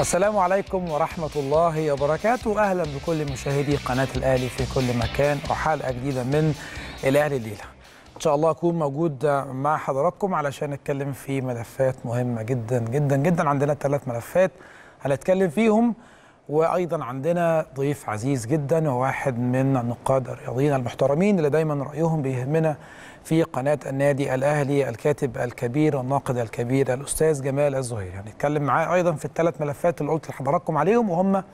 السلام عليكم ورحمة الله وبركاته أهلا بكل مشاهدي قناة الأهلي في كل مكان وحلقة جديدة من الأهلي الليلة إن شاء الله أكون موجود مع حضراتكم علشان نتكلم في ملفات مهمة جدا جدا جدا عندنا ثلاث ملفات هنتكلم فيهم وايضا عندنا ضيف عزيز جدا وواحد من النقاد الرياضيين المحترمين اللي دايما رايهم بيهمنا في قناه النادي الاهلي الكاتب الكبير والناقد الكبير الاستاذ جمال الزهيري هنتكلم معاه ايضا في الثلاث ملفات اللي قلت لحضراتكم عليهم وهم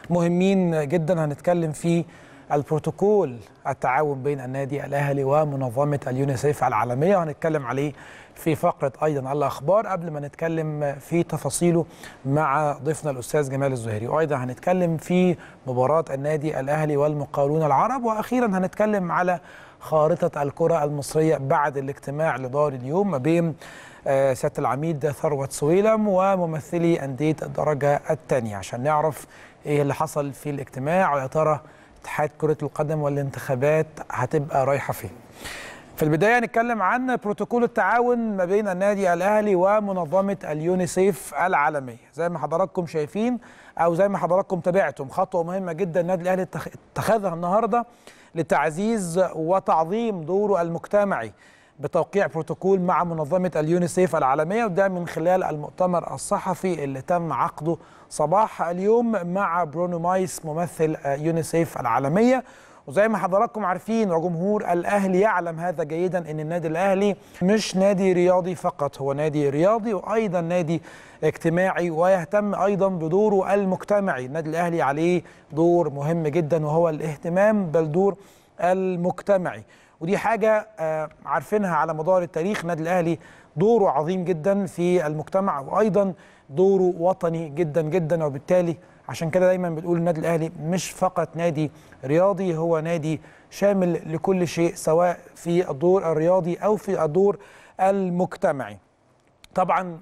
مهمين جدا هنتكلم في البروتوكول التعاون بين النادي الاهلي ومنظمه اليونيسيف العالميه وهنتكلم عليه في فقره ايضا الاخبار قبل ما نتكلم في تفاصيله مع ضيفنا الاستاذ جمال الزهيري وايضا هنتكلم في مباراه النادي الاهلي والمقاولون العرب واخيرا هنتكلم على خارطه الكره المصريه بعد الاجتماع لدار اليوم ما بين سياده العميد ثروت سويلم وممثلي انديه الدرجه الثانيه عشان نعرف ايه اللي حصل في الاجتماع ويا ترى اتحاد كره القدم والانتخابات هتبقى رايحه فين في البداية هنتكلم عن بروتوكول التعاون ما بين النادي الأهلي ومنظمة اليونيسيف العالمية زي ما حضراتكم شايفين أو زي ما حضراتكم تابعتم خطوة مهمة جدا النادي الأهلي اتخذها النهاردة لتعزيز وتعظيم دوره المجتمعي بتوقيع بروتوكول مع منظمة اليونيسيف العالمية وده من خلال المؤتمر الصحفي اللي تم عقده صباح اليوم مع برونو مايس ممثل يونيسيف العالمية وزي ما حضراتكم عارفين وجمهور الاهلي يعلم هذا جيدا ان النادي الاهلي مش نادي رياضي فقط هو نادي رياضي وايضا نادي اجتماعي ويهتم ايضا بدوره المجتمعي النادي الاهلي عليه دور مهم جدا وهو الاهتمام بالدور المجتمعي ودي حاجه عارفينها على مدار التاريخ النادي الاهلي دوره عظيم جدا في المجتمع وايضا دوره وطني جدا جدا وبالتالي عشان كده دايما بنقول النادي الاهلي مش فقط نادي رياضي هو نادي شامل لكل شيء سواء في الدور الرياضي او في الدور المجتمعي طبعا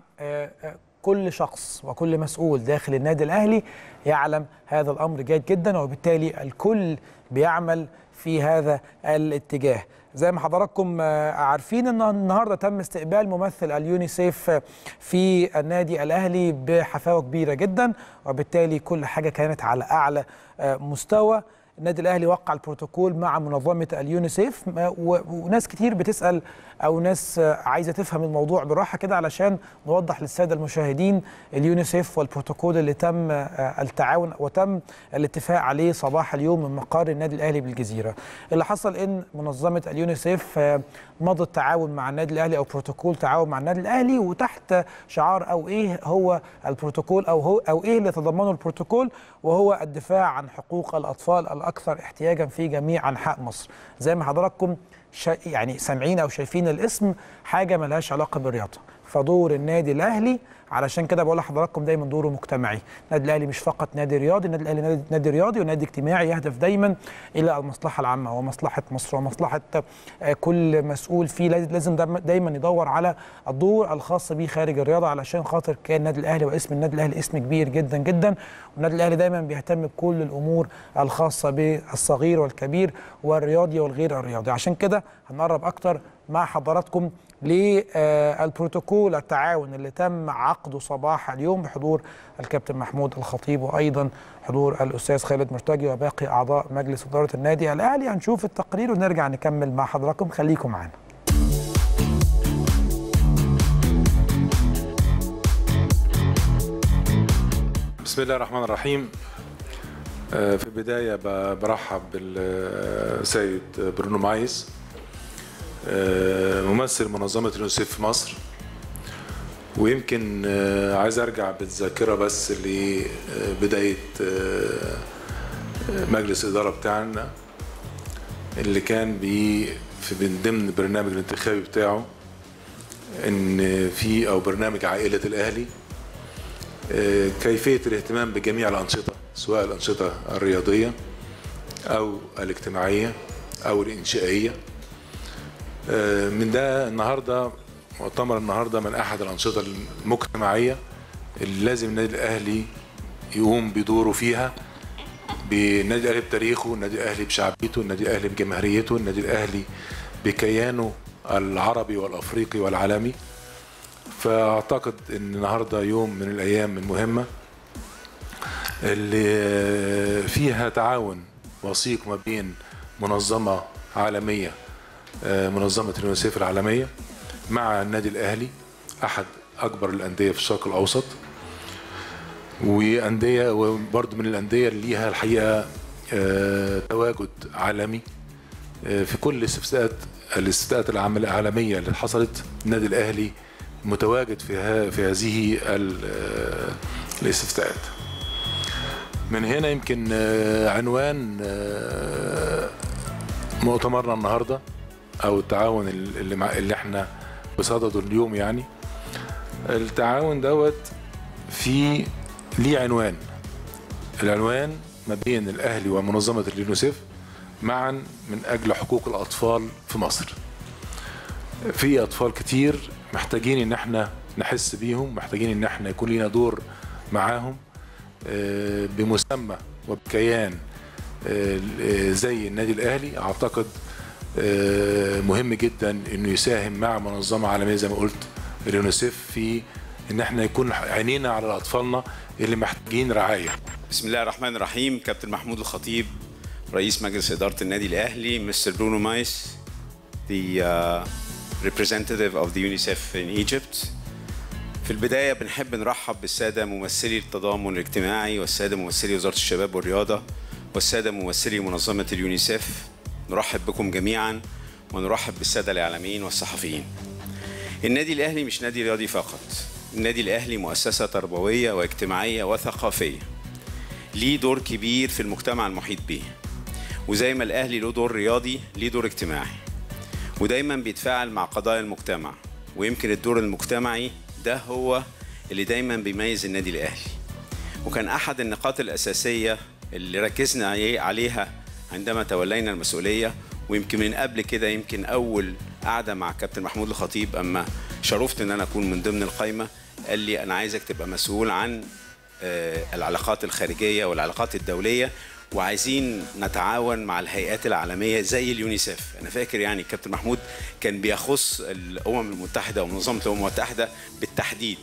كل شخص وكل مسؤول داخل النادي الاهلي يعلم هذا الامر جيد جدا وبالتالي الكل بيعمل في هذا الاتجاه زي ما حضراتكم عارفين ان النهارده تم استقبال ممثل اليونيسيف في النادي الاهلي بحفاوه كبيره جدا وبالتالي كل حاجه كانت على اعلى مستوى النادي الاهلي وقع البروتوكول مع منظمه اليونيسيف وناس كتير بتسال او ناس عايزه تفهم الموضوع براحه كده علشان نوضح للساده المشاهدين اليونيسيف والبروتوكول اللي تم التعاون وتم الاتفاق عليه صباح اليوم من مقر النادي الاهلي بالجزيره. اللي حصل ان منظمه اليونيسيف مضت تعاون مع النادي الاهلي او بروتوكول تعاون مع النادي الاهلي وتحت شعار او ايه هو البروتوكول او هو او ايه اللي يتضمنه البروتوكول وهو الدفاع عن حقوق الاطفال الاكثر احتياجا في جميع انحاء مصر. زي ما حضراتكم يعني سامعين او شايفين الاسم حاجه ملهاش علاقه بالرياضه فدور النادي الاهلي علشان كده بقول لحضراتكم دايما دوره مجتمعي النادي الاهلي مش فقط نادي رياضي النادي الاهلي نادي, نادي رياضي ونادي اجتماعي يهدف دايما الى المصلحه العامه ومصلحه مصر ومصلحه كل مسؤول فيه لازم دايما يدور على الدور الخاص به خارج الرياضه علشان خاطر كان النادي الاهلي واسم النادي الاهلي اسم كبير جدا جدا والنادي الاهلي دايما بيهتم بكل الامور الخاصه بالصغير والكبير والرياضي والغير الرياضي عشان كده هنقرب اكتر مع حضراتكم للبروتوكول التعاون اللي تم عقده صباح اليوم بحضور الكابتن محمود الخطيب وايضا حضور الاستاذ خالد مرتجي وباقي اعضاء مجلس اداره النادي الاهلي هنشوف التقرير ونرجع نكمل مع حضراتكم خليكم معانا بسم الله الرحمن الرحيم في البدايه برحب بالسيد برونو مايس ممثل منظمة اليونيسيف في مصر ويمكن عايز ارجع بالذاكرة بس لبداية مجلس الإدارة بتاعنا اللي كان بي في من ضمن البرنامج الانتخابي بتاعه ان في او برنامج عائلة الأهلي كيفية الاهتمام بجميع الأنشطة سواء الأنشطة الرياضية أو الاجتماعية أو الإنشائية من ده النهارده مؤتمر النهارده من احد الانشطه المجتمعيه اللي لازم النادي الاهلي يقوم بدوره فيها بالنادي الاهلي بتاريخه، النادي الاهلي بشعبيته، النادي الاهلي بجماهيريته، النادي الاهلي بكيانه العربي والافريقي والعالمي. فاعتقد ان النهارده يوم من الايام المهمه اللي فيها تعاون وثيق ما بين منظمة عالمية منظمة اليونيسيف العالمية مع النادي الأهلي أحد أكبر الأندية في الشرق الأوسط وأندية وبرضه من الأندية اللي ليها الحقيقة تواجد عالمي في كل الاستفتاءات الاستفتاءات العالمية اللي حصلت النادي الأهلي متواجد في في هذه الاستفتاءات من هنا يمكن عنوان مؤتمرنا النهارده او التعاون اللي مع اللي احنا بصدده اليوم يعني التعاون دوت في ليه عنوان العنوان ما بين الاهلي ومنظمه اليونيسيف معا من اجل حقوق الاطفال في مصر في اطفال كتير محتاجين ان احنا نحس بيهم محتاجين ان احنا يكون لنا دور معاهم بمسمى وبكيان زي النادي الاهلي اعتقد مهم جدا انه يساهم مع منظمه عالميه زي ما قلت اليونيسيف في ان احنا يكون عينينا على اطفالنا اللي محتاجين رعايه. بسم الله الرحمن الرحيم كابتن محمود الخطيب رئيس مجلس اداره النادي الاهلي مستر برونو مايس the uh, representative of the UNICEF in Egypt في البداية بنحب نرحب بالسادة ممثلي التضامن الاجتماعي والسادة ممثلي وزارة الشباب والرياضة والسادة ممثلي منظمة اليونيسيف نرحب بكم جميعا ونرحب بالسادة الإعلاميين والصحفيين النادي الأهلي مش نادي رياضي فقط النادي الأهلي مؤسسة تربوية واجتماعية وثقافية ليه دور كبير في المجتمع المحيط به وزي ما الأهلي له دور رياضي ليه دور اجتماعي ودايما بيتفاعل مع قضايا المجتمع ويمكن الدور المجتمعي ده هو اللي دايما بيميز النادي الاهلي وكان احد النقاط الاساسيه اللي ركزنا عليها عندما تولينا المسؤوليه ويمكن من قبل كده يمكن اول قعده مع كابتن محمود الخطيب اما شرفت ان انا اكون من ضمن القائمه قال لي انا عايزك تبقى مسؤول عن العلاقات الخارجيه والعلاقات الدوليه وعايزين نتعاون مع الهيئات العالميه زي اليونيسيف انا فاكر يعني كابتن محمود كان بيخص الامم المتحده ومنظمه الامم المتحده بالتحديد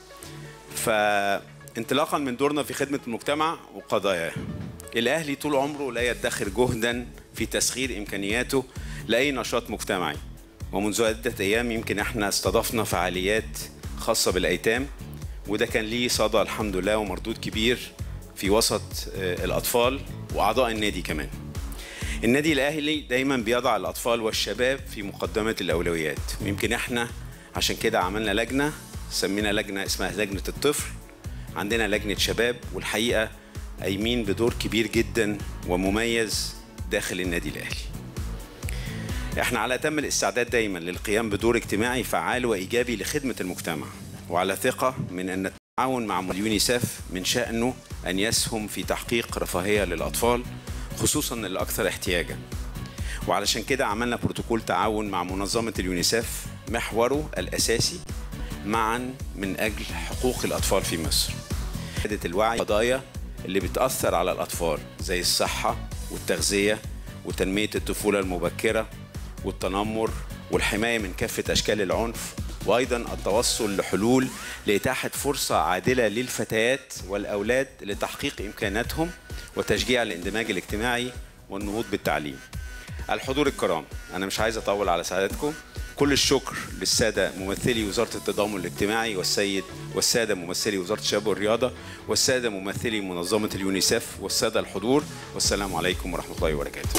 فانطلاقا من دورنا في خدمه المجتمع وقضاياه الاهلي طول عمره لا يدخر جهدا في تسخير امكانياته لاي نشاط مجتمعي ومنذ عده ايام يمكن احنا استضفنا فعاليات خاصه بالايتام وده كان ليه صدى الحمد لله ومردود كبير في وسط الاطفال واعضاء النادي كمان النادي الاهلي دايما بيضع الاطفال والشباب في مقدمه الاولويات ويمكن احنا عشان كده عملنا لجنه سمينا لجنه اسمها لجنه الطفل عندنا لجنه شباب والحقيقه قايمين بدور كبير جدا ومميز داخل النادي الاهلي احنا على تم الاستعداد دايما للقيام بدور اجتماعي فعال وايجابي لخدمه المجتمع وعلى ثقه من ان التعاون مع اليونيسيف من شأنه أن يسهم في تحقيق رفاهية للأطفال خصوصا الأكثر احتياجا وعلشان كده عملنا بروتوكول تعاون مع منظمة اليونيسيف محوره الأساسي معا من أجل حقوق الأطفال في مصر زيادة الوعي قضايا اللي بتأثر على الأطفال زي الصحة والتغذية وتنمية الطفولة المبكرة والتنمر والحماية من كافة أشكال العنف وايضا التوصل لحلول لاتاحه فرصه عادله للفتيات والاولاد لتحقيق امكاناتهم وتشجيع الاندماج الاجتماعي والنهوض بالتعليم. الحضور الكرام انا مش عايز اطول على سعادتكم كل الشكر للساده ممثلي وزاره التضامن الاجتماعي والسيد والساده ممثلي وزاره الشباب والرياضه والساده ممثلي منظمه اليونيسيف والساده الحضور والسلام عليكم ورحمه الله وبركاته.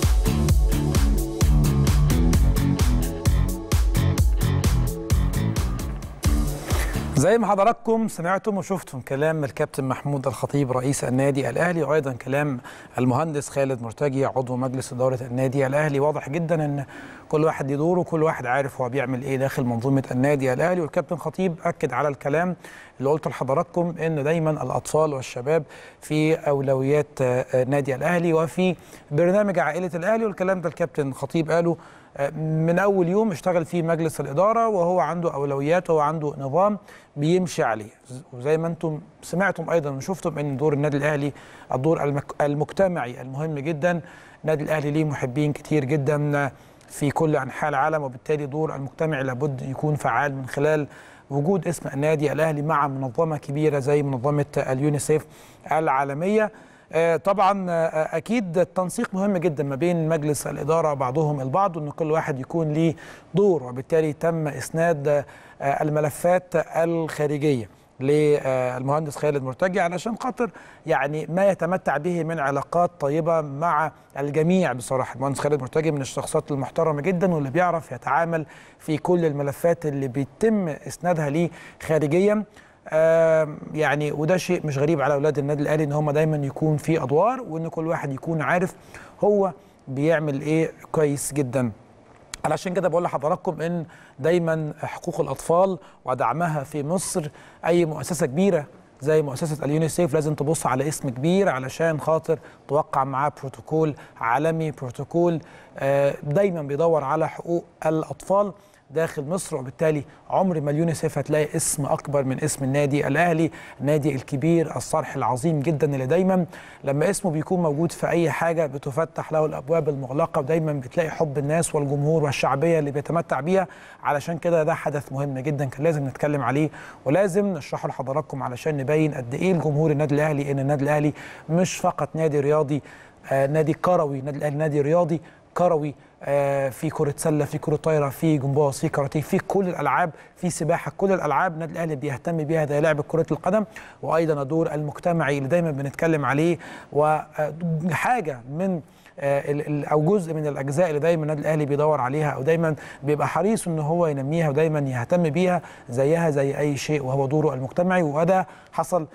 زي ما حضراتكم سمعتم وشفتم كلام الكابتن محمود الخطيب رئيس النادي الاهلي وايضا كلام المهندس خالد مرتجي عضو مجلس اداره النادي الاهلي واضح جدا ان كل واحد ليه دوره وكل واحد عارف هو بيعمل ايه داخل منظومه النادي الاهلي والكابتن خطيب اكد على الكلام اللي قلت لحضراتكم ان دايما الاطفال والشباب في اولويات النادي الاهلي وفي برنامج عائله الاهلي والكلام ده الكابتن خطيب قاله من اول يوم اشتغل فيه مجلس الاداره وهو عنده اولويات وهو عنده نظام بيمشي عليه وزي ما انتم سمعتم ايضا وشفتم ان دور النادي الاهلي الدور المجتمعي المهم جدا النادي الاهلي ليه محبين كتير جدا في كل انحاء العالم وبالتالي دور المجتمع لابد يكون فعال من خلال وجود اسم النادي الاهلي مع منظمه كبيره زي منظمه اليونيسيف العالميه آه، طبعا آه، اكيد التنسيق مهم جدا ما بين مجلس الاداره بعضهم البعض وان كل واحد يكون ليه دور وبالتالي تم اسناد آه، الملفات الخارجيه للمهندس خالد مرتجي علشان خاطر يعني ما يتمتع به من علاقات طيبه مع الجميع بصراحه المهندس خالد مرتجي من الشخصيات المحترمه جدا واللي بيعرف يتعامل في كل الملفات اللي بيتم اسنادها ليه خارجيا آم، يعني وده شيء مش غريب على اولاد النادي الاهلي ان هم دايما يكون في ادوار وان كل واحد يكون عارف هو بيعمل ايه كويس جدا علشان كده بقول لحضراتكم ان دايما حقوق الاطفال ودعمها في مصر اي مؤسسه كبيره زي مؤسسه اليونيسيف لازم تبص على اسم كبير علشان خاطر توقع معاه بروتوكول عالمي بروتوكول آه، دايما بيدور على حقوق الاطفال داخل مصر وبالتالي عمر ما اليونيسيف هتلاقي اسم اكبر من اسم النادي الاهلي النادي الكبير الصرح العظيم جدا اللي دايما لما اسمه بيكون موجود في اي حاجه بتفتح له الابواب المغلقه ودايما بتلاقي حب الناس والجمهور والشعبيه اللي بيتمتع بيها علشان كده ده حدث مهم جدا كان لازم نتكلم عليه ولازم نشرحه لحضراتكم علشان نبين قد ايه الجمهور النادي الاهلي ان النادي الاهلي مش فقط نادي رياضي آه نادي كروي النادي الاهلي نادي رياضي كروي آه، في كرة سلة في كرة طايرة في جمباز في كاراتيه في كل الألعاب في سباحة كل الألعاب النادي الأهلي بيهتم بيها زي لعبة كرة القدم وأيضا الدور المجتمعي اللي دايما بنتكلم عليه وحاجة من آه، ال- ال- او جزء من الاجزاء اللي دايما النادي الاهلي بيدور عليها او دايما بيبقى حريص ان هو ينميها ودايما يهتم بيها زيها زي اي شيء وهو دوره المجتمعي وده حصل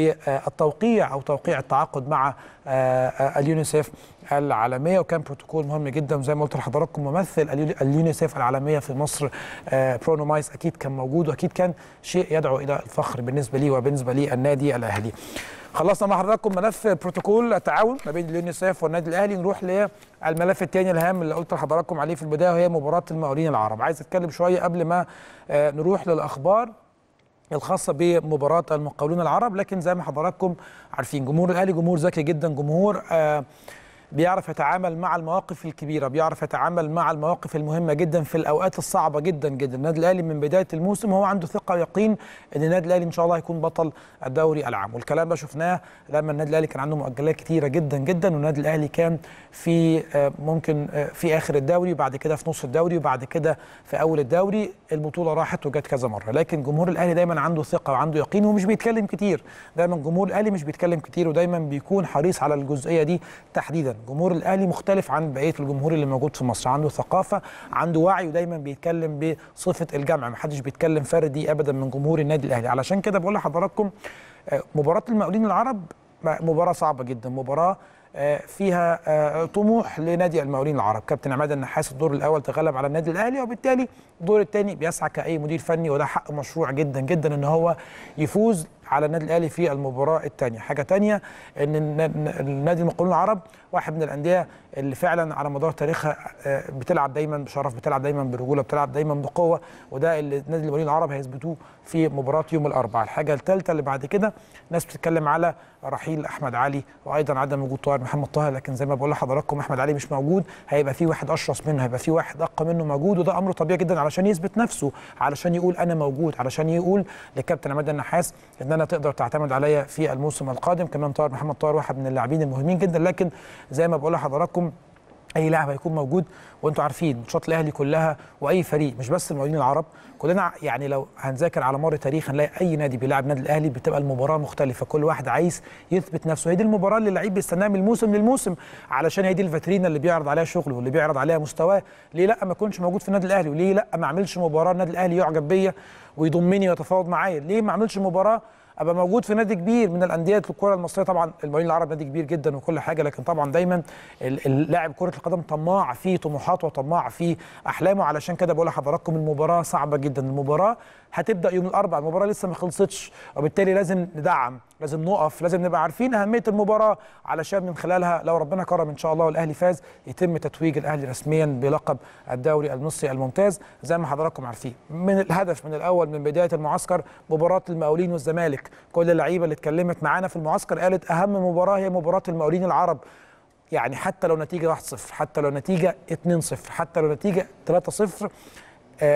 بالتوقيع او توقيع التعاقد مع آه، آه، اليونيسيف العالميه وكان بروتوكول مهم جدا وزي ما قلت لحضراتكم ممثل اليوني- اليونيسيف العالميه في مصر آه، برونو مايس اكيد كان موجود واكيد كان شيء يدعو الى الفخر بالنسبه لي وبالنسبه لي النادي الاهلي. خلصنا مع حضراتكم ملف بروتوكول التعاون ما بين اليونيسيف والنادي الاهلي نروح للملف الثاني الهام اللي قلت لحضراتكم عليه في البدايه وهي مباراه المقاولين العرب عايز اتكلم شويه قبل ما آه، نروح للاخبار الخاصه بمباراه المقاولون العرب لكن زي ما حضراتكم عارفين جمهور الاهلي جمهور ذكي جدا جمهور آه بيعرف يتعامل مع المواقف الكبيره بيعرف يتعامل مع المواقف المهمه جدا في الاوقات الصعبه جدا جدا النادي الاهلي من بدايه الموسم هو عنده ثقه ويقين ان النادي الاهلي ان شاء الله هيكون بطل الدوري العام والكلام ده شفناه لما النادي الاهلي كان عنده مؤجلات كتيره جدا جدا والنادي الاهلي كان في آه، ممكن آه، في اخر الدوري وبعد كده في نص الدوري وبعد كده في اول الدوري البطوله راحت وجت كذا مره لكن جمهور الاهلي دايما عنده ثقه وعنده يقين ومش بيتكلم كتير دايما جمهور الاهلي مش بيتكلم كتير ودايما بيكون حريص على الجزئيه دي تحديدا جمهور الاهلي مختلف عن بقيه الجمهور اللي موجود في مصر عنده ثقافه عنده وعي ودايما بيتكلم بصفه الجمع محدش بيتكلم فردي ابدا من جمهور النادي الاهلي علشان كده بقول لحضراتكم آه، مباراه المقاولين العرب مباراه صعبه جدا مباراه آه، فيها آه، طموح لنادي المقاولين العرب كابتن عماد النحاس الدور الاول تغلب على النادي الاهلي وبالتالي الدور الثاني بيسعى كاي مدير فني وده حق مشروع جدا جدا ان هو يفوز على النادي الاهلي في المباراه الثانيه حاجه ثانيه ان النا- النادي المقاولون العرب واحد من الانديه اللي فعلا على مدار تاريخها آه، بتلعب دايما بشرف بتلعب دايما برجوله بتلعب دايما بقوه وده اللي نادي المقاولين العرب هيثبتوه في مباراه يوم الاربعاء الحاجه الثالثه اللي بعد كده ناس بتتكلم على رحيل احمد علي وايضا عدم وجود طاهر محمد طاهر لكن زي ما بقول لحضراتكم احمد علي مش موجود هيبقى في واحد اشرس منه هيبقى في واحد اقى منه موجود وده امر طبيعي جدا علشان يثبت نفسه علشان يقول انا موجود علشان يقول لكابتن عماد النحاس ان انا تقدر تعتمد عليا في الموسم القادم كمان طاهر محمد طاهر واحد من اللاعبين المهمين جدا لكن زي ما بقول لحضراتكم اي لاعب هيكون موجود وانتم عارفين ماتشات الاهلي كلها واي فريق مش بس المقاولين العرب كلنا يعني لو هنذاكر على مر التاريخ هنلاقي اي نادي بيلعب النادي الاهلي بتبقى المباراه مختلفه كل واحد عايز يثبت نفسه هي دي المباراه اللي اللعيب بيستناها من الموسم للموسم علشان هي دي الفاترينا اللي بيعرض عليها شغله واللي بيعرض عليها مستواه ليه لا ما اكونش موجود في النادي الاهلي وليه لا ما اعملش مباراه النادي الاهلي يعجب بيا ويضمني ويتفاوض معايا ليه ما اعملش مباراه ابقى موجود في نادي كبير من الانديه الكره المصريه طبعا المقاولين العرب نادي كبير جدا وكل حاجه لكن طبعا دايما ال- اللاعب كره القدم طماع في طموحاته وطماع في احلامه علشان كده بقول لحضراتكم المباراه صعبه جدا المباراه هتبدا يوم الاربعاء المباراه لسه ما خلصتش وبالتالي لازم ندعم لازم نقف لازم نبقى عارفين اهميه المباراه علشان من خلالها لو ربنا كرم ان شاء الله والاهلي فاز يتم تتويج الاهلي رسميا بلقب الدوري المصري الممتاز زي ما حضراتكم عارفين من الهدف من الاول من بدايه المعسكر مباراه المقاولين والزمالك كل اللعيبه اللي اتكلمت معانا في المعسكر قالت اهم مباراه هي مباراه المقاولين العرب يعني حتى لو نتيجه 1-0 حتى لو نتيجه 2-0 حتى لو نتيجه 3-0 آه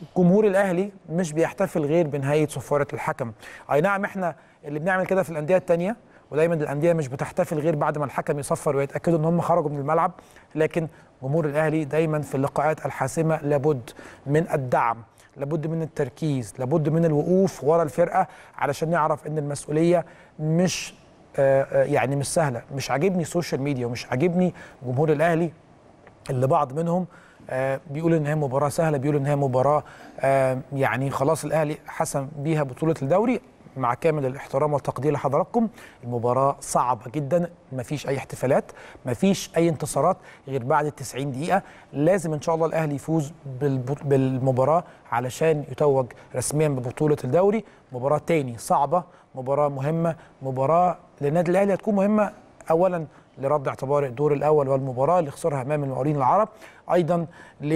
جمهور الاهلي مش بيحتفل غير بنهايه صفاره الحكم اي نعم احنا اللي بنعمل كده في الانديه التانية ودايما الانديه مش بتحتفل غير بعد ما الحكم يصفر ويتاكدوا ان هم خرجوا من الملعب لكن جمهور الاهلي دايما في اللقاءات الحاسمه لابد من الدعم لابد من التركيز لابد من الوقوف ورا الفرقه علشان نعرف ان المسؤوليه مش آه، آه، يعني مش سهله مش عاجبني السوشيال ميديا ومش عاجبني جمهور الاهلي اللي بعض منهم آه، بيقول ان هي مباراه سهله بيقول ان هي مباراه آه، يعني خلاص الاهلي حسم بيها بطوله الدوري مع كامل الاحترام والتقدير لحضراتكم المباراه صعبه جدا مفيش اي احتفالات مفيش اي انتصارات غير بعد ال 90 دقيقه لازم ان شاء الله الاهلي يفوز بالب- بالمباراه علشان يتوج رسميا ببطوله الدوري مباراه تاني صعبه مباراه مهمه مباراه للنادي الاهلي هتكون مهمه اولا لرد اعتبار الدور الاول والمباراه اللي خسرها امام المقاولين العرب ايضا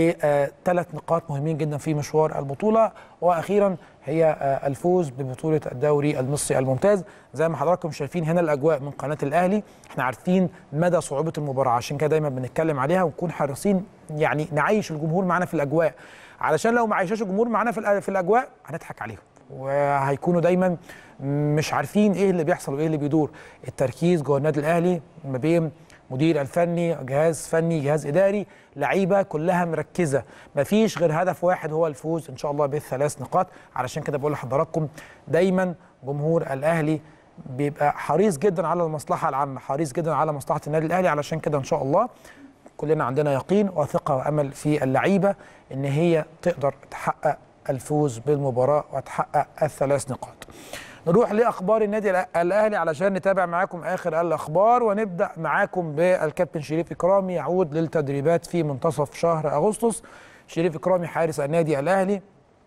لثلاث نقاط مهمين جدا في مشوار البطوله واخيرا هي آه، الفوز ببطوله الدوري المصري الممتاز زي ما حضراتكم شايفين هنا الاجواء من قناه الاهلي احنا عارفين مدى صعوبه المباراه عشان كده دايما بنتكلم عليها ونكون حريصين يعني نعيش الجمهور معانا في الاجواء علشان لو ما عيشاش الجمهور معانا في الأ- في الاجواء هنضحك عليهم وهيكونوا دايما مش عارفين ايه اللي بيحصل وايه اللي بيدور التركيز جوه النادي الاهلي ما بين مدير الفني جهاز فني جهاز اداري لعيبه كلها مركزه مفيش غير هدف واحد هو الفوز ان شاء الله بالثلاث نقاط علشان كده بقول لحضراتكم دايما جمهور الاهلي بيبقى حريص جدا على المصلحه العامه حريص جدا على مصلحه النادي الاهلي علشان كده ان شاء الله كلنا عندنا يقين وثقه وامل في اللعيبه ان هي تقدر تحقق الفوز بالمباراه وتحقق الثلاث نقاط. نروح لاخبار النادي الأ- الاهلي علشان نتابع معاكم اخر الاخبار ونبدا معاكم بالكابتن شريف اكرامي يعود للتدريبات في منتصف شهر اغسطس. شريف اكرامي حارس النادي الاهلي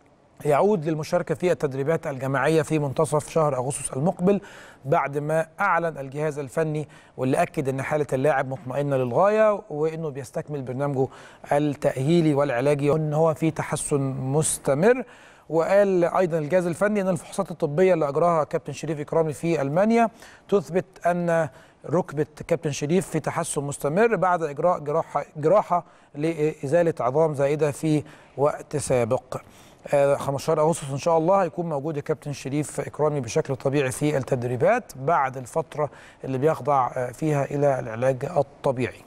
يعود للمشاركة في التدريبات الجماعية في منتصف شهر أغسطس المقبل بعد ما أعلن الجهاز الفني واللي أكد أن حالة اللاعب مطمئنة للغاية وأنه بيستكمل برنامجه التأهيلي والعلاجي وأن هو في تحسن مستمر وقال ايضا الجهاز الفني ان الفحوصات الطبيه اللي اجراها كابتن شريف اكرامي في المانيا تثبت ان ركبه كابتن شريف في تحسن مستمر بعد اجراء جراحه جراحه لازاله عظام زائده في وقت سابق. آه، 15 اغسطس ان شاء الله هيكون موجود الكابتن شريف اكرامي بشكل طبيعي في التدريبات بعد الفتره اللي بيخضع آه، فيها الى العلاج الطبيعي.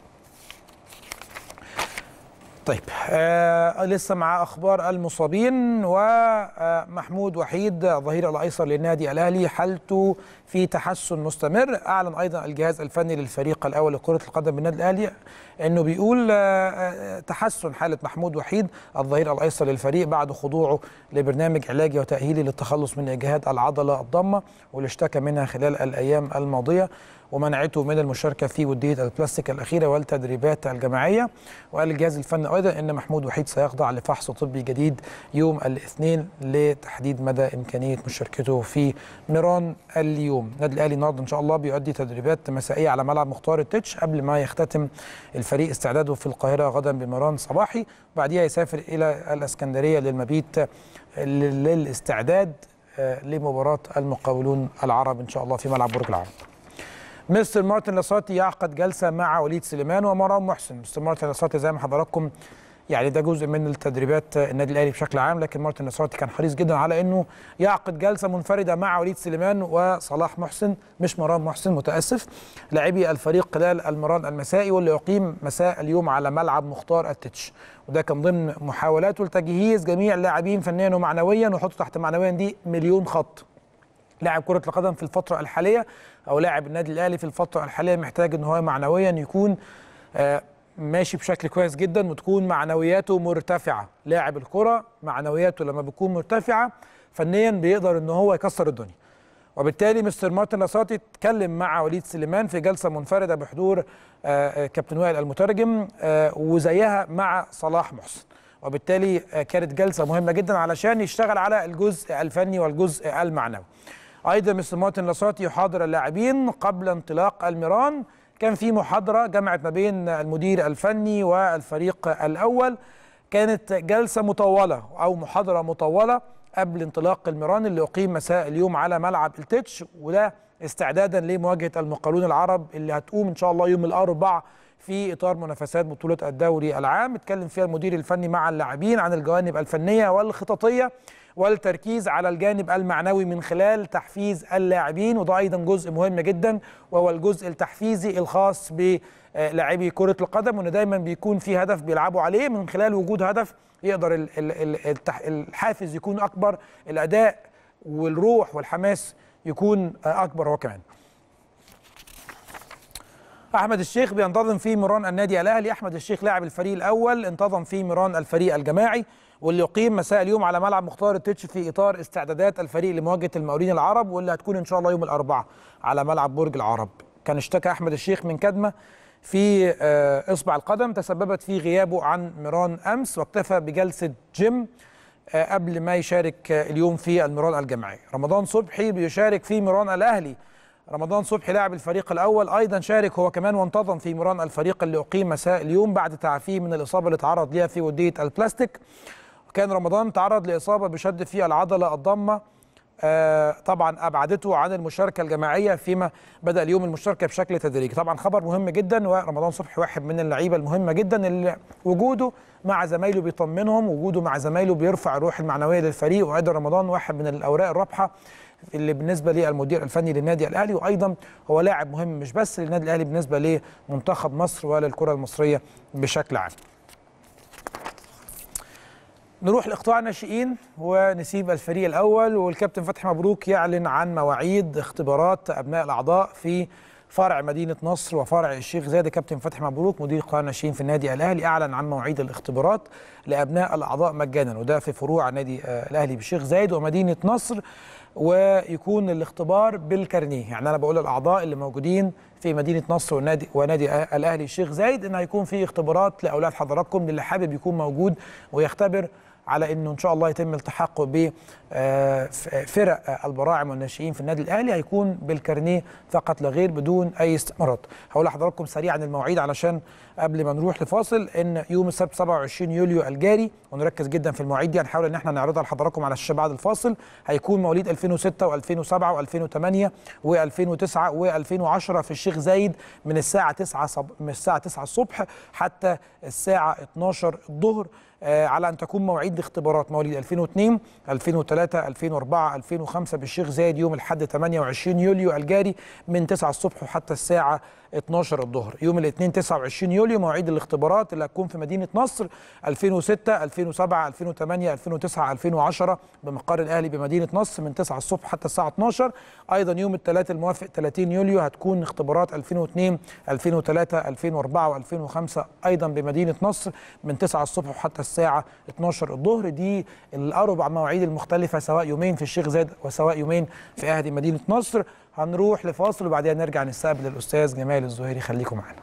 طيب آه لسه مع اخبار المصابين ومحمود وحيد ظهير الايسر للنادي الاهلي حالته في تحسن مستمر اعلن ايضا الجهاز الفني للفريق الاول لكره القدم بالنادي الاهلي انه بيقول آه آه، تحسن حاله محمود وحيد الظهير الايسر للفريق بعد خضوعه لبرنامج علاجي وتاهيلي للتخلص من اجهاد العضله الضمه واللي اشتكى منها خلال الايام الماضيه ومنعته من المشاركه في وديه البلاستيك الاخيره والتدريبات الجماعيه وقال الجهاز الفني ايضا ان محمود وحيد سيخضع لفحص طبي جديد يوم الاثنين لتحديد مدى امكانيه مشاركته في ميران اليوم النادي الاهلي النهارده ان شاء الله بيؤدي تدريبات مسائيه على ملعب مختار التتش قبل ما يختتم الفريق استعداده في القاهره غدا بميران صباحي بعديها يسافر الى الاسكندريه للمبيت للاستعداد آه، لمباراه المقاولون العرب ان شاء الله في ملعب برج العرب مستر مارتن لاساتي يعقد جلسه مع وليد سليمان ومروان محسن مستر مارتن لاساتي زي ما حضراتكم يعني ده جزء من التدريبات النادي الاهلي بشكل عام لكن مارتن لاساتي كان حريص جدا على انه يعقد جلسه منفرده مع وليد سليمان وصلاح محسن مش مروان محسن متاسف لاعبي الفريق خلال المران المسائي واللي يقيم مساء اليوم على ملعب مختار التتش وده كان ضمن محاولاته لتجهيز جميع اللاعبين فنيا ومعنويا وحطوا تحت معنويا دي مليون خط لاعب كرة القدم في الفترة الحالية أو لاعب النادي الأهلي في الفترة الحالية محتاج إن هو معنويا يكون آه، ماشي بشكل كويس جدا وتكون معنوياته مرتفعة لاعب الكرة معنوياته لما بتكون مرتفعة فنيا بيقدر إن هو يكسر الدنيا وبالتالي مستر مارتن لاساتي اتكلم مع وليد سليمان في جلسه منفرده بحضور آه، آه، كابتن وائل المترجم آه، وزيها مع صلاح محسن وبالتالي آه، كانت جلسه مهمه جدا علشان يشتغل على الجزء الفني والجزء المعنوي ايضا مستر مارتن لاساتي يحاضر اللاعبين قبل انطلاق الميران كان في محاضره جمعت ما بين المدير الفني والفريق الاول كانت جلسه مطوله او محاضره مطوله قبل انطلاق الميران اللي اقيم مساء اليوم على ملعب التتش وده استعدادا لمواجهه المقاولون العرب اللي هتقوم ان شاء الله يوم الاربعاء في اطار منافسات بطوله الدوري العام اتكلم فيها المدير الفني مع اللاعبين عن الجوانب الفنيه والخططيه والتركيز على الجانب المعنوي من خلال تحفيز اللاعبين وده ايضا جزء مهم جدا وهو الجزء التحفيزي الخاص بلاعبي كره القدم وان دايما بيكون في هدف بيلعبوا عليه من خلال وجود هدف يقدر ال- ال- ال- التح- الحافز يكون اكبر الاداء والروح والحماس يكون اكبر هو كمان احمد الشيخ بينتظم في مران النادي الاهلي احمد الشيخ لاعب الفريق الاول انتظم في مران الفريق الجماعي واللي يقيم مساء اليوم على ملعب مختار التتش في اطار استعدادات الفريق لمواجهه المقاولين العرب واللي هتكون ان شاء الله يوم الاربعاء على ملعب برج العرب كان اشتكى احمد الشيخ من كدمه في آه، اصبع القدم تسببت في غيابه عن مران امس واكتفى بجلسه جيم آه، قبل ما يشارك آه، اليوم في المران الجماعي رمضان صبحي بيشارك في مران الاهلي رمضان صبحي لاعب الفريق الاول ايضا شارك هو كمان وانتظم في مران الفريق اللي اقيم مساء اليوم بعد تعافيه من الاصابه اللي تعرض ليها في وديه البلاستيك كان رمضان تعرض لاصابه بشد في العضله الضمه آه، طبعا ابعدته عن المشاركه الجماعيه فيما بدا اليوم المشاركه بشكل تدريجي طبعا خبر مهم جدا ورمضان صبحي واحد من اللعيبه المهمه جدا اللي وجوده مع زمايله بيطمنهم وجوده مع زمايله بيرفع الروح المعنويه للفريق وايضا رمضان واحد من الاوراق الرابحه اللي بالنسبه للمدير الفني للنادي الاهلي وايضا هو لاعب مهم مش بس للنادي الاهلي بالنسبه لمنتخب مصر وللكره المصريه بشكل عام نروح لاقطاع الناشئين ونسيب الفريق الاول والكابتن فتحي مبروك يعلن عن مواعيد اختبارات ابناء الاعضاء في فرع مدينه نصر وفرع الشيخ زايد كابتن فتحي مبروك مدير قطاع الناشئين في النادي الاهلي اعلن عن مواعيد الاختبارات لابناء الاعضاء مجانا وده في فروع النادي آه، الاهلي بالشيخ زايد ومدينه نصر ويكون الاختبار بالكارنيه يعني انا بقول للاعضاء اللي موجودين في مدينه نصر والنادي ونادي آه، الاهلي الشيخ زايد ان هيكون في اختبارات لاولاد حضراتكم للي حابب يكون موجود ويختبر على انه ان شاء الله يتم التحاقه بفرق البراعم والناشئين في النادي الاهلي هيكون بالكارنيه فقط لا غير بدون اي استثمارات. هقول لحضراتكم سريعا المواعيد علشان قبل ما نروح لفاصل ان يوم السبت 27 يوليو الجاري ونركز جدا في المواعيد دي هنحاول ان احنا نعرضها لحضراتكم على الشاشه بعد الفاصل هيكون مواليد 2006 و2007 و2008 و2009 و2010 في الشيخ زايد من الساعه 9 صب... من الساعه 9 الصبح حتى الساعه 12 الظهر آه، على ان تكون مواعيد الاختبارات مواليد 2002 2003 2004 2005 بالشيخ زايد يوم الاحد 28 يوليو الجاري من 9 الصبح وحتى الساعه 12 الظهر يوم الاثنين 29 يوليو مواعيد الاختبارات اللي هتكون في مدينه نصر 2006 2007 2008 2009 2010 بمقر الاهلي بمدينه نصر من 9 الصبح حتى الساعه 12 ايضا يوم الثلاث الموافق 30 يوليو هتكون اختبارات 2002 2003 2004 و2005 ايضا بمدينه نصر من 9 الصبح وحتى الساعه 12 الظهر دي الاربع مواعيد المختلفه سواء يومين في الشيخ زايد وسواء يومين في اهلي مدينه نصر هنروح لفاصل وبعدين نرجع نستقبل الاستاذ جمال الزهيري خليكم معانا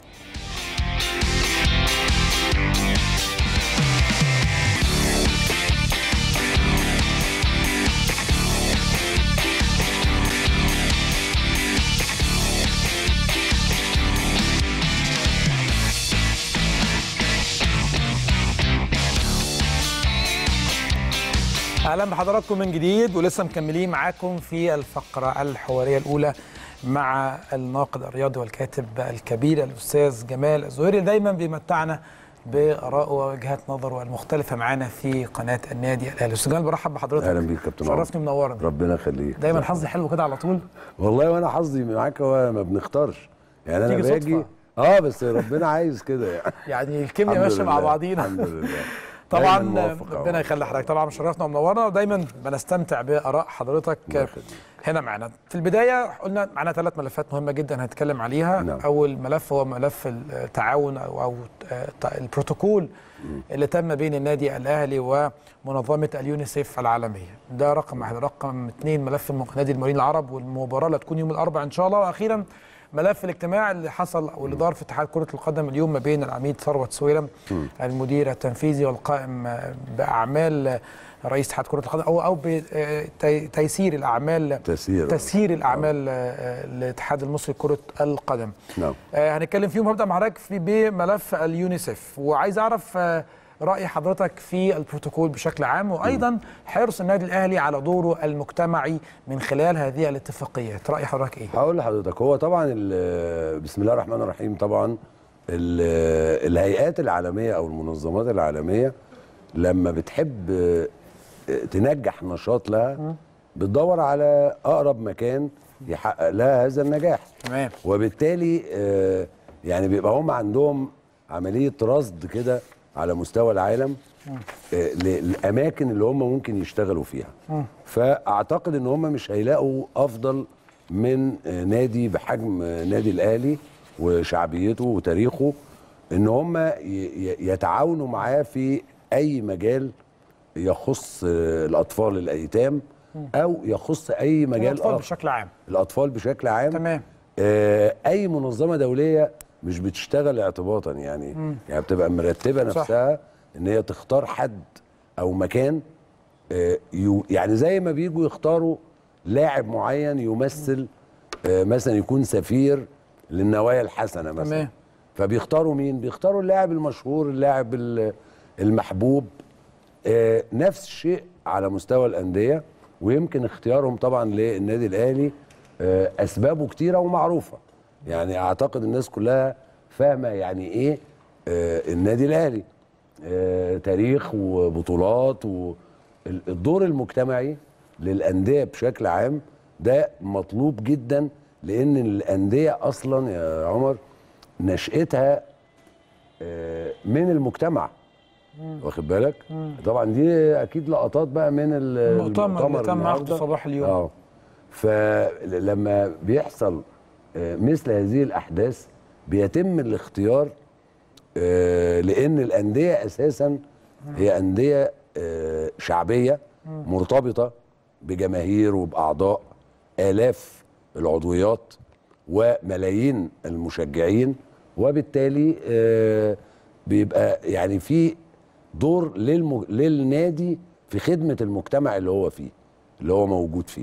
اهلا بحضراتكم من جديد ولسه مكملين معاكم في الفقره الحواريه الاولى مع الناقد الرياضي والكاتب الكبير الاستاذ جمال الزهيري دايما بيمتعنا بارائه ووجهات نظره المختلفه معانا في قناه النادي الاهلي استاذ جمال برحب بحضرتك اهلا بيك كابتن عمر. شرفني منورني ربنا يخليك دايما حظي حلو كده على طول والله وانا حظي معاك هو ما بنختارش يعني انا تيجي باجي صدفة. اه بس ربنا عايز كده يعني يعني الكيمياء الحمد ماشيه مع لله، بعضينا الحمد لله طبعا دايماً موفق يا ربنا عمر. يخلي حضرتك طبعا شرفنا ومنورنا ودايما بنستمتع باراء حضرتك الله يخليك. هنا معنا في البدايه قلنا معنا ثلاث ملفات مهمه جدا هنتكلم عليها نعم. اول ملف هو ملف التعاون او او البروتوكول اللي تم بين النادي الاهلي ومنظمه اليونيسيف العالميه ده رقم واحد رقم اثنين ملف الم- نادي المقاولين العرب والمباراه اللي هتكون يوم الاربعاء ان شاء الله واخيرا ملف الاجتماع اللي حصل واللي دار في اتحاد كره القدم اليوم ما بين العميد ثروت سويلم المدير التنفيذي والقائم باعمال رئيس اتحاد كره القدم او او بتيسير الاعمال تسيير. تسيير الاعمال آه، الاتحاد المصري لكره القدم نعم آه، هنتكلم فيهم هبدا مع حضرتك في بملف اليونيسيف وعايز اعرف آه، راي حضرتك في البروتوكول بشكل عام وايضا حرص النادي الاهلي على دوره المجتمعي من خلال هذه الاتفاقيات راي حضرتك ايه هقول لحضرتك هو طبعا ال- بسم الله الرحمن الرحيم طبعا ال- الهيئات العالميه او المنظمات العالميه لما بتحب آه، تنجح نشاط لها بتدور على اقرب مكان يحقق لها هذا النجاح تمام وبالتالي آه، يعني بيبقى هم عندهم عمليه رصد كده على مستوى العالم آه، للاماكن اللي هم ممكن يشتغلوا فيها فاعتقد ان هم مش هيلاقوا افضل من آه، نادي بحجم آه، نادي الاهلي وشعبيته وتاريخه ان هم ي- ي- يتعاونوا معاه في اي مجال يخص آه، الاطفال الايتام او يخص اي مجال الاطفال اخر بشكل عام الاطفال بشكل عام تمام آه، اي منظمه دوليه مش بتشتغل اعتباطا يعني يعني بتبقى مرتبه صح. نفسها ان هي تختار حد او مكان آه، يو- يعني زي ما بيجوا يختاروا لاعب معين يمثل آه، مثلا يكون سفير للنوايا الحسنه مثلا تمام. فبيختاروا مين بيختاروا اللاعب المشهور اللاعب ال- المحبوب آه، نفس الشيء على مستوى الانديه ويمكن اختيارهم طبعا للنادي الاهلي آه، اسبابه كتيره ومعروفه يعني اعتقد الناس كلها فاهمه يعني ايه آه، النادي الاهلي آه، تاريخ وبطولات والدور المجتمعي للانديه بشكل عام ده مطلوب جدا لان الانديه اصلا يا عمر نشاتها آه، من المجتمع واخد بالك طبعا دي اكيد لقطات بقى من ال- المؤتمر اللي تم النهاردة. عقده صباح اليوم. اه فلما بيحصل آه، مثل هذه الاحداث بيتم الاختيار آه، لان الانديه اساسا هي انديه آه، شعبيه مرتبطه بجماهير وباعضاء الاف العضويات وملايين المشجعين وبالتالي آه، بيبقى يعني في دور للم... للنادي في خدمه المجتمع اللي هو فيه اللي هو موجود فيه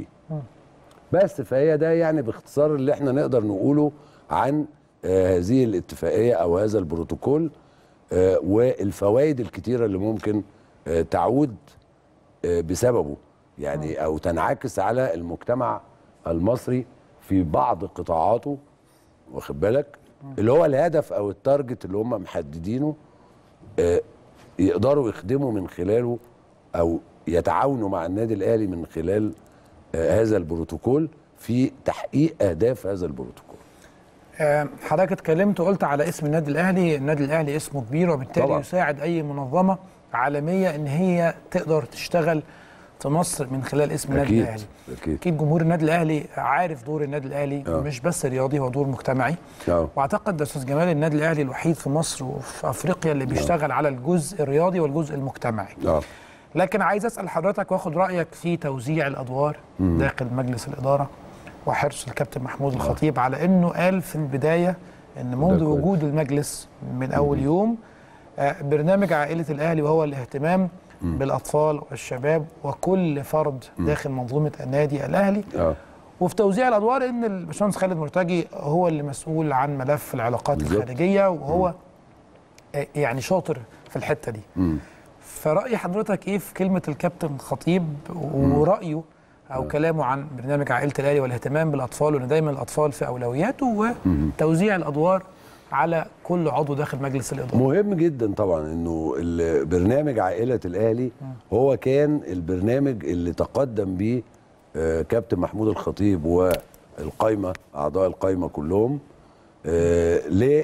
بس فهي ده يعني باختصار اللي احنا نقدر نقوله عن آه هذه الاتفاقيه او هذا البروتوكول آه والفوائد الكتيره اللي ممكن آه تعود آه بسببه يعني او تنعكس على المجتمع المصري في بعض قطاعاته واخد بالك اللي هو الهدف او التارجت اللي هم محددينه آه، يقدروا يخدموا من خلاله او يتعاونوا مع النادي الاهلي من خلال آه، هذا البروتوكول في تحقيق اهداف هذا البروتوكول آه، حضرتك اتكلمت وقلت على اسم النادي الاهلي النادي الاهلي اسمه كبير وبالتالي طبعا. يساعد اي منظمه عالميه ان هي تقدر تشتغل في مصر من خلال اسم النادي اكيد الاهلي اكيد اكيد جمهور النادي الاهلي عارف دور النادي الاهلي آه. مش بس رياضي هو دور مجتمعي آه. واعتقد ده استاذ جمال النادي الاهلي الوحيد في مصر وفي افريقيا اللي بيشتغل على الجزء الرياضي والجزء المجتمعي اه لكن عايز اسال حضرتك واخد رايك في توزيع الادوار داخل مجلس الاداره وحرص الكابتن محمود الخطيب على انه قال في البدايه ان منذ كويس. وجود المجلس من اول يوم آه، برنامج عائله الاهلي وهو الاهتمام بالاطفال والشباب وكل فرد داخل منظومه النادي الاهلي اه وفي توزيع الادوار ان الباشمهندس خالد مرتجي هو اللي مسؤول عن ملف العلاقات بالظبط. الخارجيه وهو آه، يعني شاطر في الحته دي مم. فرأي حضرتك ايه في كلمة الكابتن خطيب ورأيه او كلامه عن برنامج عائلة الاهلي والاهتمام بالاطفال وان دايما الاطفال في اولوياته وتوزيع الادوار على كل عضو داخل مجلس الاداره مهم جدا طبعا انه ال- برنامج عائله الاهلي هو كان البرنامج اللي تقدم بيه آه، كابتن محمود الخطيب والقايمه اعضاء القايمه كلهم آه،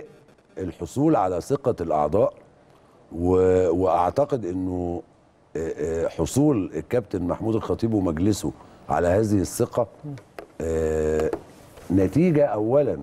للحصول على ثقه الاعضاء و- واعتقد انه آه، آه، حصول الكابتن محمود الخطيب ومجلسه على هذه الثقه آه، نتيجه اولا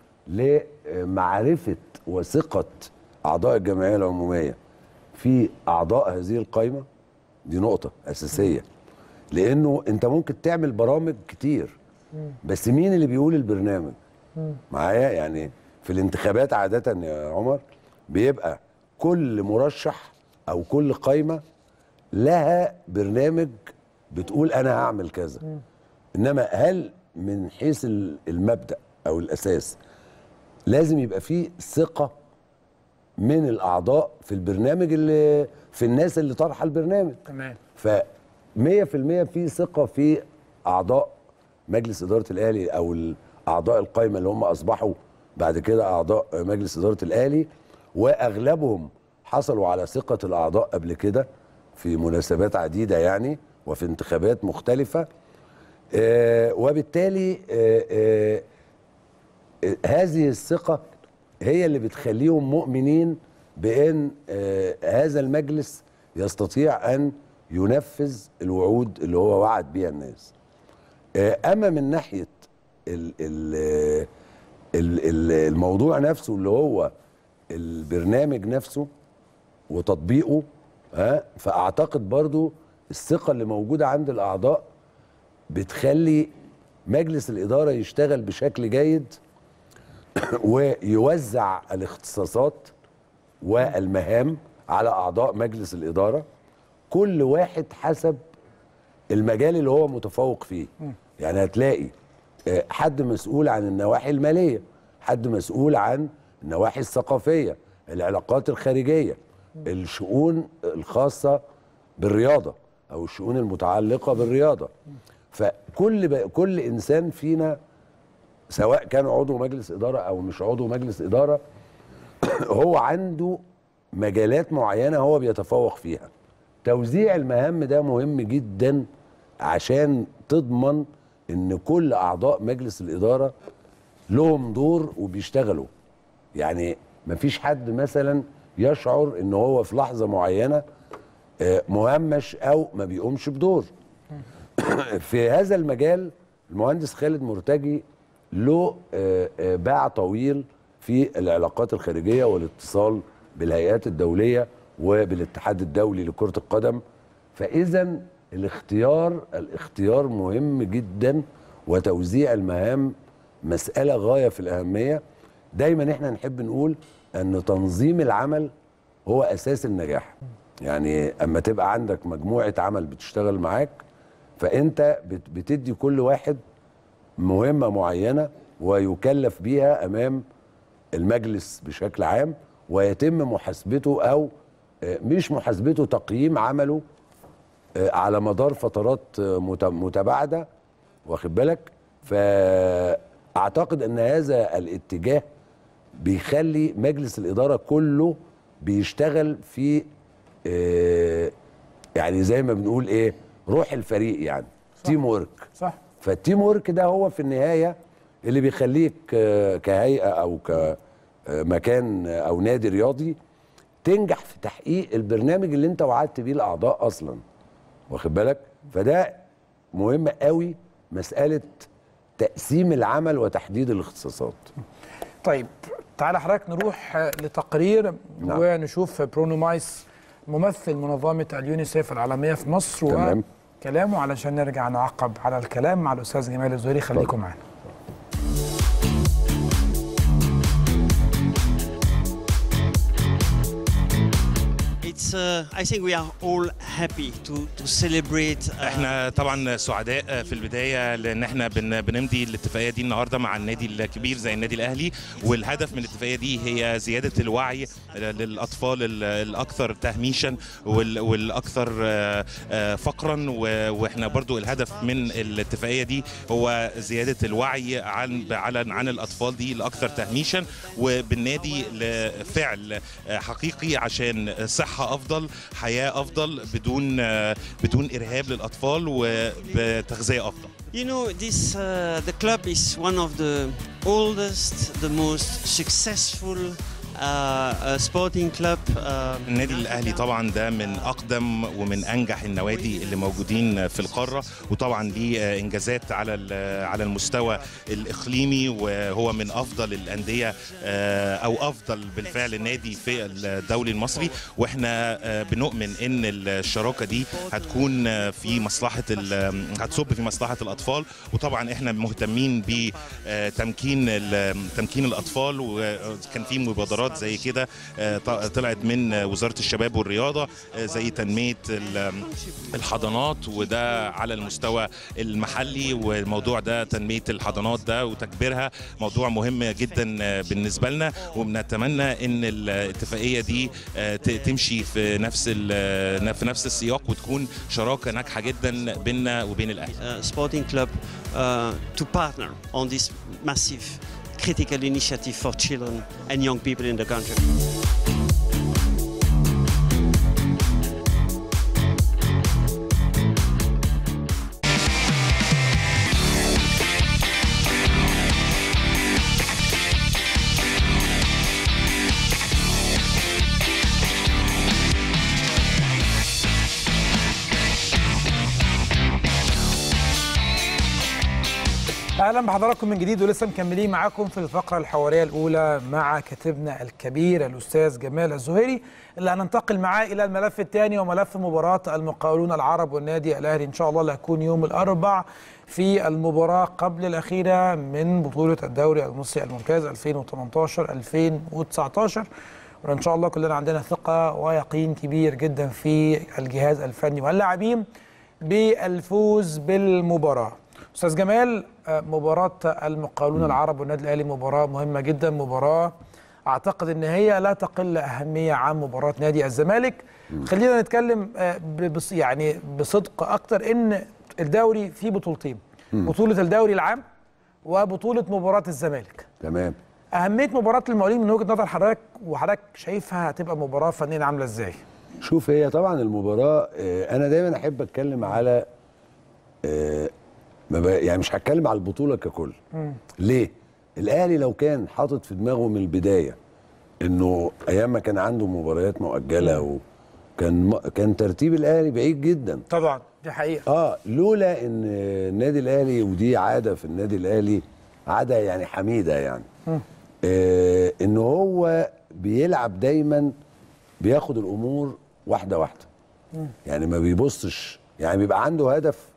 لمعرفه وثقه اعضاء الجمعيه العموميه في اعضاء هذه القائمه دي نقطه اساسيه لانه انت ممكن تعمل برامج كتير بس مين اللي بيقول البرنامج معايا يعني في الانتخابات عاده يا عمر بيبقى كل مرشح او كل قائمه لها برنامج بتقول انا هعمل كذا انما هل من حيث ال- المبدا او الاساس لازم يبقى فيه ثقه من الاعضاء في البرنامج اللي في الناس اللي طرح البرنامج تمام ف 100% في ثقه في اعضاء مجلس اداره الاهلي او ال- اعضاء القائمه اللي هم اصبحوا بعد كده اعضاء مجلس اداره الاهلي واغلبهم حصلوا على ثقه الاعضاء قبل كده في مناسبات عديده يعني وفي انتخابات مختلفه آه، وبالتالي آه، آه، آه، هذه الثقه هي اللي بتخليهم مؤمنين بان آه، هذا المجلس يستطيع ان ينفذ الوعود اللي هو وعد بيها الناس آه، اما من ناحيه ال ال ال ال الموضوع نفسه اللي هو البرنامج نفسه وتطبيقه ها فاعتقد برضو الثقه اللي موجوده عند الاعضاء بتخلي مجلس الاداره يشتغل بشكل جيد ويوزع الاختصاصات والمهام على اعضاء مجلس الاداره كل واحد حسب المجال اللي هو متفوق فيه يعني هتلاقي آه، حد مسؤول عن النواحي الماليه حد مسؤول عن النواحي الثقافيه العلاقات الخارجيه الشؤون الخاصه بالرياضه او الشؤون المتعلقه بالرياضه فكل ب... كل انسان فينا سواء كان عضو مجلس اداره او مش عضو مجلس اداره هو عنده مجالات معينه هو بيتفوق فيها توزيع المهام ده مهم جدا عشان تضمن ان كل اعضاء مجلس الاداره لهم دور وبيشتغلوا يعني مفيش حد مثلا يشعر ان هو في لحظه معينه آه، مهمش او ما بيقومش بدور في هذا المجال المهندس خالد مرتجي له آه، آه، باع طويل في العلاقات الخارجيه والاتصال بالهيئات الدوليه وبالاتحاد الدولي لكره القدم فاذا الاختيار الاختيار مهم جدا وتوزيع المهام مساله غايه في الاهميه دايما احنا نحب نقول ان تنظيم العمل هو اساس النجاح يعني اما تبقى عندك مجموعه عمل بتشتغل معاك فانت بت- بتدي كل واحد مهمه معينه ويكلف بيها امام المجلس بشكل عام ويتم محاسبته او آه، مش محاسبته تقييم عمله آه، على مدار فترات آه، مت- متباعده واخد بالك فاعتقد ان هذا الاتجاه بيخلي مجلس الاداره كله بيشتغل في آه، يعني زي ما بنقول ايه روح الفريق يعني تيم وورك صح فالتيم وورك ده هو في النهايه اللي بيخليك آه، كهيئه او كمكان او نادي رياضي تنجح في تحقيق البرنامج اللي انت وعدت بيه الاعضاء اصلا واخد بالك فده مهم قوي مساله تقسيم العمل وتحديد الاختصاصات طيب تعالى حضرتك نروح آه، لتقرير نعم. ونشوف برونو مايس ممثل منظمة اليونيسيف العالمية في مصر تمام. وكلامه علشان نرجع نعقب على الكلام مع الأستاذ جمال الزهري خليكم معانا It's. Uh, I think we are all happy to to celebrate. Uh, احنا طبعا سعداء في البدايه لان احنا بن بنمضي الاتفاقيه دي النهارده مع النادي الكبير زي النادي الاهلي والهدف من الاتفاقيه دي هي زياده الوعي للاطفال ال- الاكثر تهميشا وال- والاكثر آه، آه، فقرا و- واحنا برضو الهدف من الاتفاقيه دي هو زياده الوعي عن عن عن الاطفال دي الاكثر تهميشا وبالنادي لفعل آه، حقيقي عشان صحه افضل حياه افضل بدون آه، بدون ارهاب للاطفال وبتغذيه افضل you know, this uh, the club is one of the oldest, the most successful uh, uh, sporting club. Uh, النادي الاهلي طبعا ده من اقدم ومن انجح النوادي اللي موجودين في القاره وطبعا ليه آه، انجازات على ال- على المستوى الاقليمي وهو من افضل الانديه آه، او افضل بالفعل النادي في الدوري المصري واحنا آه، بنؤمن ان الشراكه دي هتكون آه، في مصلحه ال- هتصب في مصلحه الاطفال وطبعا احنا مهتمين بتمكين تمكين الاطفال وكان في مبادرات زي كده آه، ط- طلعت من وزاره الشباب والرياضه آه، زي تنميه ال- الحضانات وده على المستوى المحلي والموضوع ده تنميه الحضانات ده وتكبيرها موضوع مهم جدا آه، بالنسبه لنا وبنتمنى ان الاتفاقيه دي آه، ت- تمشي في نفس ال- في نفس السياق وتكون شراكه ناجحه جدا بيننا وبين الاهلي uh, sporting club uh, to partner on this massive critical initiative for children and young people in the country. اهلا بحضراتكم من جديد ولسه مكملين معاكم في الفقره الحواريه الاولى مع كاتبنا الكبير الاستاذ جمال الزهيري اللي هننتقل معاه الى الملف الثاني وملف مباراه المقاولون العرب والنادي الاهلي ان شاء الله اللي هتكون يوم الاربع في المباراه قبل الاخيره من بطوله الدوري المصري الممتاز 2018 2019 وان شاء الله كلنا عندنا ثقه ويقين كبير جدا في الجهاز الفني واللاعبين بالفوز بالمباراه استاذ جمال آه، مباراه المقاولون العرب والنادي الاهلي مباراه مهمه جدا مباراه اعتقد ان هي لا تقل اهميه عن مباراه نادي الزمالك خلينا نتكلم آه، ب- بص يعني بصدق اكتر ان الدوري فيه بطولتين بطوله الدوري العام وبطوله مباراه الزمالك تمام اهميه مباراه المقاولين من وجهه نظر حضرتك وحضرتك شايفها هتبقى مباراه فنيا عامله ازاي شوف هي طبعا المباراه آه، انا دايما احب اتكلم على آه، ما ب- يعني مش هتكلم على البطوله ككل ليه الاهلي لو كان حاطط في دماغه من البدايه انه ايام ما كان عنده مباريات مؤجله وكان م- كان ترتيب الاهلي بعيد جدا طبعا دي حقيقه اه لولا ان النادي الاهلي ودي عاده في النادي الاهلي عاده يعني حميده يعني آه ان هو بيلعب دايما بياخد الامور واحده واحده يعني ما بيبصش يعني بيبقى عنده هدف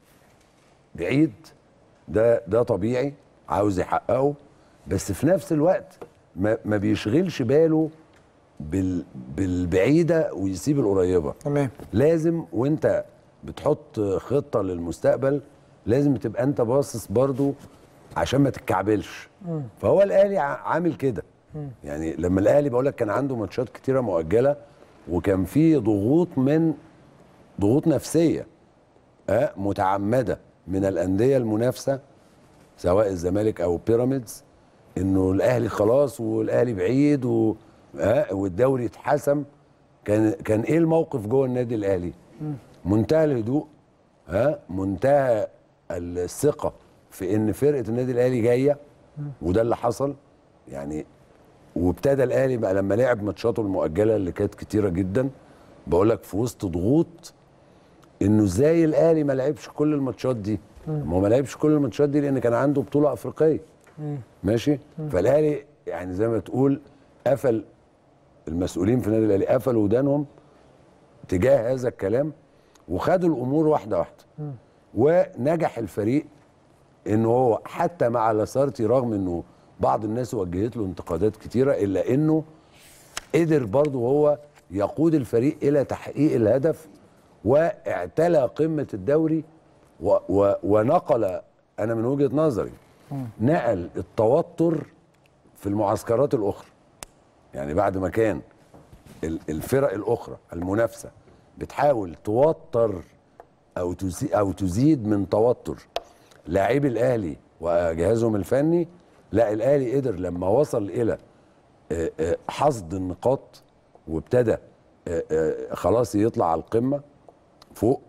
بعيد ده ده طبيعي عاوز يحققه بس في نفس الوقت ما, ما بيشغلش باله بال بالبعيده ويسيب القريبه تمام لازم وانت بتحط خطه للمستقبل لازم تبقى انت باصص برضو عشان ما تتكعبلش فهو الاهلي ع- عامل كده يعني لما الاهلي بقول لك كان عنده ماتشات كتيره مؤجله وكان في ضغوط من ضغوط نفسيه أه متعمده من الانديه المنافسه سواء الزمالك او بيراميدز انه الاهلي خلاص والاهلي بعيد و... أه والدوري اتحسم كان كان ايه الموقف جوه النادي الاهلي منتهى الهدوء ها منتهى الثقه في ان فرقه النادي الاهلي جايه وده اللي حصل يعني وابتدى الاهلي بقى لما لعب ماتشاته المؤجله اللي كانت كتيره جدا بقول لك في وسط ضغوط انه ازاي الاهلي ما لعبش كل الماتشات دي ما هو ما لعبش كل الماتشات دي لان كان عنده بطوله افريقيه ماشي فالاهلي يعني زي ما تقول قفل المسؤولين في النادي الاهلي قفلوا ودانهم تجاه هذا الكلام وخدوا الامور واحده واحده ونجح الفريق ان هو حتى مع لاسارتي رغم انه بعض الناس وجهت له انتقادات كتيره الا انه قدر برضه هو يقود الفريق الى تحقيق الهدف واعتلى قمه الدوري و و ونقل انا من وجهه نظري نقل التوتر في المعسكرات الاخرى يعني بعد ما كان ال- الفرق الاخرى المنافسه بتحاول توتر او تزي او تزيد من توتر لاعبي الاهلي وجهازهم الفني لا الاهلي قدر لما وصل الى آه، آه، حصد النقاط وابتدى آه، آه، خلاص يطلع على القمه فوق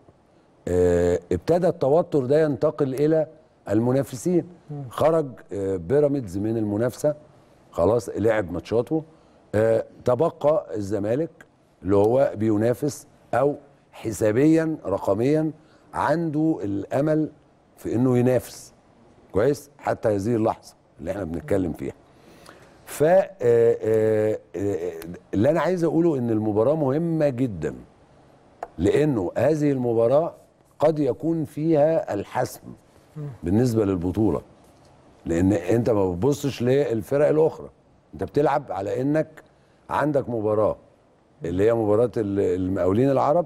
آه، ابتدى التوتر ده ينتقل الى المنافسين خرج آه، بيراميدز من المنافسه خلاص لعب ماتشاته آه، تبقى الزمالك اللي هو بينافس او حسابيا رقميا عنده الامل في انه ينافس كويس حتى هذه اللحظه اللي احنا بنتكلم فيها ف آه، آه، آه، اللي انا عايز اقوله ان المباراه مهمه جدا لانه هذه المباراه قد يكون فيها الحسم بالنسبه للبطوله لان انت ما بتبصش للفرق الاخرى انت بتلعب على انك عندك مباراه اللي هي مباراه ال- المقاولين العرب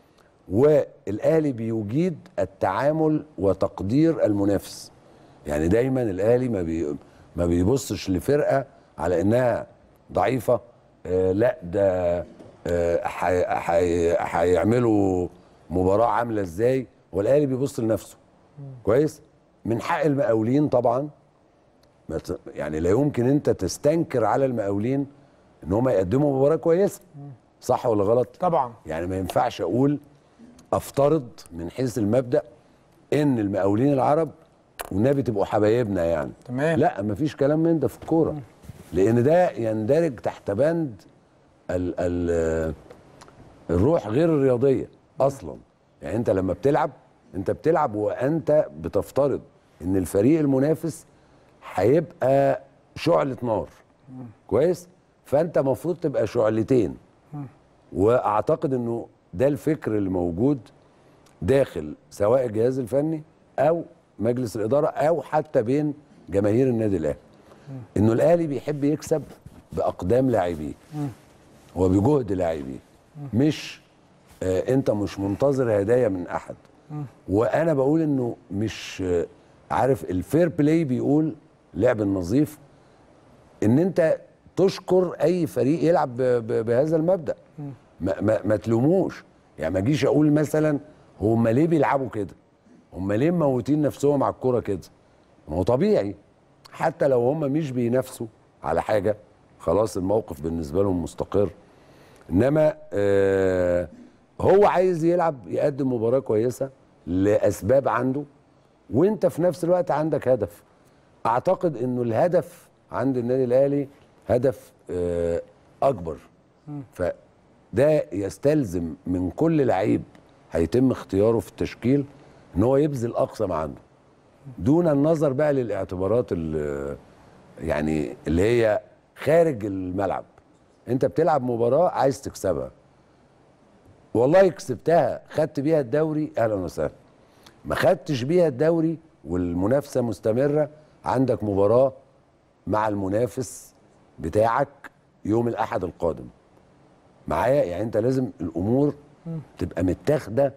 والاهلي بيجيد التعامل وتقدير المنافس يعني دايما الاهلي ما بي ما بيبصش لفرقه على انها ضعيفه آه لا ده آه، حي- حي- هيعملوا مباراه عامله ازاي والاهلي بيبص لنفسه كويس من حق المقاولين طبعا ما ت- يعني لا يمكن انت تستنكر على المقاولين ان هم يقدموا مباراه كويسه صح ولا غلط طبعا يعني ما ينفعش اقول افترض من حيث المبدا ان المقاولين العرب والنبي تبقوا حبايبنا يعني تمام. لا مفيش كلام من ده في الكوره لان ده يندرج تحت بند ال ال الروح غير الرياضيه اصلا يعني انت لما بتلعب انت بتلعب وانت بتفترض ان الفريق المنافس هيبقى شعله نار كويس فانت المفروض تبقى شعلتين واعتقد انه ده الفكر اللي موجود داخل سواء الجهاز الفني او مجلس الاداره او حتى بين جماهير النادي الاهلي انه الاهلي بيحب يكسب باقدام لاعبيه وبجهد لاعبيه مش آه انت مش منتظر هدايا من احد وانا بقول انه مش آه عارف الفير بلاي بيقول لعب النظيف ان انت تشكر اي فريق يلعب ب- ب- بهذا المبدا ما, ما, ما تلوموش يعني ما اجيش اقول مثلا هم ليه بيلعبوا كده هم ليه موتين نفسهم على الكوره كده ما هو طبيعي حتى لو هم مش بينافسوا على حاجه خلاص الموقف بالنسبه لهم مستقر انما آه هو عايز يلعب يقدم مباراه كويسه لاسباب عنده وانت في نفس الوقت عندك هدف اعتقد انه الهدف عند النادي الاهلي هدف آه، اكبر فده يستلزم من كل لعيب هيتم اختياره في التشكيل ان هو يبذل اقصى ما عنده دون النظر بقى للاعتبارات اللي يعني اللي هي خارج الملعب انت بتلعب مباراه عايز تكسبها والله كسبتها خدت بيها الدوري اهلا وسهلا ما خدتش بيها الدوري والمنافسه مستمره عندك مباراه مع المنافس بتاعك يوم الاحد القادم معايا يعني انت لازم الامور تبقى متاخده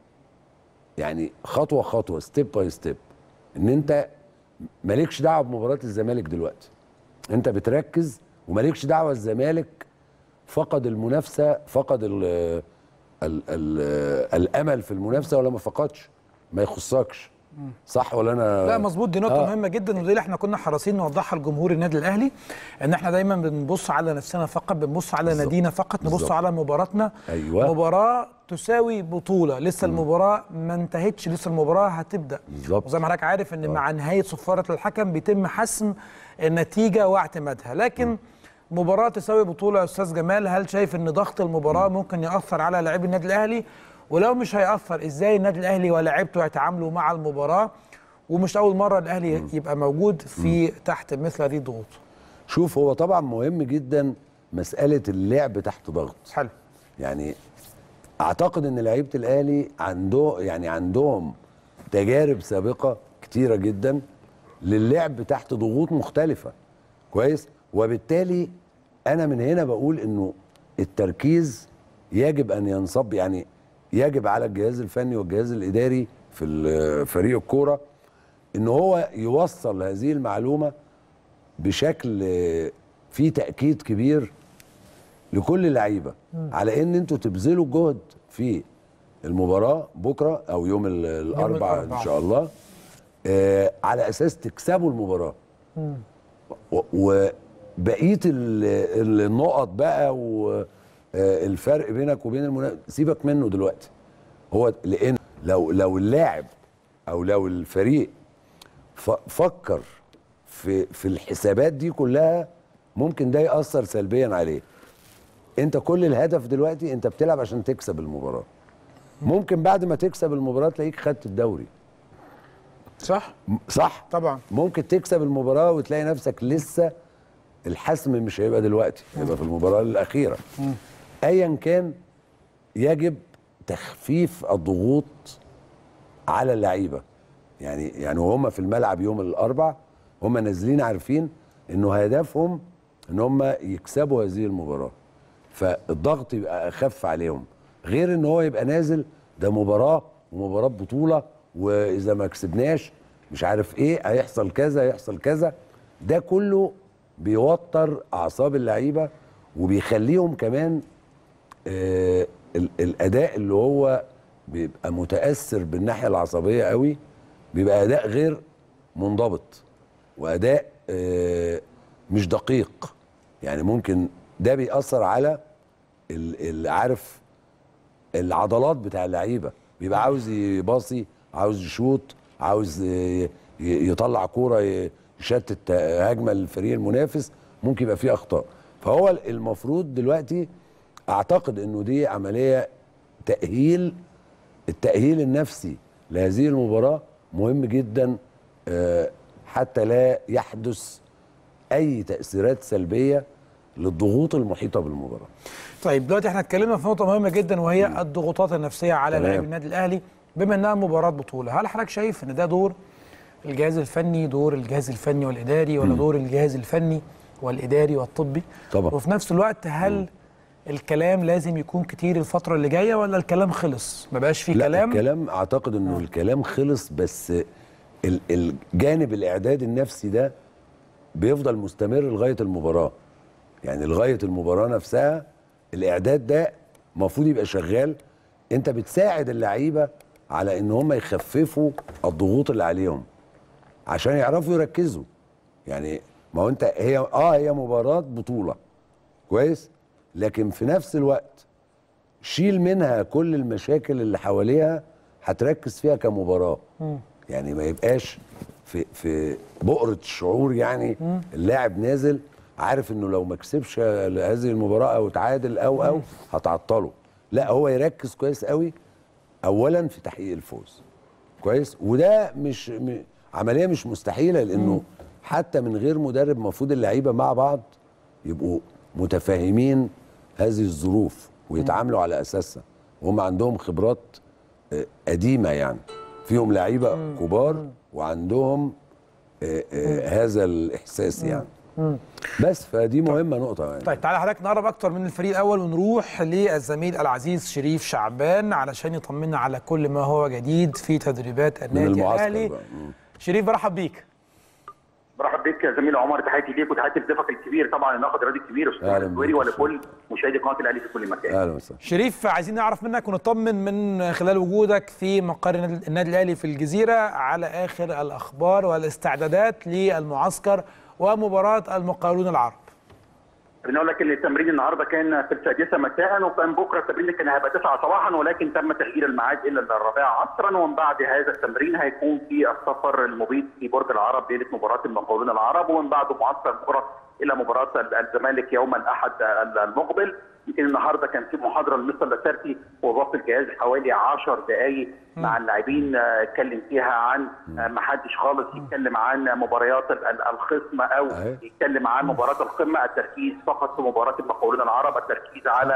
يعني خطوه خطوه ستيب باي ستيب ان انت مالكش دعوه بمباراه الزمالك دلوقتي انت بتركز ومالكش دعوه الزمالك فقد المنافسه فقد ال ال ال الامل في المنافسه ولا ما فقدش ما يخصكش صح ولا انا لا مظبوط دي نقطة آه. آه. مهمة جدا ودي اللي احنا كنا حريصين نوضحها لجمهور النادي الأهلي إن احنا دايما بنبص على نفسنا فقط بنبص على بالظبط. نادينا فقط نبص بالظبط. على مباراتنا أيوة. مباراة تساوي بطولة لسه المباراة ما انتهتش لسه المباراة هتبدأ بالظبط. وزي ما حضرتك عارف إن مع نهاية صفارة الحكم بيتم حسم النتيجة واعتمادها لكن مباراة تساوي بطولة يا أستاذ جمال هل شايف إن ضغط المباراة ممكن يأثر على لاعبي النادي الأهلي ولو مش هيأثر إزاي النادي الأهلي ولاعيبته يتعاملوا مع المباراة ومش أول مرة الأهلي يبقى موجود في تحت مثل هذه الضغوط شوف هو طبعا مهم جدا مساله اللعب تحت ضغط حلو يعني اعتقد ان لعيبه الاهلي عنده يعني عندهم تجارب سابقه كتيره جدا للعب تحت ضغوط مختلفه كويس وبالتالي انا من هنا بقول انه التركيز يجب ان ينصب يعني يجب على الجهاز الفني والجهاز الاداري في ال- فريق الكوره ان هو يوصل هذه المعلومه بشكل آه، فيه تاكيد كبير لكل اللعيبه على ان انتوا تبذلوا جهد في المباراه بكره او يوم ال- الاربعاء ان الأربعاء. شاء الله آه على اساس تكسبوا المباراه و- وبقيه ال- النقط بقى والفرق بينك وبين المنافس سيبك منه دلوقتي هو لان لو لو اللاعب او لو الفريق ف- فكر في في الحسابات دي كلها ممكن ده ياثر سلبيا عليه انت كل الهدف دلوقتي انت بتلعب عشان تكسب المباراه ممكن بعد ما تكسب المباراه تلاقيك خدت الدوري صح؟ م- صح طبعا ممكن تكسب المباراه وتلاقي نفسك لسه الحسم مش هيبقى دلوقتي هيبقى في المباراه الاخيره ايا كان يجب تخفيف الضغوط على اللعيبه يعني يعني وهم في الملعب يوم الاربع هم نازلين عارفين انه هدفهم ان هم يكسبوا هذه المباراه فالضغط يبقى اخف عليهم غير ان هو يبقى نازل ده مباراه ومباراه بطوله واذا ما كسبناش مش عارف ايه هيحصل كذا هيحصل كذا ده كله بيوتر اعصاب اللعيبه وبيخليهم كمان آه ال- الاداء اللي هو بيبقى متاثر بالناحيه العصبيه قوي بيبقى اداء غير منضبط واداء آه، مش دقيق يعني ممكن ده بيأثر على ال- ال- عارف العضلات بتاع اللعيبه بيبقى عاوز يباصي عاوز يشوط عاوز ي- ي- يطلع كوره ي- يشتت هجمه للفريق المنافس ممكن يبقى فيه اخطاء فهو المفروض دلوقتي اعتقد انه دي عمليه تاهيل التاهيل النفسي لهذه المباراه مهم جدا آه، حتى لا يحدث اي تاثيرات سلبيه للضغوط المحيطه بالمباراه طيب دلوقتي احنا اتكلمنا في نقطه مهمه جدا وهي الضغوطات النفسيه على تمام. لاعبي النادي الاهلي بما انها مباراه بطوله هل حضرتك شايف ان ده دور الجهاز الفني دور الجهاز الفني والاداري ولا دور الجهاز الفني والاداري والطبي طبعا. وفي نفس الوقت هل الكلام لازم يكون كتير الفتره اللي جايه ولا الكلام خلص ما بقاش فيه لا كلام الكلام اعتقد انه الكلام خلص بس ال- الجانب الاعداد النفسي ده بيفضل مستمر لغايه المباراه يعني لغايه المباراه نفسها الاعداد ده المفروض يبقى شغال انت بتساعد اللعيبه على ان هم يخففوا الضغوط اللي عليهم عشان يعرفوا يركزوا يعني ما هو انت هي اه هي مباراه بطوله كويس لكن في نفس الوقت شيل منها كل المشاكل اللي حواليها هتركز فيها كمباراه يعني ما يبقاش في في بؤره الشعور يعني اللاعب نازل عارف انه لو ما كسبش هذه المباراه او تعادل او او هتعطله لا هو يركز كويس قوي اولا في تحقيق الفوز كويس وده مش م... عمليه مش مستحيله لانه حتى من غير مدرب المفروض اللعيبه مع بعض يبقوا متفاهمين هذه الظروف ويتعاملوا على اساسها وهم عندهم خبرات آه، قديمه يعني فيهم لعيبه كبار وعندهم آه، آه، هذا الاحساس يعني بس فدي مهمه نقطه يعني طيب تعالى حضرتك نقرب اكتر من الفريق الاول ونروح للزميل العزيز شريف شعبان علشان يطمنا على كل ما هو جديد في تدريبات من النادي المعسكر الاهلي بقى مم. شريف برحب بيك برحب بيك يا زميل عمر تحياتي ليك وتحياتي لضيفك الكبير طبعا الناقد الرياضي الكبير استاذ أهلا الزويري بيك. ولكل مشاهدي قناه الاهلي في كل مكان. اهلا وسهلا شريف عايزين نعرف منك ونطمن من خلال وجودك في مقر النادي النادي الاهلي في الجزيره على اخر الاخبار والاستعدادات للمعسكر ومباراه المقاولون العرب بنقول لك ان التمرين النهارده كان في السادسه مساء وكان بكره التمرين كان هيبقى 9 صباحا ولكن تم تغيير الميعاد الى الرابعه عصرا ومن بعد هذا التمرين هيكون في السفر المبيت في برج العرب ليله مباراه المقاولون العرب ومن بعده معسكر بكره الى مباراه الزمالك يوم الاحد المقبل يمكن النهارده كان في محاضره لمستر لاسارتي ووقت الجهاز حوالي 10 دقائق مع اللاعبين آه، اتكلم فيها عن آه، ما حدش خالص يتكلم عن مباريات ال- ال- الخصم او أهي. يتكلم عن مباراه القمه التركيز فقط في مباراه المقاولون العرب التركيز على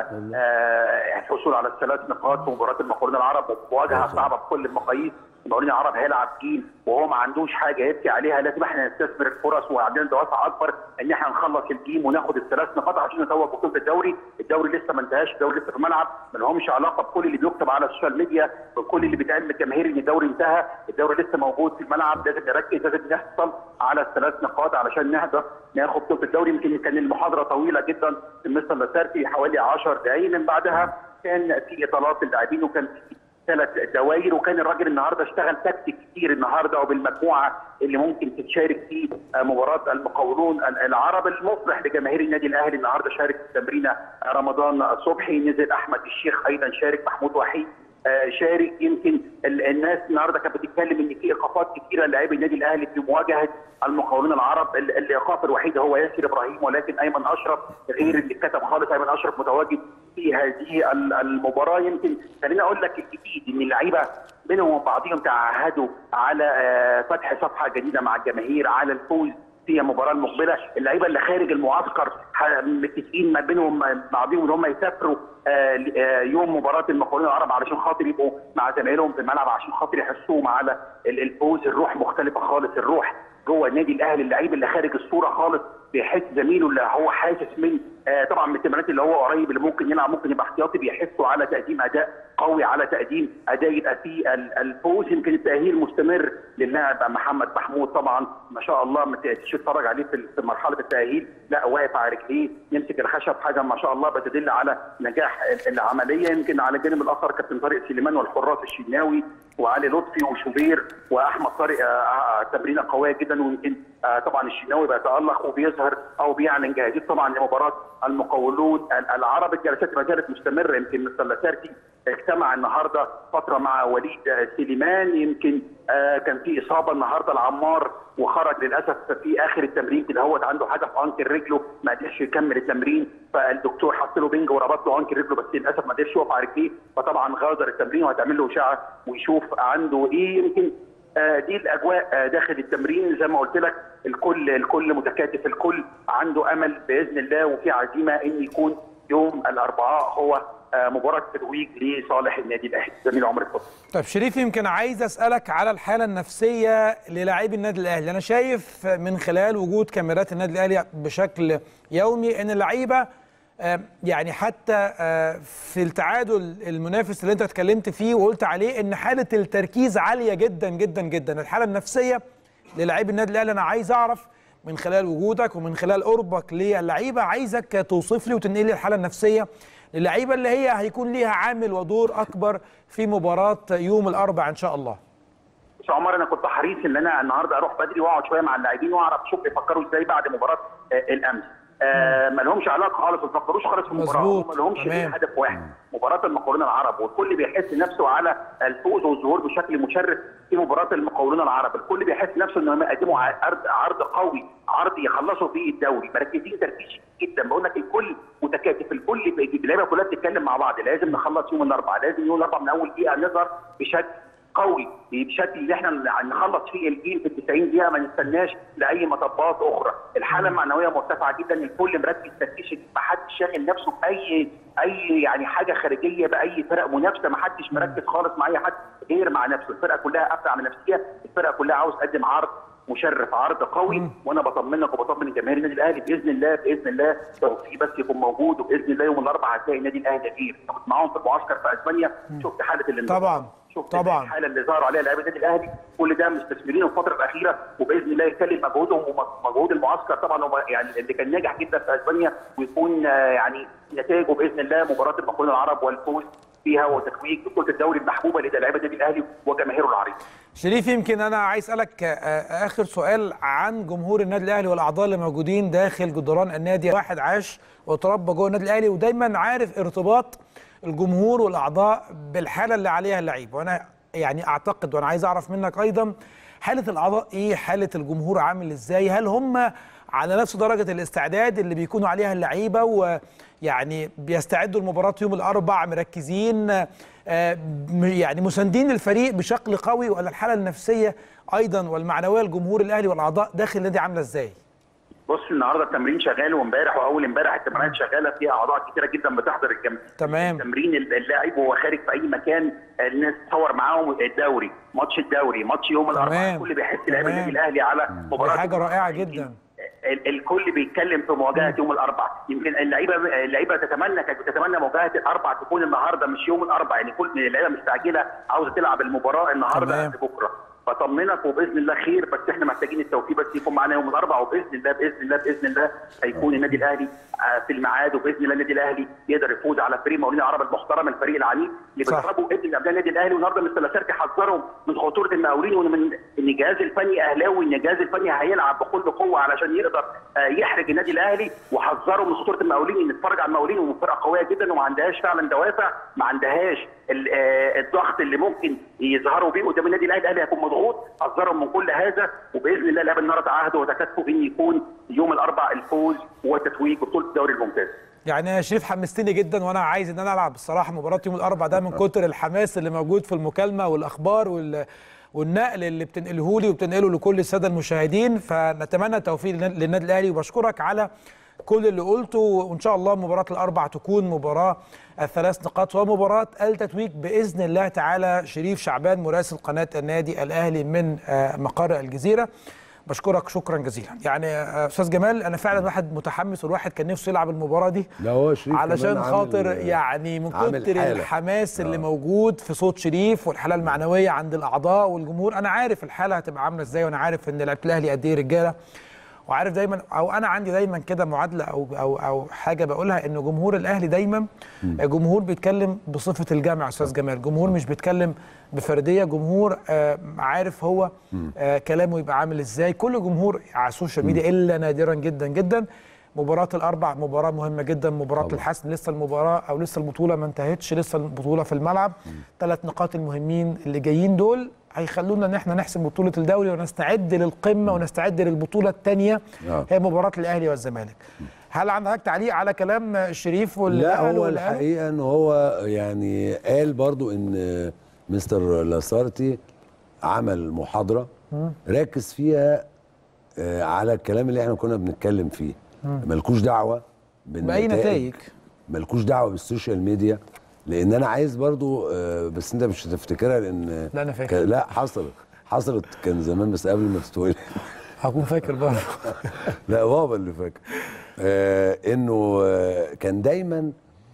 آه، الحصول على الثلاث نقاط في مباراه المقاولون العرب ومواجهه صعبه بكل المقاييس المقاولين العرب هيلعب جيل وهو ما عندوش حاجه يبكي عليها لازم احنا نستثمر الفرص وعندنا دوافع اكبر ان احنا نخلص الجيم وناخد الثلاث نقاط عشان نتوج بطوله الدوري، الدوري لسه ما انتهاش، الدوري لسه في الملعب، ما لهمش علاقه بكل اللي بيكتب على السوشيال ميديا بكل اللي بيتقال من الجماهير ان الدوري انتهى، الدوري لسه موجود في الملعب لازم نركز لازم نحصل على الثلاث نقاط علشان نهدف ناخد بطوله الدوري يمكن كان المحاضره طويله جدا في مستر لاسارتي حوالي 10 دقائق من بعدها كان في اطالات اللاعبين وكان في ثلاث دوائر وكان الراجل النهارده اشتغل تكتيك كتير النهارده وبالمجموعه اللي ممكن تتشارك في آه، مباراه المقاولون ال- العرب المفرح لجماهير النادي الاهلي النهارده شارك في تمرين رمضان صبحي نزل احمد الشيخ ايضا شارك محمود وحيد آه، شارك يمكن ال- الناس النهارده كانت بتتكلم ان في ايقافات كثيره للاعبي النادي الاهلي في مواجهه المقاولون العرب ال- الايقاف الوحيد هو ياسر ابراهيم ولكن ايمن اشرف غير اللي كتب خالص ايمن اشرف متواجد في هذه ال- المباراه يمكن خليني اقول لك الجديد ان اللعيبه بينهم وبعضهم تعهدوا على آه، فتح صفحه جديده مع الجماهير على الفوز في المباراه المقبله اللعيبه اللي خارج المعسكر ح- متفقين ما بينهم بعضهم ان هم يسافروا آه، ل- آه، يوم مباراه المقاولون العرب علشان خاطر يبقوا مع زمايلهم في الملعب عشان خاطر يحسوهم على ال- الفوز الروح مختلفه خالص الروح جوه النادي الاهلي اللعيب اللي خارج الصوره خالص بيحس زميله اللي هو حاسس من آه، طبعا من التمرينات اللي هو قريب اللي ممكن يلعب ممكن يبقى احتياطي بيحسوا على تقديم اداء قوي على تقديم اداء يبقى فيه ال- الفوز يمكن التاهيل مستمر للاعب محمد محمود طبعا ما شاء الله ما تيجي تتفرج عليه في في مرحله التاهيل لا واقف على رجليه يمسك الخشب حاجه ما شاء الله بتدل على نجاح ال- العمليه يمكن على الجانب الاخر كابتن طارق سليمان والحراس الشناوي وعلي لطفي وشوبير واحمد طارق آه، آه، تمرينه قويه جدا جدا ويمكن آه، طبعا الشناوي بيتالق وبيظهر او بيعلن جاهزيته طبعا لمباراه المقاولون ال- العرب الجلسات ما زالت مستمره يمكن مستر لاسارتي اجتمع النهارده فتره مع وليد آه، سليمان يمكن آه، كان في اصابه النهارده لعمار وخرج للاسف في اخر التمرين كده هو عنده حاجه في عنق رجله ما قدرش يكمل التمرين فالدكتور حط له بنج وربط له عنق رجله بس للاسف ما قدرش يقف على رجليه فطبعا غادر التمرين وهتعمل له اشعه ويشوف عنده ايه يمكن آه، دي الاجواء آه، داخل التمرين زي ما قلت لك الكل الكل متكاتف الكل عنده امل باذن الله وفي عزيمه ان يكون يوم الاربعاء هو آه، مباراه تتويج لصالح النادي الاهلي زميل عمر الفضل طيب شريف يمكن عايز اسالك على الحاله النفسيه للاعبي النادي الاهلي انا شايف من خلال وجود كاميرات النادي الاهلي بشكل يومي ان اللعيبه آه، يعني حتى آه، في التعادل المنافس اللي انت اتكلمت فيه وقلت عليه ان حاله التركيز عاليه جدا جدا جدا الحاله النفسيه للاعبي النادي الاهلي انا عايز اعرف من خلال وجودك ومن خلال قربك للعيبه عايزك توصف لي وتنقل لي الحاله النفسيه للعيبه اللي هي هيكون ليها عامل ودور اكبر في مباراه يوم الاربعاء ان شاء الله بس عمر انا كنت حريص ان انا النهارده اروح بدري واقعد شويه مع اللاعبين واعرف اشوف بيفكروا ازاي بعد مباراه آه، الامس آه ما لهمش علاقه خالص ما بيفكروش خالص في المباراه مظبوط. هم ما لهمش تمام. غير هدف واحد مباراه المقاولون العرب والكل بيحس نفسه على الفوز والظهور بشكل مشرف في مباراه المقاولون العرب الكل بيحس نفسه انهم يقدموا عرض عرض قوي عرض يخلصوا فيه الدوري مركزين تركيز بجدا بقول لك الكل متكاتف الكل اللعيبه كلها بتتكلم مع بعض لازم نخلص يوم الاربعاء لازم يوم الاربعاء من اول دقيقه نظهر بشكل قوي بشكل اللي احنا نخلص فيه الجيل في ال 90 دقيقه ما نستناش لاي مطبات اخرى، الحاله المعنويه مرتفعه جدا الكل مركز تركيز شديد ما حدش شاغل نفسه باي اي يعني حاجه خارجيه باي فرق منافسه ما حدش مركز خالص مع اي حد غير مع نفسه، الفرقه كلها قافله على نفسها، الفرقه كلها عاوز تقدم عرض مشرف عرض قوي وانا بطمنك وبطمن جماهير النادي الاهلي باذن الله باذن الله توفيق بس يكون موجود وباذن الله يوم الاربعاء هتلاقي النادي الاهلي كتير كنت معاهم في المعسكر في اسبانيا شفت حاله الانضباط طبعا شفت طبعا الحاله اللي ظهروا عليها لاعبي النادي الاهلي كل ده مستثمرين الفتره الاخيره وباذن الله يكلم مجهودهم ومجهود المعسكر طبعا هم يعني اللي كان ناجح جدا في اسبانيا ويكون آه، يعني نتائجه باذن الله مباراه المقاولون العرب والفوز فيها وتتويج بطوله الدوري المحبوبه لدى لاعبي النادي الاهلي وجماهيره العريضه. شريف يمكن انا عايز اسالك آه، اخر سؤال عن جمهور النادي الاهلي والاعضاء اللي موجودين داخل جدران النادي واحد عاش وتربى جوه النادي الاهلي ودايما عارف ارتباط الجمهور والاعضاء بالحاله اللي عليها اللعيب وانا يعني اعتقد وانا عايز اعرف منك ايضا حاله الاعضاء ايه حاله الجمهور عامل ازاي هل هم على نفس درجه الاستعداد اللي بيكونوا عليها اللعيبه ويعني بيستعدوا لمباراه يوم الاربعاء مركزين آه، م- يعني مساندين الفريق بشكل قوي ولا الحاله النفسيه ايضا والمعنويه لجمهور الاهلي والاعضاء داخل النادي عامله ازاي؟ بص النهارده التمرين شغال وامبارح واول امبارح التمرينات شغاله فيها اعضاء كتيره جدا بتحضر الجم... تمام. التمرين اللاعب وهو خارج في اي مكان الناس تصور معاهم الدوري ماتش الدوري ماتش يوم الاربعاء تمام. الكل بيحس لاعب تمام. النادي الاهلي على مباراه دي حاجه رائعه يمكن جدا ال- الكل بيتكلم في مواجهه يوم الاربعاء يمكن اللعيبه اللعيبه تتمنى كانت بتتمنى مواجهه الاربعاء تكون النهارده مش يوم الاربعاء يعني كل اللعيبه مستعجله عاوزه تلعب المباراه النهارده تمام. قبل بكره بطمنك وباذن الله خير بس احنا محتاجين التوفيق بس يكون معانا يوم الاربعاء وباذن الله باذن الله باذن الله هيكون النادي الاهلي آه، في الميعاد وباذن الله النادي الاهلي يقدر يفوز على فريق مقاولين العرب المحترم الفريق العنيد اللي صح. بيدربوا ابن ابناء النادي الاهلي والنهارده مستر لاسارتي حذرهم من خطوره المقاولين وان من ان الجهاز الفني اهلاوي ان الجهاز الفني هيلعب بكل قوه علشان يقدر آه، يحرج النادي الاهلي وحذروا من خطوره المقاولين ان نتفرج على المقاولين وهم فرقه قويه جدا وما عندهاش فعلا دوافع ما عندهاش ال- آه، الضغط اللي ممكن يظهروا بيه قدام النادي الاهلي الاهلي هيكون مضغوط حذرهم من كل هذا وباذن الله لاعب النهارده تعهدوا وتكاتفوا ان يكون يوم الاربعاء الفوز والتتويج ببطوله الدوري الممتاز يعني يا شريف حمستني جدا وانا عايز ان انا العب الصراحه مباراه يوم الاربعاء ده من كتر الحماس اللي موجود في المكالمه والاخبار وال والنقل اللي بتنقله لي وبتنقله لكل الساده المشاهدين فنتمنى التوفيق للنا- للنادي الاهلي وبشكرك على كل اللي قلته وان شاء الله مباراه الاربع تكون مباراه الثلاث نقاط ومباراه التتويج باذن الله تعالى شريف شعبان مراسل قناه النادي الاهلي من آه، مقر الجزيره بشكرك شكرا جزيلا يعني آه، استاذ جمال انا فعلا واحد متحمس والواحد كان نفسه يلعب المباراه دي لا هو شريف علشان كمان خاطر عامل- يعني من عامل كتر حالة. الحماس اللي موجود في صوت شريف والحاله المعنويه عند الاعضاء والجمهور انا عارف الحاله هتبقى عامله ازاي وانا عارف ان لعيبه الاهلي قد ايه رجاله وعارف دايما او انا عندي دايما كده معادله او او او حاجه بقولها ان جمهور الاهلي دايما جمهور بيتكلم بصفه الجامع يا استاذ جمال جمهور مش بيتكلم بفرديه جمهور آه عارف هو آه كلامه يبقى عامل ازاي كل جمهور على السوشيال ميديا الا نادرا جدا جدا مباراة الأربع مباراة مهمة جدا مباراة الحسم لسه المباراة أو لسه البطولة ما انتهتش لسه البطولة في الملعب ثلاث نقاط المهمين اللي جايين دول هيخلونا ان احنا نحسم بطولة الدوري ونستعد للقمة ونستعد للبطولة الثانية آه. هي مباراة الأهلي والزمالك هل عندك تعليق على كلام الشريف واللي لا قاله هو واللي قاله؟ الحقيقه ان هو يعني قال برضو ان مستر لاسارتي عمل محاضره ركز فيها آه، على الكلام اللي احنا كنا بنتكلم فيه ملكوش دعوه بأي نتائج ملكوش دعوه بالسوشيال ميديا لان انا عايز برضو آه، بس انت مش هتفتكرها لان لا أنا فاكر. ك- لا حصلت حصلت كان زمان بس قبل ما تتولد هكون فاكر برضه لا بابا اللي فاكر آه انه آه كان دايما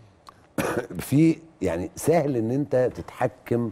في يعني سهل ان انت تتحكم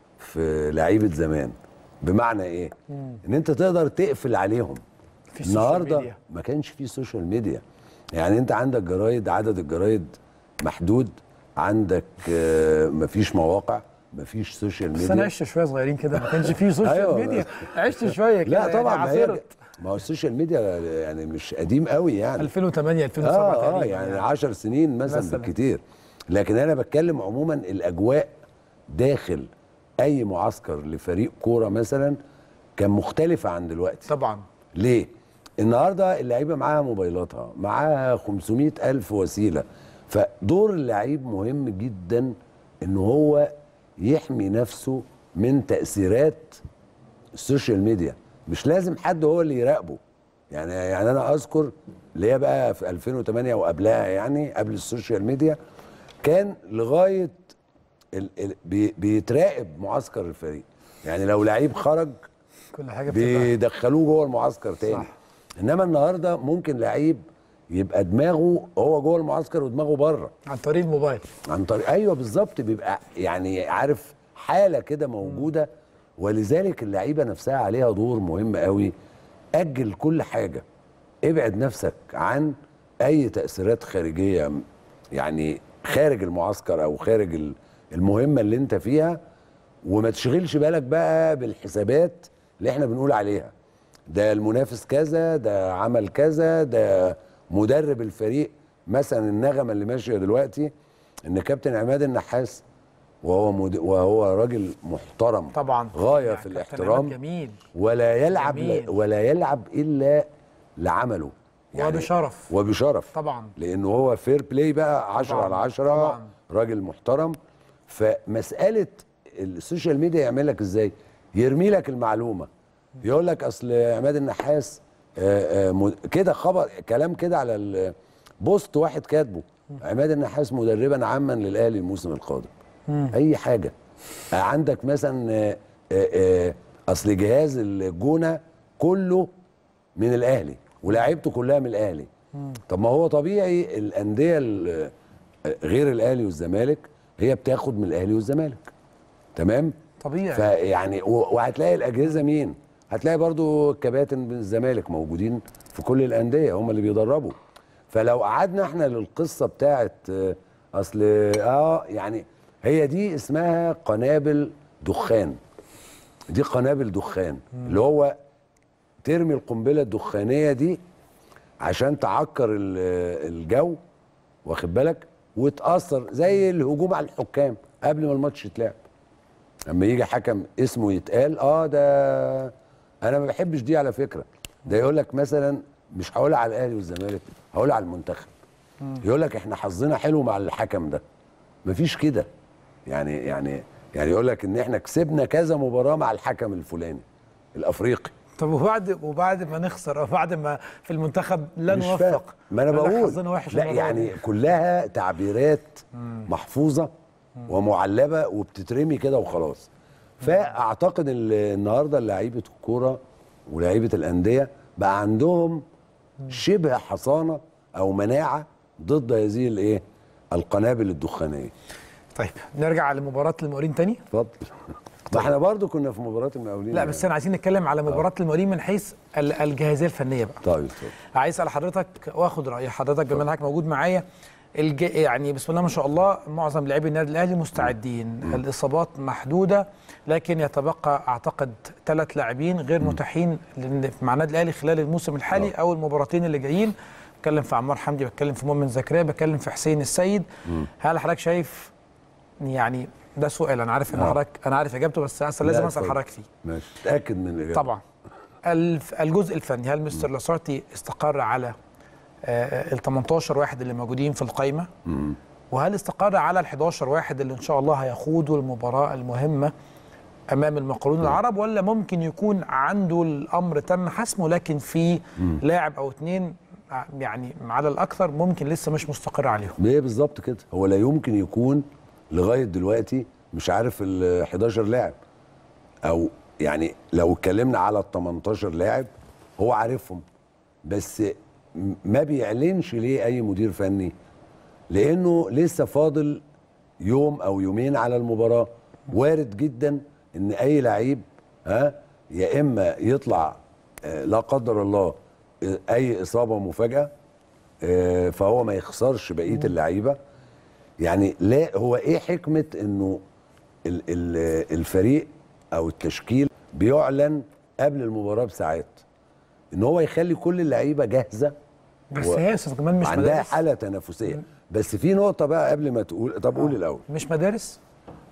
في لعيبه زمان بمعنى ايه ان انت تقدر تقفل عليهم في السوشيال النهارده ميديا. ما كانش في سوشيال ميديا يعني انت عندك جرايد عدد الجرايد محدود عندك آه مفيش مواقع مفيش سوشيال بس انا ميديا عشت شويه صغيرين كده ما كانش فيه سوشيال أيوة. ميديا عشت شويه كده لا طبعا يعني ما هي عاصرت ما هو السوشيال ميديا يعني مش قديم قوي يعني 2008 2007 اه اه تقريبا يعني 10 سنين مثلا, مثلاً. بالكتير لكن انا بتكلم عموما الاجواء داخل اي معسكر لفريق كوره مثلا كان مختلفه عن دلوقتي طبعا ليه النهارده اللعيبه معاها موبايلاتها معاها 500 الف وسيله فدور اللعيب مهم جدا ان هو يحمي نفسه من تاثيرات السوشيال ميديا مش لازم حد هو اللي يراقبه يعني يعني انا اذكر اللي هي بقى في 2008 وقبلها يعني قبل السوشيال ميديا كان لغايه ال ال بي بيتراقب معسكر الفريق يعني لو لعيب خرج كل حاجه بتبقى بيدخلوه جوه المعسكر تاني صح. انما النهارده ممكن لعيب يبقى دماغه هو جوه المعسكر ودماغه بره عن طريق الموبايل عن طريق ايوه بالظبط بيبقى يعني عارف حاله كده موجوده ولذلك اللعيبه نفسها عليها دور مهم قوي اجل كل حاجه ابعد نفسك عن اي تاثيرات خارجيه يعني خارج المعسكر او خارج ال- المهمه اللي انت فيها وما تشغلش بالك بقى بالحسابات اللي احنا بنقول عليها ده المنافس كذا ده عمل كذا ده مدرب الفريق مثلا النغمه اللي ماشيه دلوقتي ان كابتن عماد النحاس وهو مد... وهو راجل محترم طبعا غايه يعني في كابتن الاحترام عماد جميل ولا يلعب جميل. ولا يلعب الا لعمله وبشرف. وبشرف طبعا. لانه هو فير بلاي بقى 10 طبعاً. على 10 طبعاً. راجل محترم فمساله السوشيال ميديا يعمل لك ازاي يرمي لك المعلومه يقول لك اصل عماد النحاس آه، آه، مد- كده خبر كلام كده على البوست واحد كاتبه عماد النحاس مدربا عاما للاهلي الموسم القادم اي حاجه آه، عندك مثلا آه، آه، آه، اصل جهاز الجونه كله من الاهلي ولاعيبته كلها من الاهلي طب ما هو طبيعي الانديه ال- غير الاهلي والزمالك هي بتاخد من الاهلي والزمالك تمام طبيعي فيعني و- وهتلاقي الاجهزه مين هتلاقي برضو الكباتن من الزمالك موجودين في كل الانديه هم اللي بيدربوا فلو قعدنا احنا للقصه بتاعت آه، اصل اه يعني هي دي اسمها قنابل دخان دي قنابل دخان اللي هو ترمي القنبله الدخانيه دي عشان تعكر ال- الجو واخد بالك وتاثر زي الهجوم على الحكام قبل ما الماتش يتلعب اما يجي حكم اسمه يتقال اه ده انا ما بحبش دي على فكره ده يقول لك مثلا مش هقولها على الاهلي والزمالك هقولها على المنتخب يقول لك احنا حظنا حلو مع الحكم ده مفيش كده يعني يعني يعني يقول لك ان احنا كسبنا كذا مباراه مع الحكم الفلاني الافريقي طب وبعد وبعد ما نخسر او بعد ما في المنتخب لا مش فاهم. نوفق ما انا قال لك بقول حظنا وحش لا المرة يعني دي. كلها تعبيرات محفوظه ومعلبه وبتترمي كده وخلاص فاعتقد ال- النهارده لعيبه الكوره ولعيبه الانديه بقى عندهم شبه حصانه او مناعه ضد هذه الايه القنابل الدخانيه طيب نرجع لمباراه المقاولين تاني اتفضل ما احنا برضو كنا في مباراه المقاولين لا بس انا عايزين نتكلم على مباراه المقاولين من حيث ال- الجاهزيه الفنيه بقى طيب اتفضل. عايز اسال حضرتك واخد راي حضرتك بما انك موجود معايا الج... يعني بسم الله ما شاء الله معظم لاعبي النادي الاهلي مستعدين الاصابات محدوده لكن يتبقى اعتقد ثلاث لاعبين غير متاحين لأن مع النادي الاهلي خلال الموسم الحالي او المباراتين اللي جايين بتكلم في عمار حمدي بتكلم في مؤمن زكريا بتكلم في حسين السيد هل حضرتك شايف يعني ده سؤال انا عارف ان آه. حضرتك انا عارف اجابته بس أصل لا، لازم اسال اتفضل. حضرتك فيه ماشي تاكد من الاجابه طبعا الف- الجزء الفني هل مستر لاسارتي استقر على ال 18 واحد اللي موجودين في القائمه وهل استقر على ال 11 واحد اللي ان شاء الله هيخوضوا المباراه المهمه امام المقاولون العرب ولا ممكن يكون عنده الامر تم حسمه لكن في لاعب او اتنين ع- يعني على الاكثر ممكن لسه مش مستقر عليهم هي بالظبط كده هو لا يمكن يكون لغايه دلوقتي مش عارف ال 11 لاعب او يعني لو اتكلمنا على ال 18 لاعب هو عارفهم بس م- ما بيعلنش ليه اي مدير فني لانه لسه فاضل يوم او يومين على المباراه وارد جدا ان اي لعيب ها يا اما يطلع آه، لا قدر الله آه، اي اصابه مفاجاه آه، فهو ما يخسرش بقيه اللعيبه يعني لا هو ايه حكمه انه ال- ال- الفريق او التشكيل بيعلن قبل المباراه بساعات ان هو يخلي كل اللعيبه جاهزه بس و- هي يا استاذ كمان مش عندها مدارس حاله تنافسيه بس في نقطه بقى قبل ما تقول طب قول الاول مش مدارس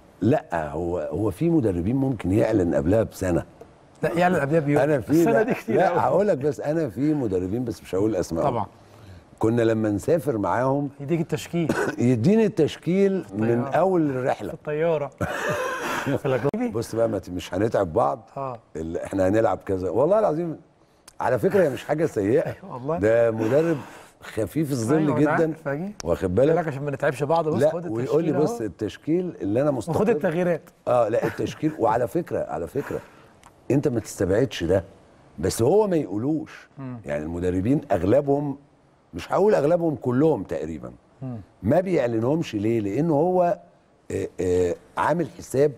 لا هو هو في مدربين ممكن يعلن قبلها بسنه لا يعلن قبلها بيوم انا في السنه لا, دي كتير لا أوي. هقول لك بس انا في مدربين بس مش هقول اسماء طبعا كنا لما نسافر معاهم يديك التشكيل يديني التشكيل من الطيارة. اول الرحله الطياره في الأجنبي. بص بقى ما ت- مش هنتعب بعض اه ال- احنا هنلعب كذا والله العظيم على فكره هي مش حاجه سيئه والله. ده مدرب خفيف الظل أيوة، أنا جدا عارف، أجي. واخد بالك بالك عشان ما نتعبش بعض بص لا خد ويقول لي التشكيل بص أهو. التشكيل اللي انا مستقر وخد التغييرات اه لا التشكيل وعلى فكره على فكره انت ما تستبعدش ده بس هو ما يقولوش يعني المدربين اغلبهم مش هقول اغلبهم كلهم تقريبا ما بيعلنهمش ليه لانه هو آه، آه، عامل حساب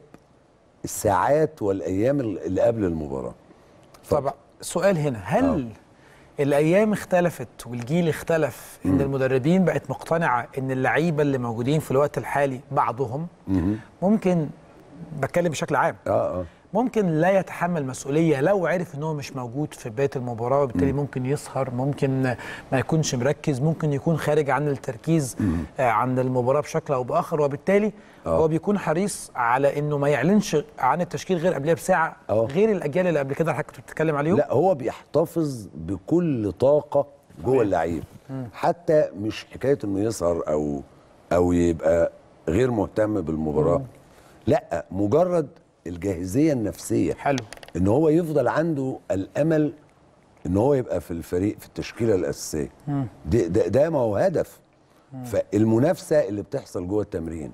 الساعات والايام اللي قبل المباراه طب سؤال هنا هل الايام اختلفت والجيل اختلف ان المدربين بقت مقتنعه ان اللعيبه اللي موجودين في الوقت الحالي بعضهم ممكن بتكلم بشكل عام اه اه ممكن لا يتحمل مسؤوليه لو عرف ان هو مش موجود في بدايه المباراه وبالتالي ممكن يسهر ممكن ما يكونش مركز ممكن يكون خارج عن التركيز آه، عن المباراه بشكل او باخر وبالتالي آه. هو بيكون حريص على انه ما يعلنش عن التشكيل غير قبلها بساعه آه. غير الاجيال اللي قبل كده حضرتك كنت بتتكلم عليهم لا هو بيحتفظ بكل طاقه جوه اللعيب حتى مش حكايه انه يسهر او او يبقى غير مهتم بالمباراه لا مجرد الجاهزيه النفسيه حلو ان هو يفضل عنده الامل ان هو يبقى في الفريق في التشكيله الاساسيه ده, ده, ده ما هو هدف فالمنافسه اللي بتحصل جوه التمرين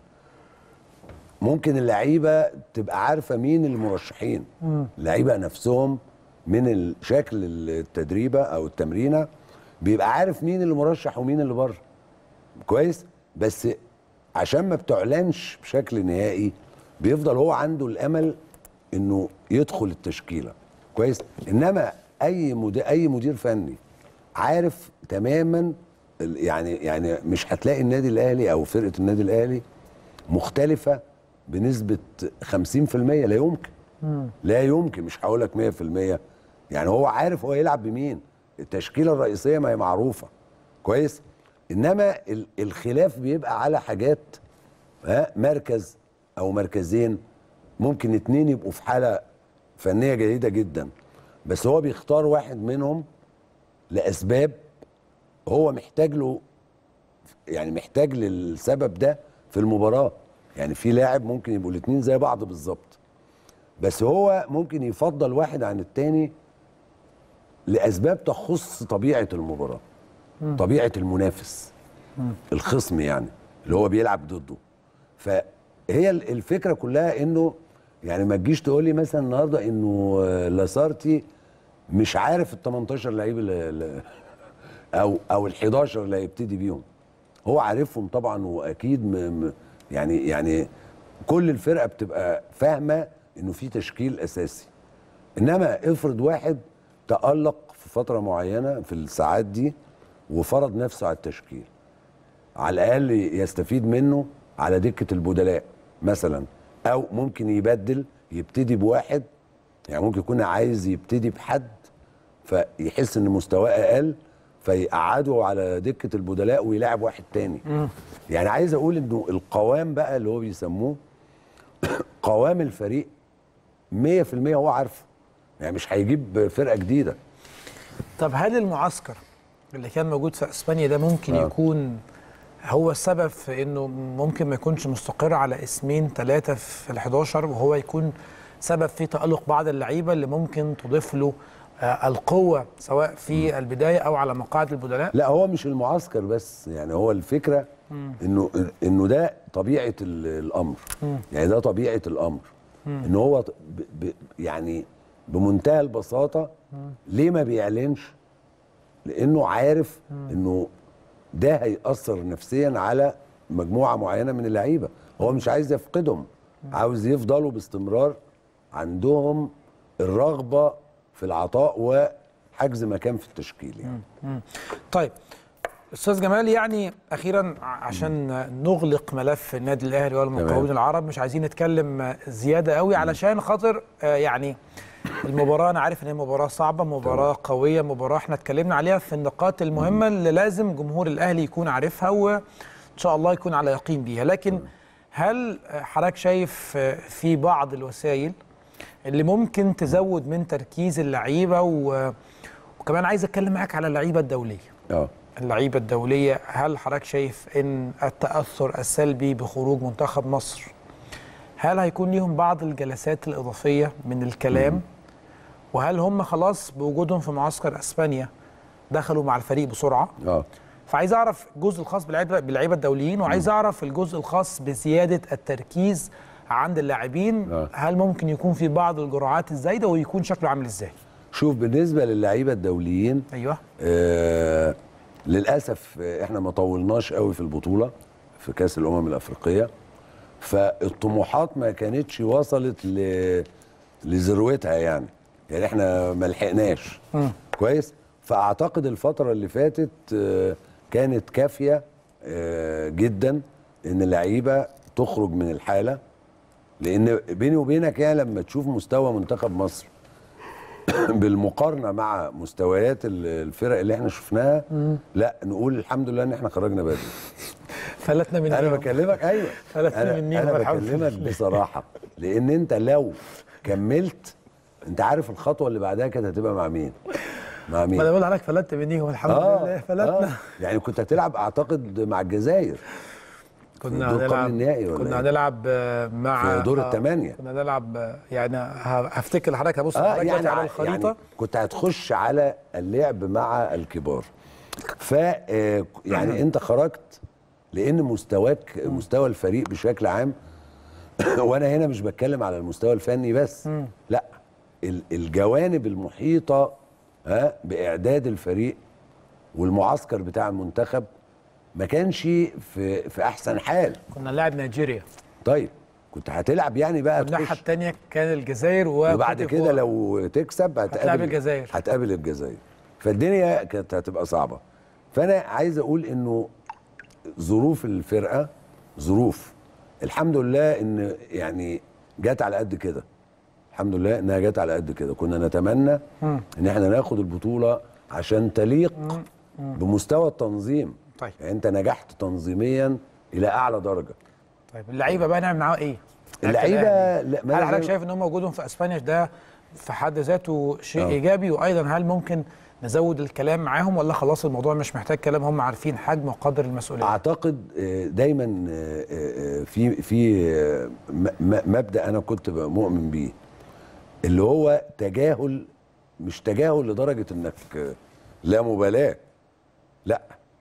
ممكن اللعيبه تبقى عارفه مين المرشحين اللعيبه نفسهم من شكل التدريبه او التمرينه بيبقى عارف مين اللي مرشح ومين اللي بره كويس بس عشان ما بتعلنش بشكل نهائي بيفضل هو عنده الامل انه يدخل التشكيله كويس انما اي مدير اي مدير فني عارف تماما ال- يعني يعني مش هتلاقي النادي الاهلي او فرقه النادي الاهلي مختلفه بنسبه 50% لا يمكن لا يمكن مش هقول لك 100% يعني هو عارف هو يلعب بمين التشكيله الرئيسيه ما هي معروفه كويس انما ال- الخلاف بيبقى على حاجات ها مركز او مركزين ممكن اتنين يبقوا في حاله فنيه جيده جدا بس هو بيختار واحد منهم لاسباب هو محتاج له يعني محتاج للسبب ده في المباراه يعني في لاعب ممكن يبقوا الاثنين زي بعض بالظبط بس هو ممكن يفضل واحد عن التاني لاسباب تخص طبيعه المباراه طبيعه المنافس الخصم يعني اللي هو بيلعب ضده فهي ال- الفكره كلها انه يعني ما تجيش تقول لي مثلا النهارده انه آه، لاسارتي مش عارف ال 18 لعيب اللي- اللي- او او ال 11 اللي هيبتدي بيهم هو عارفهم طبعا واكيد م م يعني يعني كل الفرقه بتبقى فاهمه انه في تشكيل اساسي انما افرض واحد تالق في فتره معينه في الساعات دي وفرض نفسه على التشكيل على الاقل يستفيد منه على دكه البدلاء مثلا او ممكن يبدل يبتدي بواحد يعني ممكن يكون عايز يبتدي بحد فيحس ان مستواه اقل فيقعده على دكه البدلاء ويلاعب واحد تاني يعني عايز اقول انه القوام بقى اللي هو بيسموه قوام الفريق 100% هو عارفه يعني مش هيجيب فرقه جديده طب هل المعسكر اللي كان موجود في اسبانيا ده ممكن آه. يكون هو السبب في انه ممكن ما يكونش مستقر على اسمين ثلاثه في ال 11 وهو يكون سبب في تالق بعض اللعيبه اللي ممكن تضيف له آه، القوه سواء في البدايه او على مقاعد البدلاء لا هو مش المعسكر بس يعني هو الفكره انه انه ده طبيعه ال- الامر يعني ده طبيعه الامر ان هو ط- ب ب يعني بمنتهى البساطه ليه ما بيعلنش لانه عارف انه ده هيأثر نفسيا على مجموعه معينه من اللعيبه هو مش عايز يفقدهم عاوز يفضلوا باستمرار عندهم الرغبه في العطاء وحجز مكان في التشكيل يعني طيب استاذ جمال يعني اخيرا ع- عشان نغلق ملف النادي الاهلي والمقاولين تمام. العرب مش عايزين نتكلم زياده قوي علشان خاطر آه، يعني المباراه انا عارف ان هي مباراه صعبه مباراه قويه مباراه احنا اتكلمنا عليها في النقاط المهمه اللي لازم جمهور الاهلي يكون عارفها وان شاء الله يكون على يقين بيها لكن هل آه، حضرتك شايف آه، في بعض الوسائل اللي ممكن تزود من تركيز اللعيبه و... وكمان عايز اتكلم معاك على اللعيبه الدوليه اه اللعيبه الدوليه هل حضرتك شايف ان التاثر السلبي بخروج منتخب مصر هل هيكون ليهم بعض الجلسات الاضافيه من الكلام وهل هم خلاص بوجودهم في معسكر اسبانيا دخلوا مع الفريق بسرعه اه فعايز اعرف الجزء الخاص باللعيبه باللعيبه الدوليين وعايز اعرف الجزء الخاص بزياده التركيز عند اللاعبين آه. هل ممكن يكون في بعض الجرعات الزايده ويكون شكله عامل ازاي شوف بالنسبه للعيبه الدوليين ايوه آه للاسف آه، احنا ما طولناش قوي في البطوله في كاس الامم الافريقيه فالطموحات ما كانتش وصلت ل... لذروتها يعني يعني احنا ما لحقناش كويس فاعتقد الفتره اللي فاتت آه، كانت كافيه آه، جدا ان اللعيبه تخرج من الحاله لان بيني وبينك يعني لما تشوف مستوى منتخب مصر بالمقارنه مع مستويات ال- الفرق اللي احنا شفناها لا نقول الحمد لله ان احنا خرجنا بدري فلتنا من انا إيديهم. بكلمك ايوه فلتنا انا, من نيهم أنا والحمد بكلمك لله. بصراحه لان انت لو كملت انت عارف الخطوه اللي بعدها كانت هتبقى مع مين مع مين ما انا بقول لحضرتك فلتت منيهم الحمد لله فلتنا يعني كنت هتلعب اعتقد مع الجزائر كنا دور قبل هنلعب النهائي ولا كنا إيه؟ هنلعب آه، مع في دور آه، الثمانية. كنا هنلعب آه، يعني ه- هفتكر لحضرتك هبص اه لحضرتك يعني, دلوقتي على ع- الخريطه يعني كنت هتخش على اللعب مع الكبار ف آه، يعني انت خرجت لان مستواك مستوى الفريق بشكل عام وانا هنا مش بتكلم على المستوى الفني بس لا ال- الجوانب المحيطه ها باعداد الفريق والمعسكر بتاع المنتخب ما كانش في في احسن حال كنا نلعب نيجيريا طيب كنت هتلعب يعني بقى والناحيه تخش الثانيه كان الجزائر وبعد وكوت كده ديفوار. لو تكسب هتقابل هتلاعب الجزائر. هتقابل الجزائر فالدنيا كانت هتبقى صعبه فانا عايز اقول انه ظروف الفرقه ظروف الحمد لله ان يعني جت على قد كده الحمد لله انها جت على قد كده كنا نتمنى ان احنا ناخد البطوله عشان تليق بمستوى التنظيم طيب. يعني انت نجحت تنظيميا الى اعلى درجه طيب اللعيبه بقى نعمل معاها ايه؟ اللعيبه الأهلي. لا، ما هل أنا حضرتك زي- شايف ان هم وجودهم في اسبانيا ده في حد ذاته شيء آه. ايجابي وايضا هل ممكن نزود الكلام معاهم ولا خلاص الموضوع مش محتاج كلام هم عارفين حجم وقدر المسؤوليه؟ اعتقد آه، دايما آه، آه، في في آه، م- م- مبدا انا كنت مؤمن بيه اللي هو تجاهل مش تجاهل لدرجه انك آه، لا مبالاه لا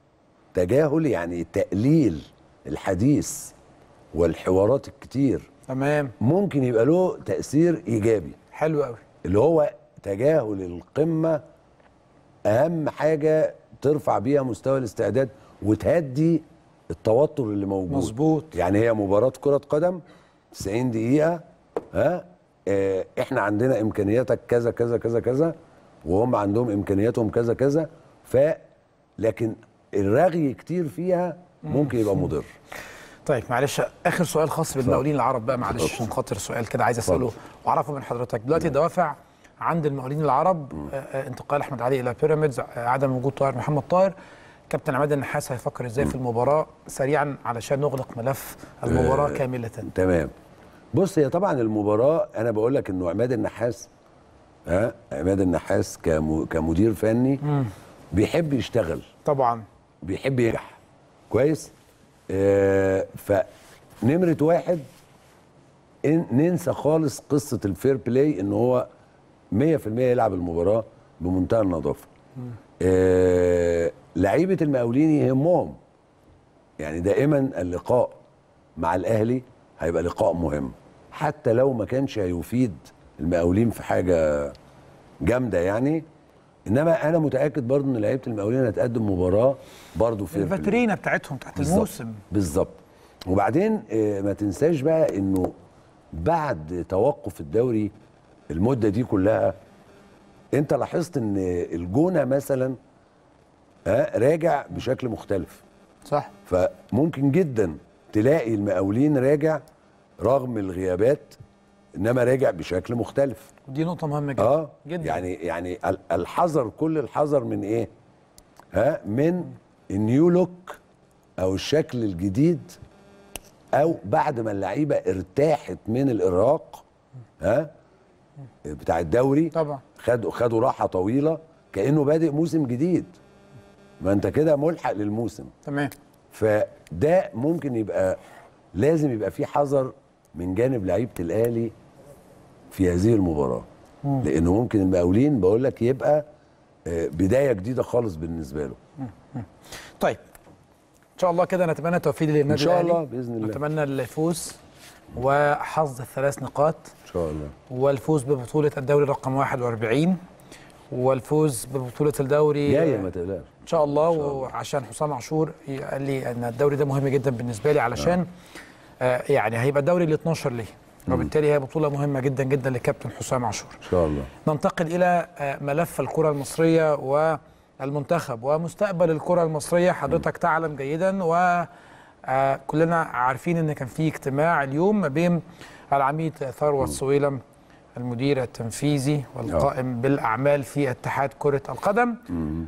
تجاهل يعني تقليل الحديث والحوارات الكتير تمام ممكن يبقى له تاثير ايجابي حلو قوي اللي هو تجاهل القمه اهم حاجه ترفع بيها مستوى الاستعداد وتهدي التوتر اللي موجود مظبوط. يعني هي مباراه كره قدم 90 دقيقه ها آه احنا عندنا امكانياتك كذا كذا كذا كذا وهم عندهم امكانياتهم كذا كذا ف لكن الرغي كتير فيها ممكن يبقى مضر طيب معلش اخر سؤال خاص بالمقاولين العرب بقى معلش عشان خاطر سؤال كده عايز اساله واعرفه من حضرتك دلوقتي دوافع عند المقاولين العرب آه، آه، انتقال احمد علي الى بيراميدز آه، عدم وجود طاهر محمد طاهر كابتن عماد النحاس هيفكر ازاي في المباراه سريعا علشان نغلق ملف المباراه كامله تمام بص هي طبعا المباراه انا بقول لك انه عماد النحاس ها عماد النحاس كم- كمدير فني بيحب يشتغل طبعا بيحب ينجح كويس آه فنمره واحد إن ننسى خالص قصه الفير بلاي ان هو 100% يلعب المباراه بمنتهى النظافه آه لعيبه المقاولين يهمهم يعني دائما اللقاء مع الاهلي هيبقى لقاء مهم حتى لو ما كانش هيفيد المقاولين في حاجه جامده يعني انما انا متاكد برضو ان لعيبه المقاولين هتقدم مباراه برضو في الفاترينا بتاعتهم تحت بالظبط. الموسم بالظبط وبعدين آه، ما تنساش بقى انه بعد توقف الدوري المده دي كلها انت لاحظت ان الجونه مثلا ها راجع بشكل مختلف صح فممكن جدا تلاقي المقاولين راجع رغم الغيابات انما راجع بشكل مختلف ودي نقطه مهمه جدا اه جدا يعني يعني ال- الحذر كل الحذر من ايه ها من النيو لوك او الشكل الجديد او بعد ما اللعيبه ارتاحت من الارهاق ها بتاع الدوري طبعا خدوا خدوا راحه طويله كانه بادئ موسم جديد ما انت كده ملحق للموسم تمام فده ممكن يبقى لازم يبقى في حذر من جانب لعيبه الاهلي في هذه المباراه لانه ممكن المقاولين بقول لك يبقى آه، بدايه جديده خالص بالنسبه له طيب ان شاء الله كده نتمنى التوفيق للنادي ان شاء الأهلي. الله باذن الله نتمنى الفوز وحظ الثلاث نقاط ان شاء الله والفوز ببطولة الدوري رقم 41 والفوز ببطولة الدوري جايه ما تقلقش ان شاء الله وعشان حسام عاشور قال لي ان الدوري ده مهم جدا بالنسبه لي علشان آه يعني هيبقى الدوري ال 12 ليه وبالتالي هي بطوله مهمه جدا جدا لكابتن حسام عاشور ان شاء الله ننتقل الى آه، ملف الكره المصريه والمنتخب ومستقبل الكره المصريه حضرتك تعلم جيدا وكلنا عارفين ان كان في اجتماع اليوم ما بين العميد ثروت سويلم المدير التنفيذي والقائم بالاعمال في اتحاد كره القدم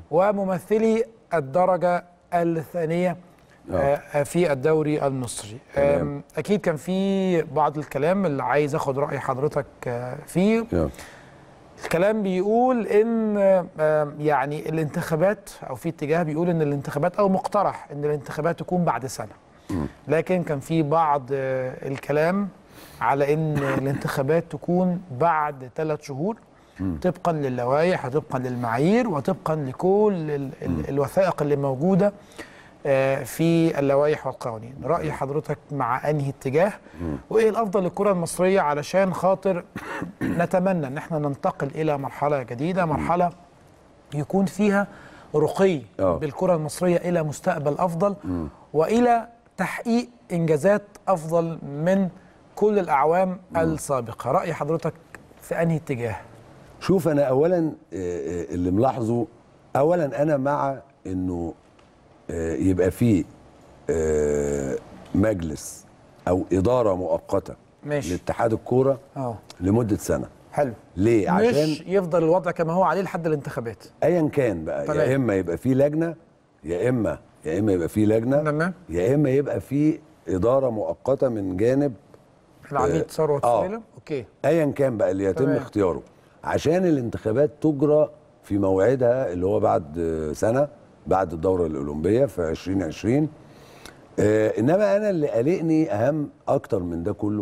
وممثلي الدرجه الثانيه آه، في الدوري المصري تمام. آم، اكيد كان في بعض الكلام اللي عايز اخد راي حضرتك آه، فيه يلا. الكلام بيقول ان آم، يعني الانتخابات او في اتجاه بيقول ان الانتخابات او مقترح ان الانتخابات تكون بعد سنه لكن كان في بعض آه، الكلام على ان الانتخابات تكون بعد ثلاث شهور طبقا للوائح وطبقا للمعايير وطبقا لكل ال- ال- الوثائق اللي موجوده آه، في اللوائح والقوانين رأي حضرتك مع أنهي اتجاه وإيه الأفضل للكرة المصرية علشان خاطر نتمنى أن احنا ننتقل إلى مرحلة جديدة مرحلة يكون فيها رقي آه. بالكرة المصرية إلى مستقبل أفضل وإلى تحقيق إنجازات أفضل من كل الأعوام السابقة رأي حضرتك في أنهي اتجاه شوف انا اولا آه، آه، اللي ملاحظه اولا انا مع انه آه، يبقى في آه، مجلس او اداره مؤقته ماشي. لاتحاد الكوره اه لمده سنه حلو ليه عشان مش يفضل الوضع كما هو عليه لحد الانتخابات ايا كان بقى تمام. يا اما يبقى في لجنه يا اما يا اما يبقى في لجنه تمام. يا اما يبقى في اداره مؤقته من جانب العميد آه، ثروت آه. سويلم اوكي ايا كان بقى اللي يتم تمام. اختياره عشان الانتخابات تجرى في موعدها اللي هو بعد آه، سنه بعد الدوره الاولمبيه في 2020 آه انما انا اللي قلقني اهم اكتر من ده كله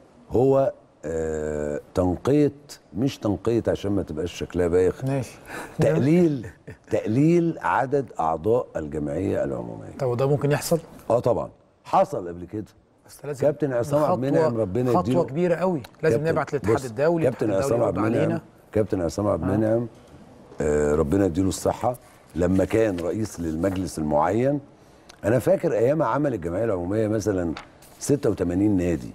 هو آه تنقيه مش تنقيه عشان ما تبقاش شكلها بايخ ماشي تقليل تقليل عدد اعضاء الجمعيه العموميه طب وده ممكن يحصل اه طبعا حصل قبل كده بس لازم كابتن عصام عبد خطوة- المنعم ربنا خطوه يديله كبيره قوي لازم كابتن- نبعت للاتحاد بص، الدولي كابتن الاتحاد عصام الدولي عبد يرد المنعم علينا كابتن عصام عبد المنعم آه ربنا يديله الصحه لما كان رئيس للمجلس المعين انا فاكر ايام عمل الجمعيه العموميه مثلا 86 نادي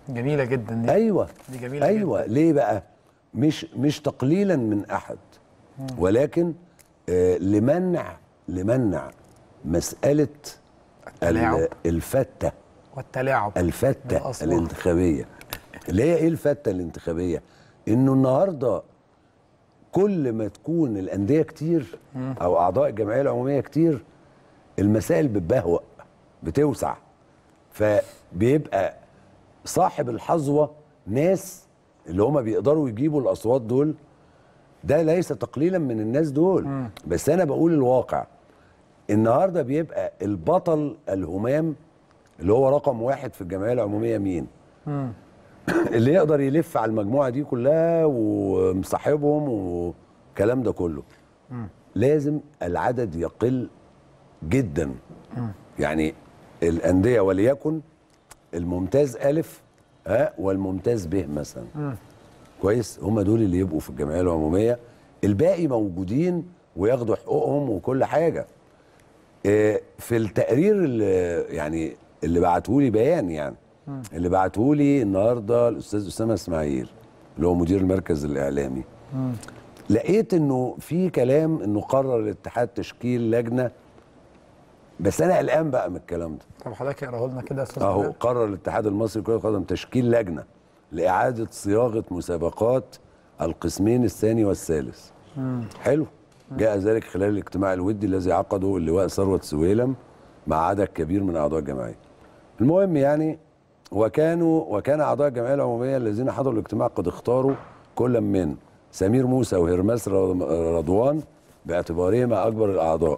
جميله جدا دي ايوه دي جميله ايوه جدا. ليه بقى مش مش تقليلا من احد ولكن آه لمنع لمنع مساله التلاعب. ال- الفته والتلاعب الفته بالأصوات. الانتخابيه اللي هي ايه الفته الانتخابيه انه النهارده كل ما تكون الانديه كتير او اعضاء الجمعيه العموميه كتير المسائل بتبهوأ بتوسع فبيبقى صاحب الحظوه ناس اللي هما بيقدروا يجيبوا الاصوات دول ده ليس تقليلا من الناس دول بس انا بقول الواقع النهارده بيبقى البطل الهمام اللي هو رقم واحد في الجمعيه العموميه مين؟ اللي يقدر يلف على المجموعه دي كلها ومصاحبهم والكلام ده كله لازم العدد يقل جدا يعني الانديه وليكن الممتاز الف ها والممتاز ب مثلا كويس هم دول اللي يبقوا في الجمعيه العموميه الباقي موجودين وياخدوا حقوقهم وكل حاجه آه، في التقرير اللي يعني اللي بعته لي بيان يعني اللي بعته لي النهارده الاستاذ اسامه اسماعيل اللي هو مدير المركز الاعلامي لقيت انه في كلام انه قرر الاتحاد تشكيل لجنه بس انا قلقان بقى من الكلام ده طب حضرتك اقراه لنا كده يا استاذ اهو جمال. قرر الاتحاد المصري لكره القدم تشكيل لجنه لاعاده صياغه مسابقات القسمين الثاني والثالث حلو جاء ذلك خلال الاجتماع الودي الذي عقده اللواء ثروت سويلم مع عدد كبير من اعضاء الجمعيه المهم يعني وكانوا وكان اعضاء الجمعيه العموميه الذين حضروا الاجتماع قد اختاروا كل من سمير موسى وهرماس رضوان باعتبارهما اكبر الاعضاء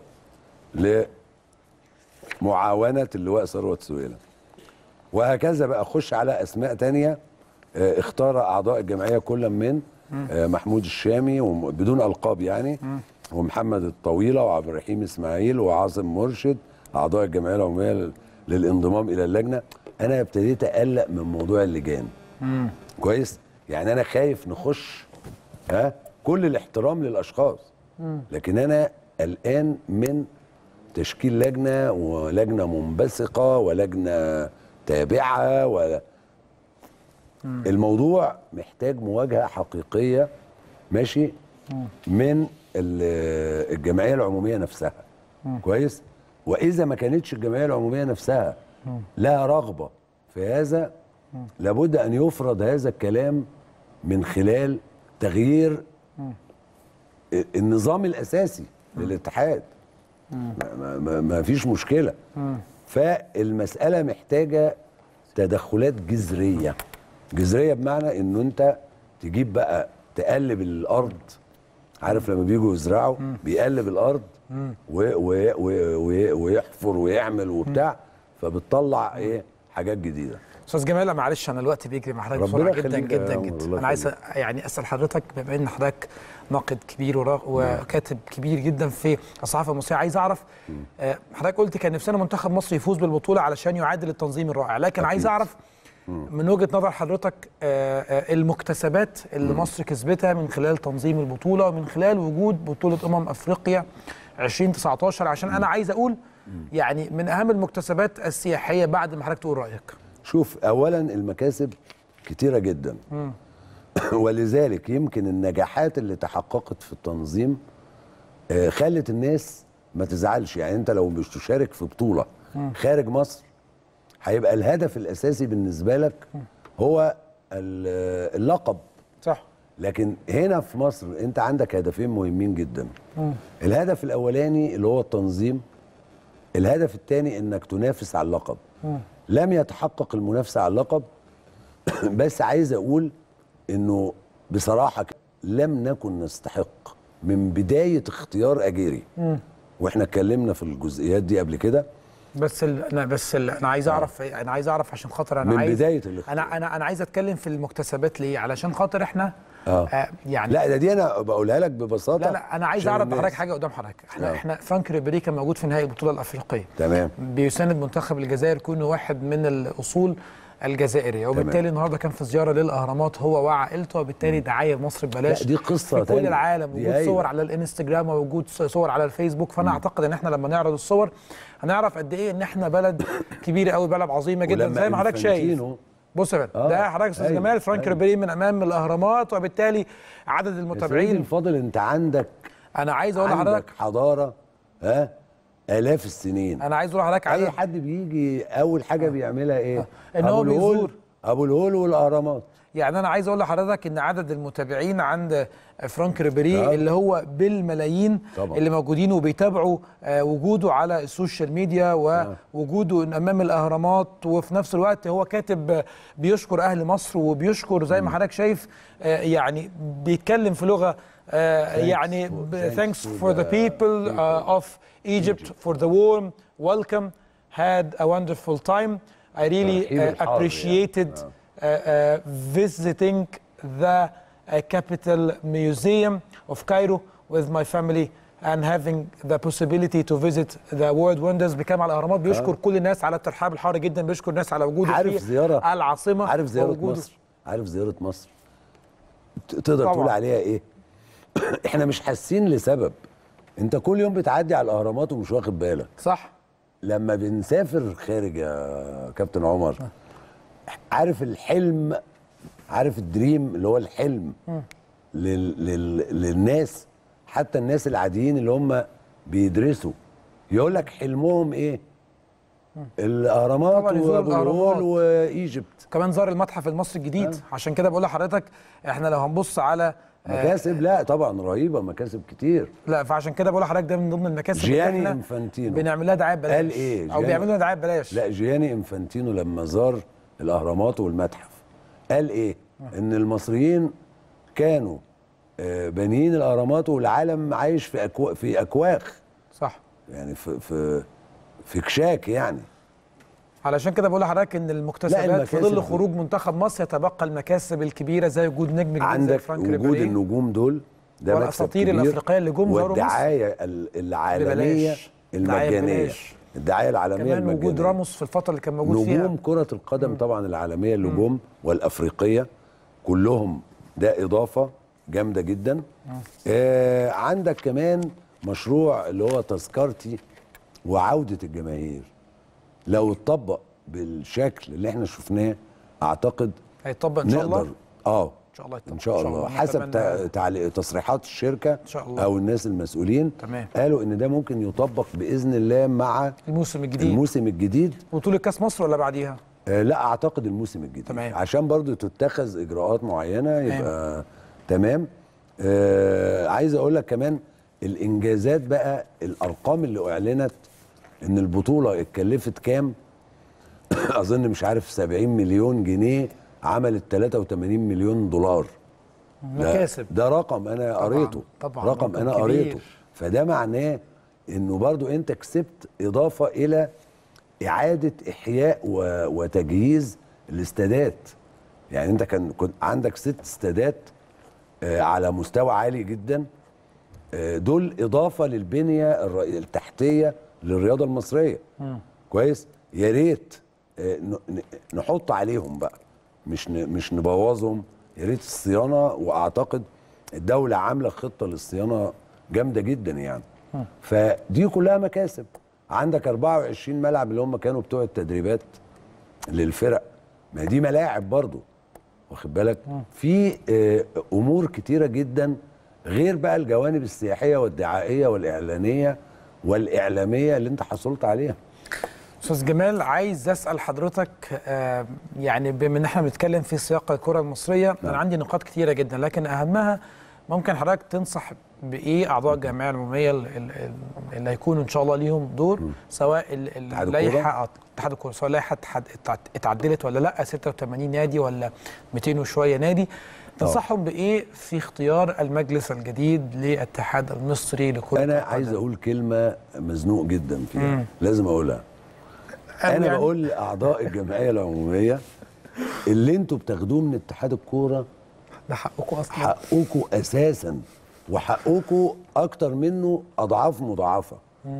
لمعاونه اللواء ثروت سويلم وهكذا بقى خش على اسماء تانية آه، اختار اعضاء الجمعيه كل من آه، محمود الشامي وم- بدون القاب يعني ومحمد الطويله وعبد الرحيم اسماعيل وعاصم مرشد اعضاء الجمعيه العموميه لل- للانضمام الى اللجنه انا ابتديت اقلق من موضوع اللجان كويس يعني انا خايف نخش ها كل الاحترام للاشخاص لكن انا قلقان من تشكيل لجنه ولجنه منبثقه ولجنه تابعه ولا الموضوع محتاج مواجهه حقيقيه ماشي من ال- الجمعيه العموميه نفسها كويس واذا ما كانتش الجمعيه العموميه نفسها لها رغبه في هذا لابد ان يفرض هذا الكلام من خلال تغيير النظام الاساسي للاتحاد ما, ما, ما فيش مشكله فالمساله محتاجه تدخلات جذريه جذريه بمعنى انه انت تجيب بقى تقلب الارض عارف لما بيجوا يزرعوا بيقلب الارض و و و و ويحفر ويعمل وبتاع فبتطلع ايه حاجات جديده استاذ جمال معلش انا الوقت بيجري مع حضرتك ربنا بسرعه جدا يخليك يا جدا عمر، جدا الله انا عايز يخليك. يعني اسال حضرتك بما ان حضرتك ناقد كبير ورا- وكاتب كبير جدا في الصحافه المصريه عايز اعرف آه، حضرتك قلت كان نفسنا منتخب مصر يفوز بالبطوله علشان يعادل التنظيم الرائع لكن عايز اعرف من وجهه نظر حضرتك آه، آه، المكتسبات اللي مصر كسبتها من خلال تنظيم البطوله ومن خلال وجود بطوله امم افريقيا 2019 عشان انا عايز اقول يعني من اهم المكتسبات السياحيه بعد ما حضرتك تقول رايك شوف اولا المكاسب كتيره جدا ولذلك يمكن النجاحات اللي تحققت في التنظيم آه، خلت الناس ما تزعلش يعني انت لو مش تشارك في بطوله خارج مصر هيبقى الهدف الاساسي بالنسبه لك هو ال- اللقب صح لكن هنا في مصر انت عندك هدفين مهمين جدا الهدف الاولاني اللي هو التنظيم الهدف الثاني انك تنافس على اللقب لم يتحقق المنافسه على اللقب بس عايز اقول انه بصراحه ك- لم نكن نستحق من بدايه اختيار اجيري واحنا اتكلمنا في الجزئيات دي قبل كده بس ال... انا بس ال... انا عايز اعرف انا عايز اعرف عشان خاطر انا من عايز بداية الاختيار. انا انا انا عايز اتكلم في المكتسبات ليه علشان خاطر احنا آه. آه يعني لا ده دي انا بقولها لك ببساطه لا لا انا عايز عشان اعرف الناس. بحضرتك حاجه قدام حضرتك احنا آه. احنا فرانك ريبيري كان موجود في نهائي البطوله الافريقيه تمام بيساند منتخب الجزائر كونه واحد من الاصول الجزائريه وبالتالي النهارده كان في زياره للاهرامات هو وعائلته وبالتالي دعايه مصر ببلاش لا، دي قصة في كل تانية. العالم دي وجود هايلة. صور على الانستجرام ووجود صور على الفيسبوك فانا اعتقد ان احنا لما نعرض الصور هنعرف قد ايه ان احنا بلد كبيره قوي بلد عظيمه جدا ولما زي ما حضرتك شايف إنفانتينو بص يا فندم آه، ده حضرتك يا استاذ أيوة، جمال فرانك أيوة. ريبيري من امام الاهرامات وبالتالي عدد يا سيدي المتابعين الفاضل انت عندك انا عايز اقول عندك لحضرتك حضاره ها الاف السنين انا عايز اقول لحضرتك اي عدد حد بيجي اول حاجه بيعملها ايه إن هو أبو الهول- بيزور. ابو الهول والاهرامات يعني انا عايز اقول لحضرتك ان عدد المتابعين عند فرانك ريبيري آه. اللي هو بالملايين طبعا. اللي موجودين وبيتابعوا آه، وجوده على السوشيال ميديا ووجوده امام الاهرامات وفي نفس الوقت هو كاتب آه، بيشكر اهل مصر وبيشكر زي ما حضرتك شايف آه، يعني بيتكلم في لغه آه، يعني for- ب- thanks thanks to for the the people uh, of Egypt for the warm welcome had a wonderful time I really ترحيب uh, الحار يعني. appreciated uh, uh, visiting the uh, capital museum of Cairo with my family and having the possibility to visit the world wonders بيتكلم على الاهرامات بيشكر كل الناس على الترحاب الحار جدا بيشكر الناس على وجوده عارف في زياره العاصمه عارف زياره ووجوده. مصر عارف زياره مصر ت- تقدر طبعاً. تقول عليها ايه احنا مش حاسين لسبب انت كل يوم بتعدي على الاهرامات ومش واخد بالك صح لما بنسافر خارج يا كابتن عمر عارف الحلم عارف الدريم اللي هو الحلم لل لل للناس حتى الناس العاديين اللي هم بيدرسوا يقول لك حلمهم ايه الاهرامات طبعاً يزوروا وابو الهول الأهرامات. وايجيبت كمان زار المتحف المصري الجديد عشان كده بقول لحضرتك احنا لو هنبص على آه، مكاسب لا طبعا رهيبه مكاسب كتير لا فعشان كده بقول لحضرتك ده من ضمن المكاسب اللي جياني احنا انفانتينو بنعمل لها دعايه ببلاش قال إيه؟ او جياني- بيعملوا لنا دعايه ببلاش لا جياني انفانتينو لما زار الاهرامات والمتحف قال ايه ان المصريين كانوا آه، بانيين الاهرامات والعالم عايش في أكوا في اكواخ صح يعني في في في كشاك يعني علشان كده بقول لحضرتك ان المكتسبات في المكاسب ظل دي. خروج منتخب مصر يتبقى المكاسب الكبيره زي وجود نجم جديد زي عندك فرانك وجود ريبيري النجوم دول ده مكسب والأساطير كبير الأفريقية اللي جم زاروا مصر. والدعايه ال- العالميه ببلاش. دعاية المجانيه ببلاش. الدعايه العالميه كمان المجانيه وجود راموس في الفتره اللي كان موجود فيها نجوم كرة القدم طبعا العالمية اللي جم والأفريقية كلهم ده إضافة جامدة جدا آه عندك كمان مشروع اللي هو تذكرتي وعودة الجماهير لو اتطبق بالشكل اللي احنا شفناه أعتقد هيطبق ان شاء الله نقدر اه ان شاء الله يطبق ان شاء الله نتمنى- حسب تع- تعليق تصريحات الشركه إن شاء الله. او الناس المسؤولين تمام. قالوا ان ده ممكن يطبق باذن الله مع الموسم الجديد الموسم الجديد بطوله كاس مصر ولا بعديها آه، لا اعتقد الموسم الجديد تمام. عشان برضو تتخذ اجراءات معينه يبقى تمام آه عايز اقول لك كمان الانجازات بقى الارقام اللي اعلنت ان البطوله اتكلفت كام اظن مش عارف 70 مليون جنيه عملت 83 مليون دولار ده- مكاسب ده رقم انا طبعاً، قريته طبعاً، رقم رقم انا كبير. قريته فده معناه انه برضو انت كسبت اضافه الى اعاده احياء و- وتجهيز الاستادات يعني انت كان كنت عندك ست استادات آه، على مستوى عالي جدا آه، دول اضافه للبنيه الر- التحتيه للرياضه المصريه كويس يا ريت آه، ن- ن- نحط عليهم بقى مش ن- مش نبوظهم يا ريت الصيانه واعتقد الدوله عامله خطه للصيانه جامده جدا يعني فدي كلها مكاسب عندك 24 ملعب اللي هم كانوا بتوع التدريبات للفرق ما دي ملاعب برضو واخد بالك في آه، امور كتيره جدا غير بقى الجوانب السياحيه والدعائيه والاعلانيه والاعلاميه اللي انت حصلت عليها استاذ جمال عايز اسال حضرتك آه، يعني بما ان احنا بنتكلم في سياق الكره المصريه انا عندي نقاط كتيره جدا لكن اهمها ممكن حضرتك تنصح بايه اعضاء الجمعيه العموميه ال- ال- ال- اللي هيكونوا ان شاء الله ليهم دور سواء ال- اتحاد اللائحه آه، اتحاد الكوره سواء اللائحه اتحد- اتعد- اتعدلت ولا لا 86 نادي ولا 200 وشويه نادي تنصحهم بايه في اختيار المجلس الجديد للاتحاد المصري لكره انا القدم؟ عايز اقول كلمه مزنوق جدا فيها لازم اقولها أوي انا يعني. بقول لاعضاء الجمعيه العموميه اللي انتوا بتاخدوه من اتحاد الكوره ده حقكم اصلا حقكم اساسا وحقكم اكتر منه اضعاف مضاعفه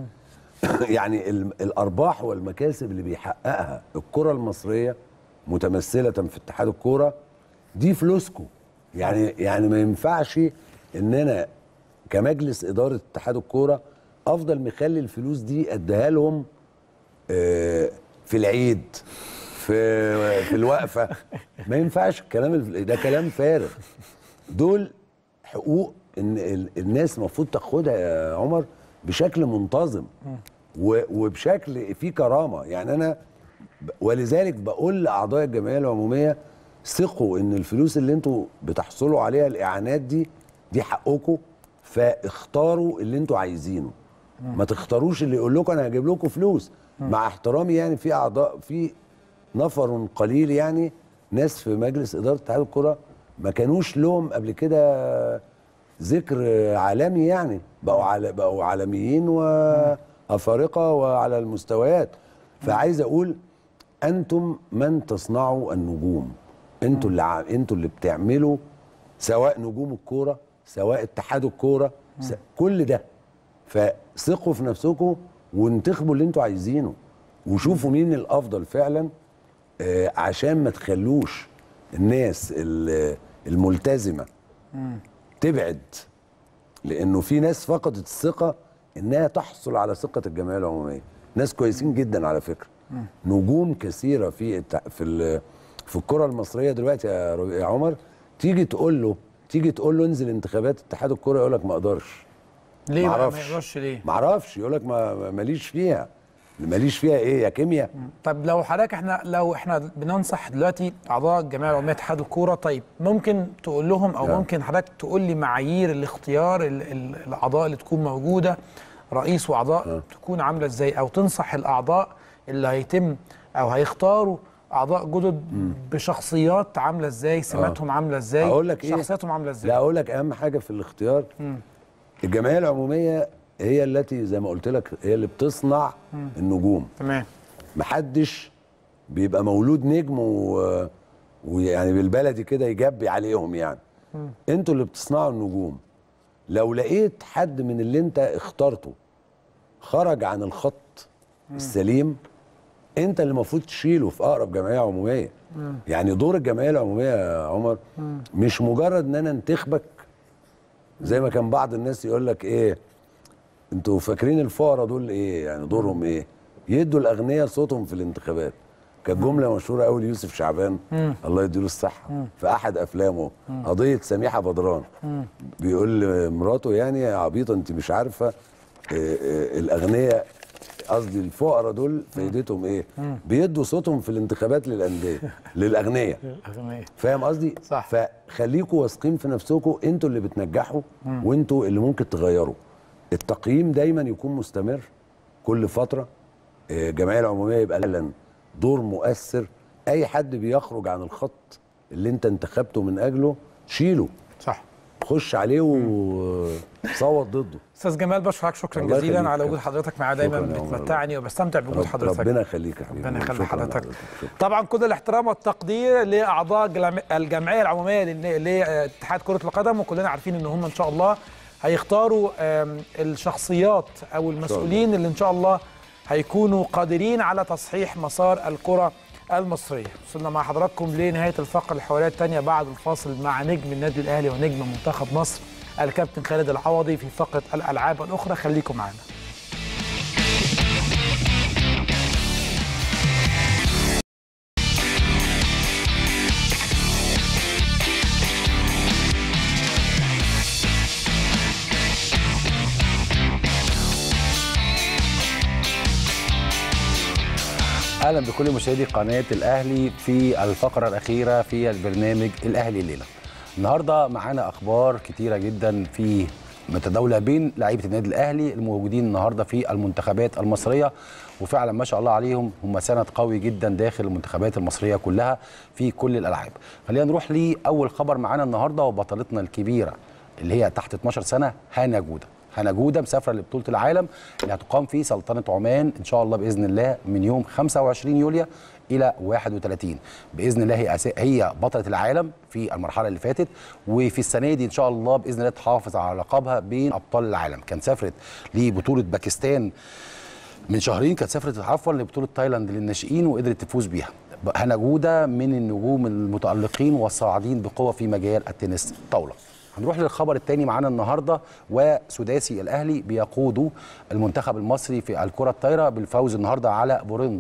يعني ال- الارباح والمكاسب اللي بيحققها الكره المصريه متمثله في اتحاد الكوره دي فلوسكم يعني يعني ما ينفعش ان انا كمجلس اداره اتحاد الكوره افضل مخلي الفلوس دي اديها لهم آه، في العيد في في الوقفه ما ينفعش الكلام الف- ده كلام فارغ دول حقوق ان ال- الناس المفروض تاخدها يا عمر بشكل منتظم و- وبشكل فيه كرامه يعني انا ب- ولذلك بقول لاعضاء الجمعيه العموميه ثقوا ان الفلوس اللي انتوا بتحصلوا عليها الاعانات دي دي حقكم فاختاروا اللي انتوا عايزينه ما تختاروش اللي يقول لكم انا هجيب لكم فلوس مع احترامي يعني في اعضاء في نفر قليل يعني ناس في مجلس اداره اتحاد الكره ما كانوش لهم قبل كده ذكر عالمي يعني بقوا عال... بقوا عالميين وافارقه وعلى المستويات فعايز اقول انتم من تصنعوا النجوم انتوا اللي ع... انتوا اللي بتعملوا سواء نجوم الكوره سواء اتحاد الكوره س... كل ده فثقوا في نفسكم وانتخبوا اللي انتوا عايزينه وشوفوا مين الافضل فعلا آه، عشان ما تخلوش الناس ال- الملتزمه تبعد لانه في ناس فقدت الثقه انها تحصل على ثقه الجمعيه العموميه ناس كويسين جدا على فكره نجوم كثيره في الت- في ال- في الكره المصريه دلوقتي يا رو- يا عمر تيجي تقول له تيجي تقول له انزل انتخابات اتحاد الكره يقول لك ما اقدرش ليه بقى ما معرفش. يقدرش ليه ما اعرفش يقول لك ما ما- ماليش فيها ماليش فيها ايه يا كيمياء طب لو حضرتك احنا لو احنا بننصح دلوقتي اعضاء الجمعيه العموميه اتحاد الكوره طيب ممكن تقول لهم او نعم. ممكن حضرتك تقول لي معايير الاختيار ال- ال- الاعضاء اللي تكون موجوده رئيس واعضاء تكون عامله ازاي او تنصح الاعضاء اللي هيتم او هيختاروا اعضاء جدد بشخصيات عامله ازاي سماتهم عامله ازاي اقول لك ايه شخصياتهم عامله ازاي لا اقول لك اهم حاجه في الاختيار الجمعيه العموميه هي التي زي ما قلت لك هي اللي بتصنع النجوم تمام محدش بيبقى مولود نجم و... ويعني بالبلدي كده يجبي عليهم يعني انتوا اللي بتصنعوا النجوم لو لقيت حد من اللي انت اخترته خرج عن الخط السليم انت اللي المفروض تشيله في اقرب جمعيه عموميه يعني دور الجمعيه العموميه يا عمر مش مجرد ان انا انتخبك زي ما كان بعض الناس يقول لك ايه انتوا فاكرين الفقراء دول ايه يعني دورهم ايه يدوا الاغنياء صوتهم في الانتخابات كانت جمله مشهوره قوي ليوسف شعبان الله يديله الصحه في احد افلامه قضيه سميحه بدران بيقول لمراته يعني يا عبيطه انت مش عارفه اه، اه، الاغنياء قصدي الفقراء دول فايدتهم ايه بيدوا صوتهم في الانتخابات للانديه للاغنياء الأغنياء. فاهم قصدي صح. فخليكوا واثقين في نفسكم انتوا اللي بتنجحوا وانتوا اللي ممكن تغيروا التقييم دايما يكون مستمر كل فتره آه، الجمعيه العموميه يبقى لها دور مؤثر اي حد بيخرج عن الخط اللي انت انتخبته من اجله شيله صح خش عليه وصوت ضده استاذ جمال بشكرك شكرا الله جزيلا يخليك. على وجود حضرتك معايا دايما شكراً يا عمر. بتمتعني وبستمتع بوجود رب حضرتك ربنا يخليك يا حبيبي ربنا يخلي شكراً حضرتك شكراً. طبعا كل الاحترام والتقدير لاعضاء جلم- الجمعيه العموميه لل- لاتحاد كره القدم وكلنا عارفين ان هم ان شاء الله هيختاروا آم، الشخصيات او المسؤولين اللي ان شاء الله هيكونوا قادرين على تصحيح مسار الكره المصريه وصلنا مع حضراتكم لنهايه الفقره الحواريه الثانيه بعد الفاصل مع نجم النادي الاهلي ونجم منتخب مصر الكابتن خالد العوضي في فقره الالعاب الاخرى خليكم معنا اهلا بكل مشاهدي قناه الاهلي في الفقره الاخيره في البرنامج الاهلي الليله. النهارده معانا اخبار كتيره جدا في متداوله بين لعيبه النادي الاهلي الموجودين النهارده في المنتخبات المصريه وفعلا ما شاء الله عليهم هم سند قوي جدا داخل المنتخبات المصريه كلها في كل الالعاب. خلينا نروح لاول خبر معانا النهارده وبطلتنا الكبيره اللي هي تحت 12 سنه هانا جوده. هنا جوده مسافره لبطوله العالم اللي هتقام في سلطنه عمان ان شاء الله باذن الله من يوم 25 يوليو الى 31 باذن الله هي أسا- هي بطله العالم في المرحله اللي فاتت وفي السنه دي ان شاء الله باذن الله تحافظ على لقبها بين ابطال العالم كان سافرت لبطوله باكستان من شهرين كانت سافرت عفوا لبطوله تايلاند للناشئين وقدرت تفوز بيها هنا جوده من النجوم المتالقين والصاعدين بقوه في مجال التنس طاوله هنروح للخبر الثاني معانا النهارده وسداسي الاهلي بيقودوا المنتخب المصري في الكره الطايره بالفوز النهارده على بوروندي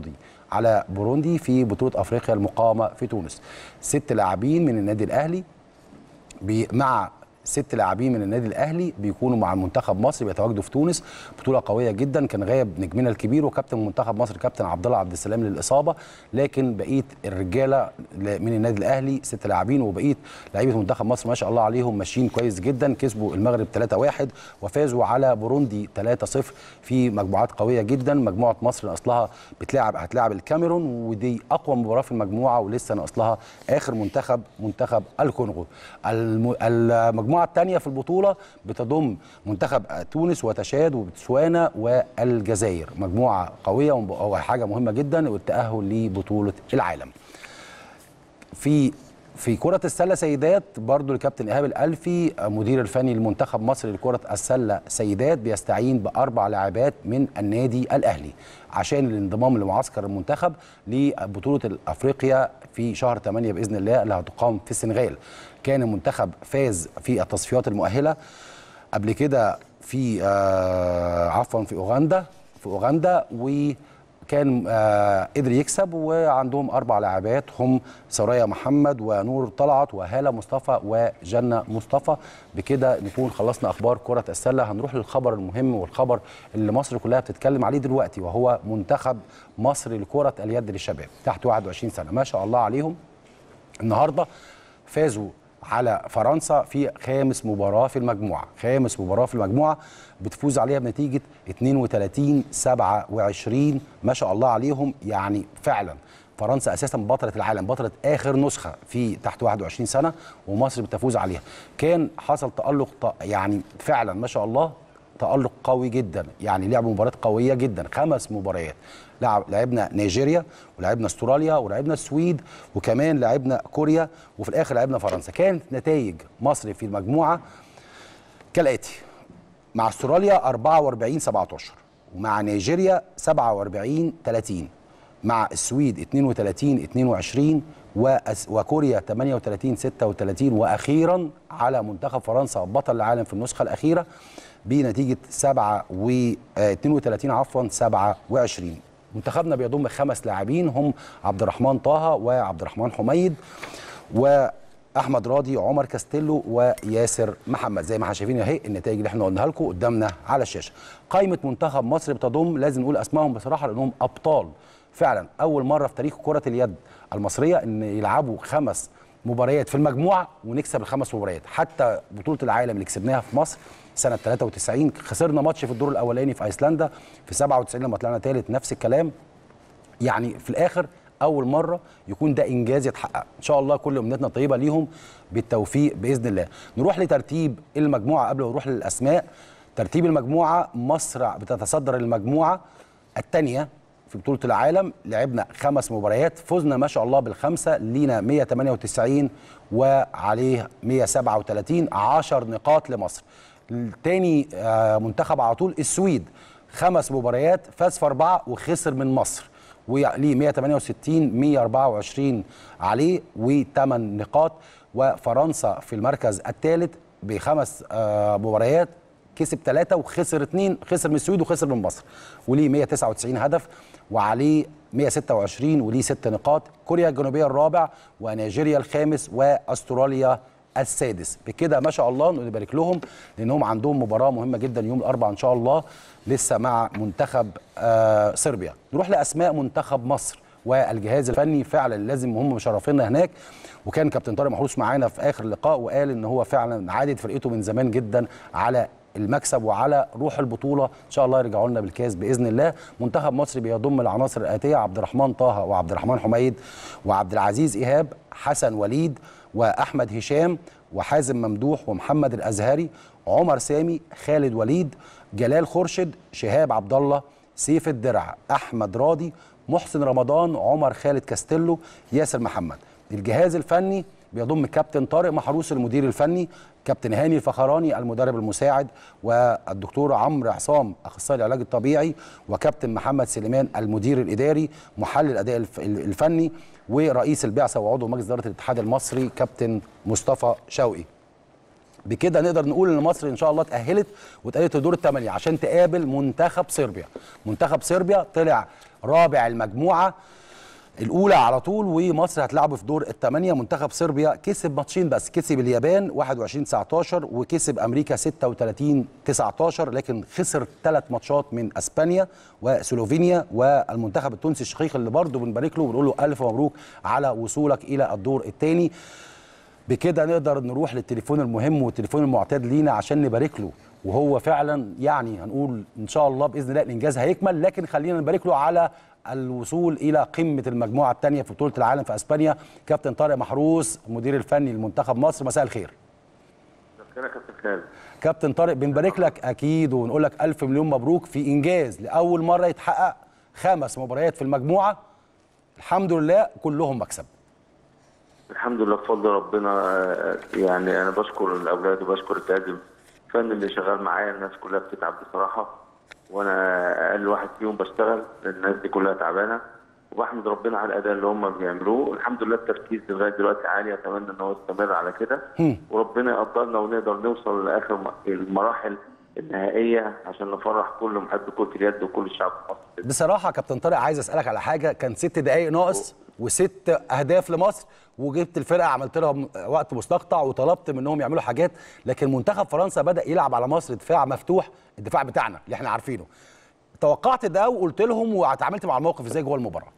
على بوروندي في بطوله افريقيا المقامه في تونس ست لاعبين من النادي الاهلي بي- مع ست لاعبين من النادي الاهلي بيكونوا مع منتخب مصر بيتواجدوا في تونس بطوله قويه جدا كان غايب نجمنا الكبير وكابتن منتخب مصر كابتن عبد الله عبد السلام للاصابه لكن بقيه الرجاله ل- من النادي الاهلي ست لاعبين وبقيه لعيبه منتخب مصر ما شاء الله عليهم ماشيين كويس جدا كسبوا المغرب 3-1 وفازوا على بوروندي 3-0 في مجموعات قويه جدا مجموعه مصر اصلها بتلعب هتلاعب الكاميرون ودي اقوى مباراه في المجموعه ولسه ناقص اخر منتخب منتخب الكونغو الم- المجموعه الثانيه في البطوله بتضم منتخب تونس وتشاد وبتسوانا والجزائر مجموعه قويه وحاجه مهمه جدا والتاهل لبطوله العالم في في كرة السلة سيدات برضو الكابتن إيهاب الألفي مدير الفني لمنتخب مصر لكرة السلة سيدات بيستعين بأربع لاعبات من النادي الأهلي عشان الانضمام لمعسكر المنتخب لبطولة أفريقيا في شهر 8 بإذن الله اللي هتقام في السنغال كان المنتخب فاز في التصفيات المؤهلة قبل كده في آه عفوا في أوغندا في أوغندا و كان آه قدر يكسب وعندهم اربع لاعبات هم سوريا محمد ونور طلعت وهاله مصطفى وجنه مصطفى بكده نكون خلصنا اخبار كره السله هنروح للخبر المهم والخبر اللي مصر كلها بتتكلم عليه دلوقتي وهو منتخب مصر لكره اليد للشباب تحت 21 سنه ما شاء الله عليهم النهارده فازوا على فرنسا في خامس مباراه في المجموعه خامس مباراه في المجموعه بتفوز عليها بنتيجه 32 27 ما شاء الله عليهم يعني فعلا فرنسا اساسا بطله العالم بطله اخر نسخه في تحت 21 سنه ومصر بتفوز عليها كان حصل تالق ط- يعني فعلا ما شاء الله تألق قوي جدا يعني لعبوا مباريات قوية جدا خمس مباريات لعب لعبنا نيجيريا ولعبنا استراليا ولعبنا السويد وكمان لعبنا كوريا وفي الاخر لعبنا فرنسا كانت نتائج مصر في المجموعة كالآتي مع استراليا 44 17 ومع نيجيريا 47 30 مع السويد 32 22 وأس- وكوريا 38 36 واخيرا على منتخب فرنسا بطل العالم في النسخه الاخيره بنتيجه 7 و آه، 32 عفوا 27 منتخبنا بيضم خمس لاعبين هم عبد الرحمن طه وعبد الرحمن حميد واحمد راضي عمر كاستيلو وياسر محمد زي ما احنا شايفين اهي النتائج اللي احنا قلناها لكم قدامنا على الشاشه قائمه منتخب مصر بتضم لازم نقول اسمائهم بصراحه لانهم ابطال فعلا اول مره في تاريخ كره اليد المصريه ان يلعبوا خمس مباريات في المجموعه ونكسب الخمس مباريات حتى بطوله العالم اللي كسبناها في مصر سنه 93 خسرنا ماتش في الدور الاولاني في ايسلندا في 97 لما طلعنا ثالث نفس الكلام يعني في الاخر اول مره يكون ده انجاز يتحقق ان شاء الله كل امنياتنا طيبه ليهم بالتوفيق باذن الله نروح لترتيب المجموعه قبل ما نروح للاسماء ترتيب المجموعه مصر بتتصدر المجموعه الثانيه في بطوله العالم لعبنا خمس مباريات فزنا ما شاء الله بالخمسه لينا 198 وعليه 137 10 نقاط لمصر الثاني منتخب على طول السويد خمس مباريات فاز في اربعه وخسر من مصر وليه 168 124 عليه و8 نقاط وفرنسا في المركز الثالث بخمس آه، مباريات كسب ثلاثة وخسر اثنين خسر من السويد وخسر من مصر وليه 199 هدف وعليه 126 وليه ست نقاط كوريا الجنوبية الرابع ونيجيريا الخامس واستراليا السادس بكده ما شاء الله نبارك لهم لانهم عندهم مباراه مهمه جدا يوم الاربعاء ان شاء الله لسه مع منتخب آه صربيا نروح لاسماء منتخب مصر والجهاز الفني فعلا لازم هم مشرفينا هناك وكان كابتن طارق محروس معانا في اخر اللقاء وقال ان هو فعلا عادت فرقته من زمان جدا على المكسب وعلى روح البطوله ان شاء الله يرجعوا لنا بالكاس باذن الله منتخب مصر بيضم العناصر الاتيه عبد الرحمن طه وعبد الرحمن حميد وعبد العزيز ايهاب حسن وليد واحمد هشام وحازم ممدوح ومحمد الازهري عمر سامي خالد وليد جلال خورشد شهاب عبد الله سيف الدرع احمد راضي محسن رمضان عمر خالد كاستيلو ياسر محمد الجهاز الفني بيضم كابتن طارق محروس المدير الفني كابتن هاني الفخراني المدرب المساعد والدكتور عمرو عصام اخصائي العلاج الطبيعي وكابتن محمد سليمان المدير الاداري محلل الاداء الف- الفني ورئيس البعثه وعضو مجلس اداره الاتحاد المصري كابتن مصطفى شوقي بكده نقدر نقول ان مصر ان شاء الله اتاهلت واتاهلت لدور الثمانيه عشان تقابل منتخب صربيا منتخب صربيا طلع رابع المجموعه الاولى على طول ومصر هتلعبه في دور الثمانيه منتخب صربيا كسب ماتشين بس كسب اليابان 21 19 وكسب امريكا 36 19 لكن خسر ثلاث ماتشات من اسبانيا وسلوفينيا والمنتخب التونسي الشقيق اللي برضه بنبارك له ونقول له الف مبروك على وصولك الى الدور الثاني بكده نقدر نروح للتليفون المهم والتليفون المعتاد لينا عشان نبارك له وهو فعلا يعني هنقول ان شاء الله باذن الله الانجاز هيكمل لكن خلينا نبارك له على الوصول الى قمه المجموعه الثانيه في بطوله العالم في اسبانيا كابتن طارق محروس المدير الفني لمنتخب مصر مساء الخير كده كابتن خالد كابتن طارق بنبارك لك اكيد ونقول لك الف مليون مبروك في انجاز لاول مره يتحقق خمس مباريات في المجموعه الحمد لله كلهم مكسب الحمد لله بفضل ربنا آه، يعني انا بشكر الاولاد وبشكر الجهاز الفني اللي شغال معايا الناس كلها بتتعب بصراحه وانا اقل واحد فيهم بشتغل الناس دي كلها تعبانه وبحمد ربنا على الاداء اللي هم بيعملوه الحمد لله التركيز لغايه دلوقتي عالي اتمنى ان هو يستمر على كده وربنا يقدرنا ونقدر نوصل لاخر م- المراحل النهائيه عشان نفرح كل محب كره اليد وكل الشعب المصري بصراحه كابتن طارق عايز اسالك على حاجه كان ست دقائق ناقص وست اهداف لمصر وجبت الفرقه عملت لها م- وقت مستقطع وطلبت منهم يعملوا حاجات لكن منتخب فرنسا بدا يلعب على مصر دفاع مفتوح الدفاع بتاعنا اللي احنا عارفينه توقعت ده وقلت لهم واتعاملت مع الموقف ازاي جوه المباراه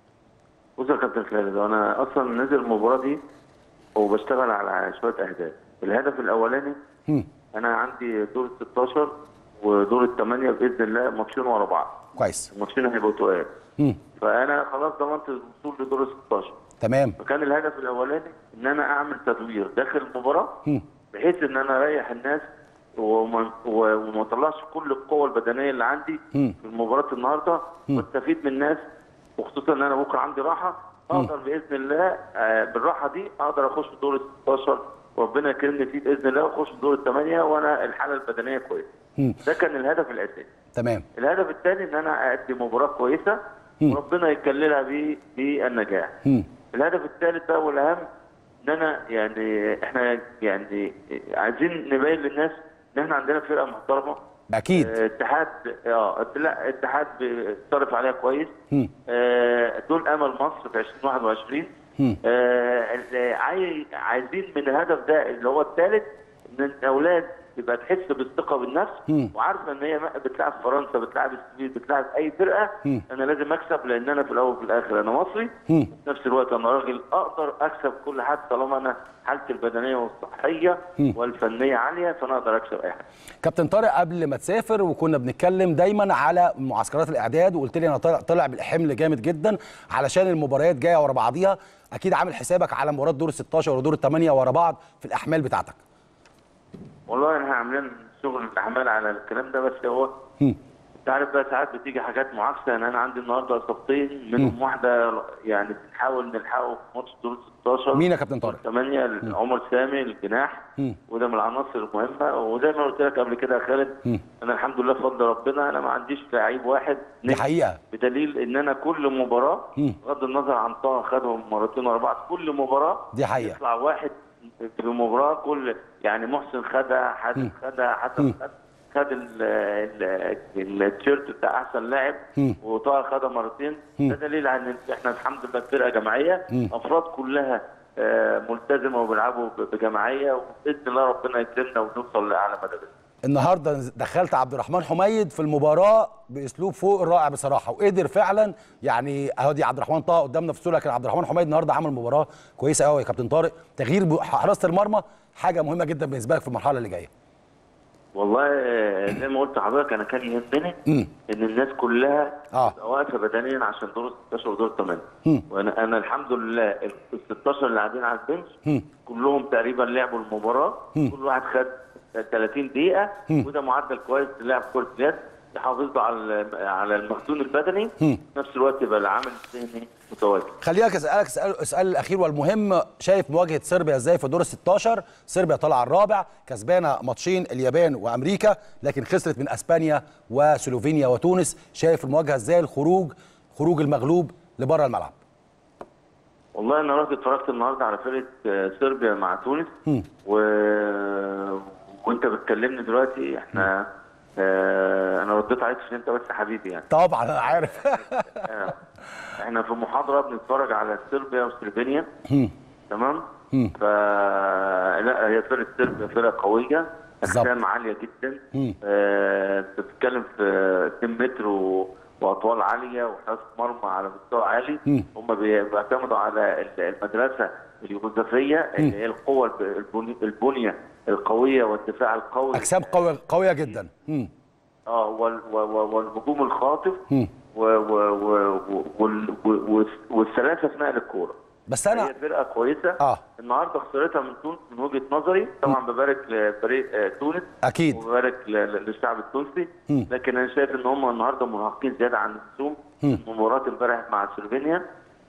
بص يا كابتن خالد انا اصلا نازل المباراه دي وبشتغل على شويه اهداف الهدف الاولاني هم. انا عندي دور ال 16 ودور الثمانيه باذن الله ماتشين ورا بعض كويس الماتشين هيبقوا تقال هم. فانا خلاص ضمنت الوصول لدور ال 16 تمام فكان الهدف الاولاني ان انا اعمل تدوير داخل المباراه هم. بحيث ان انا اريح الناس وما و- وما اطلعش كل القوه البدنيه اللي عندي مم. في مباراه النهارده واستفيد من الناس وخصوصا ان انا بكره عندي راحه اقدر باذن الله آه، بالراحه دي اقدر اخش دور ال 16 وربنا يكرمني فيه باذن الله واخش دور الثمانيه وانا الحاله البدنيه كويسه. مم. ده كان الهدف الاساسي. تمام الهدف الثاني ان انا ادي مباراه كويسه وربنا يكللها بي بالنجاح. هم. الهدف الثالث بقى والاهم ان انا يعني احنا يعني عايزين نبين للناس ان احنا عندنا فرقه محترمه اكيد آه، اتحاد اه لا اتحاد بيصرف عليها كويس هم. آه، دول امل مصر في 2021 هم. آه، ال- عاي- عايزين من الهدف ده اللي هو الثالث ان الاولاد تبقى تحس بالثقه بالنفس مم. وعارفه ان هي ما- بتلعب فرنسا بتلعب السويد بتلعب اي فرقه مم. انا لازم اكسب لان انا في الاول وفي الاخر انا مصري مم. في نفس الوقت انا راجل اقدر اكسب كل حد طالما انا حالتي البدنيه والصحيه مم. والفنيه عاليه فانا اقدر اكسب اي حد كابتن طارق قبل ما تسافر وكنا بنتكلم دايما على معسكرات الاعداد وقلت لي انا طالع طالع بالحمل جامد جدا علشان المباريات جايه ورا بعضيها اكيد عامل حسابك على مباراه دور ال 16 ودور الثمانيه ورا بعض في الاحمال بتاعتك والله احنا عاملين شغل الاعمال على الكلام ده بس هو هم. انت عارف بقى ساعات بتيجي حاجات معاكسه يعني انا عندي النهارده اصابتين منهم واحده يعني بنحاول نلحقه في ماتش دور 16 مين يا كابتن طارق؟ 8 عمر سامي الجناح مم. وده من العناصر المهمه وزي ما قلت لك قبل كده يا خالد مم. انا الحمد لله بفضل ربنا انا ما عنديش لعيب واحد دي نجم. حقيقه بدليل ان انا كل مباراه مم. بغض النظر عن طه خدهم مرتين ورا بعض كل مباراه دي حقيقة. يطلع واحد في المباراه كل يعني محسن خدها حاتم خدها حسن خد خد ال- ال- التيشيرت بتاع احسن لاعب مم. وطه خدها مرتين ده دليل على ان احنا الحمد لله فرقه جماعيه مم. افراد كلها آه، ملتزمه وبيلعبوا ب- بجماعيه وباذن الله ربنا يكرمنا ونوصل لاعلى مدى النهارده دخلت عبد الرحمن حميد في المباراه باسلوب فوق الرائع بصراحه وقدر فعلا يعني اهو دي عبد الرحمن طه قدامنا في الصوره لكن عبد الرحمن حميد النهارده عمل مباراه كويسه قوي يا كابتن طارق تغيير ب- حراسه المرمى حاجه مهمه جدا بالنسبه لك في المرحله اللي جايه والله آه، زي ما قلت لحضرتك انا كان يهمني مم. ان الناس كلها آه. تبقى واقفه بدنيا عشان دور ال 16 ودور ال 8 مم. وانا انا الحمد لله ال 16 اللي قاعدين على البنش مم. كلهم تقريبا لعبوا المباراه مم. كل واحد خد 30 دقيقه مم. وده معدل كويس للاعب كره اليد يحافظ له على على المخزون البدني مم. في نفس الوقت يبقى العامل الذهني متواجد خليني اسالك اسال السؤال الاخير والمهم شايف مواجهه صربيا ازاي في دور ال 16 صربيا طالعه الرابع كسبانه ماتشين اليابان وامريكا لكن خسرت من اسبانيا وسلوفينيا وتونس شايف المواجهه ازاي الخروج خروج المغلوب لبره الملعب والله انا رحت اتفرجت النهارده على فرقه آه، صربيا مع تونس مم. و... بتكلمني دلوقتي احنا آه انا رديت عليك عشان انت بس حبيبي يعني طبعا انا عارف آه. احنا في محاضره بنتفرج على صربيا وسلوفينيا تمام ف لا هي فرقه صربيا فرقه قويه بالظبط. اجسام عاليه جدا مم. آه، انت بتتكلم في 2 متر و... واطوال عاليه وحراسه مرمى على مستوى عالي مم. هم بي- بيعتمدوا على ال- المدرسه اليوغوسلافيه اللي هي القوه الب- البني- البنيه القويه والدفاع القوي اجسام قويه قويه جدا مم. اه وال- و- و- والهجوم الخاطف مم. و- و- و- وال- و- والسلاسه في نقل الكوره بس هي انا فرقه كويسه اه النهارده خسارتها من تونس من وجهه نظري طبعا ببارك لفريق آه، تونس اكيد وببارك ل- ل- للشعب التونسي مم. لكن انا شايف ان هم النهارده مرهقين زياده عن اللزوم مم. مباراه امبارح مع سلوفينيا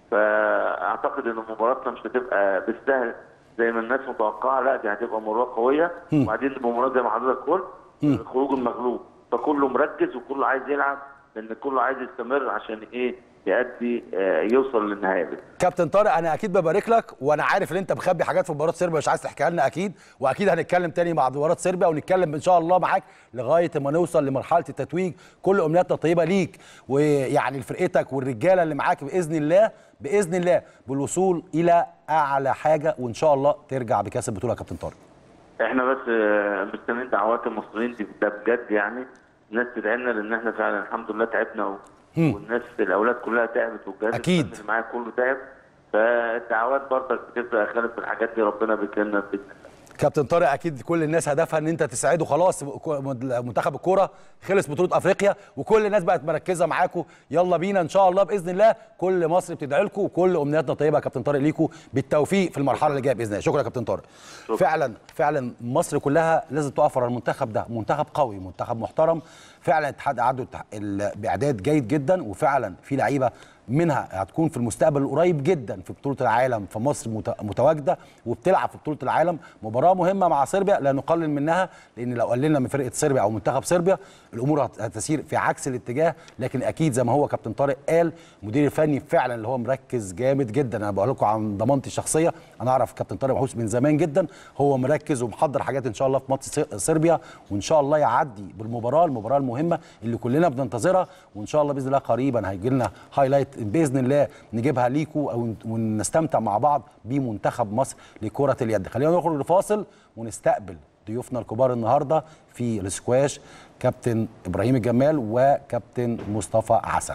فاعتقد ان مباراتنا مش هتبقى بالسهل زي ما الناس متوقعه لا دي هتبقى مباراه قويه مم. وبعدين المباراه زي ما حضرتك قلت مم. خروج المغلوب فكله مركز وكله عايز يلعب لان كله عايز يستمر عشان ايه يأدي آه، يوصل للنهايه بس. كابتن طارق انا اكيد ببارك لك وانا عارف ان انت مخبي حاجات في مباراه صربيا مش عايز تحكيها لنا اكيد واكيد هنتكلم تاني مع مباراه صربيا ونتكلم ان شاء الله معاك لغايه ما نوصل لمرحله التتويج كل امنياتنا طيبه ليك ويعني لفرقتك والرجاله اللي معاك باذن الله باذن الله بالوصول الى اعلى حاجه وان شاء الله ترجع بكاس البطوله يا كابتن طارق احنا بس آه، مستنيين دعوات المصريين دي ده بجد يعني الناس تدعي لنا لان احنا فعلا الحمد لله تعبنا و... مم. والناس الاولاد كلها تعبت والجهاز أكيد. الفني اللي معايا كله تعب فالدعوات برضك بتفرق يا خالد في الحاجات دي ربنا بيكرمنا باذن الله كابتن طارق اكيد كل الناس هدفها ان انت تساعده خلاص منتخب الكوره خلص بطوله افريقيا وكل الناس بقت مركزه معاكم يلا بينا ان شاء الله باذن الله كل مصر بتدعي لكم وكل امنياتنا طيبه يا كابتن طارق ليكم بالتوفيق في المرحله اللي جايه باذن الله شكرا يا كابتن طارق شكرا. فعلا فعلا مصر كلها لازم تقف ورا المنتخب ده منتخب قوي منتخب محترم فعلا الاتحاد عنده التح- ال- باعداد جيد جدا وفعلا في لعيبه منها هتكون في المستقبل القريب جدا في بطوله العالم في مصر مت- متواجده وبتلعب في بطوله العالم مباراه مهمه مع صربيا لا نقلل منها لان لو قللنا من فرقه صربيا او منتخب صربيا الامور هت- هتسير في عكس الاتجاه لكن اكيد زي ما هو كابتن طارق قال المدير الفني فعلا اللي هو مركز جامد جدا انا بقول لكم عن ضمانتي الشخصيه انا اعرف كابتن طارق محوس من زمان جدا هو مركز ومحضر حاجات ان شاء الله في ماتش ص- صربيا وان شاء الله يعدي بالمباراه المباراه المهمه اللي كلنا بننتظرها وان شاء الله باذن الله قريبا هيجي لنا هايلايت باذن الله نجيبها ليكوا او ونستمتع مع بعض بمنتخب مصر لكره اليد خلينا نخرج لفاصل ونستقبل ضيوفنا الكبار النهارده في السكواش كابتن ابراهيم الجمال وكابتن مصطفى عسل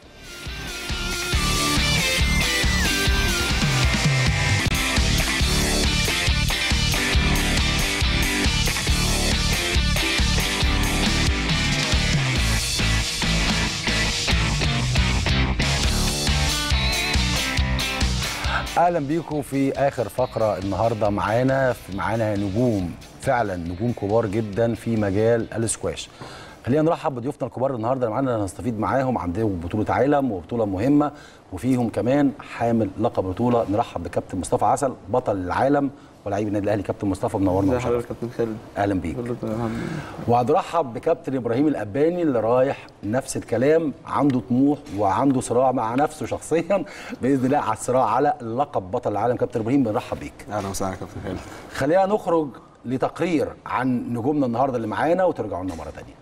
اهلا بيكم في اخر فقره النهارده معانا معانا نجوم فعلا نجوم كبار جدا في مجال الاسكواش خلينا نرحب بضيوفنا الكبار النهارده اللي معانا هنستفيد معاهم عندهم بطوله عالم وبطوله مهمه وفيهم كمان حامل لقب بطوله نرحب بكابتن مصطفى عسل بطل العالم ولاعيب النادي الاهلي كابتن مصطفى منورنا ازي وشرفنا. حضرتك كابتن خالد اهلا بيك كله تمام وهنرحب بكابتن ابراهيم الاباني اللي رايح نفس الكلام عنده طموح وعنده صراع مع نفسه شخصيا باذن الله على الصراع على لقب بطل العالم كابتن ابراهيم بنرحب بيك اهلا وسهلا كابتن خالد خلينا نخرج لتقرير عن نجومنا النهارده اللي معانا وترجعوا لنا مره ثانيه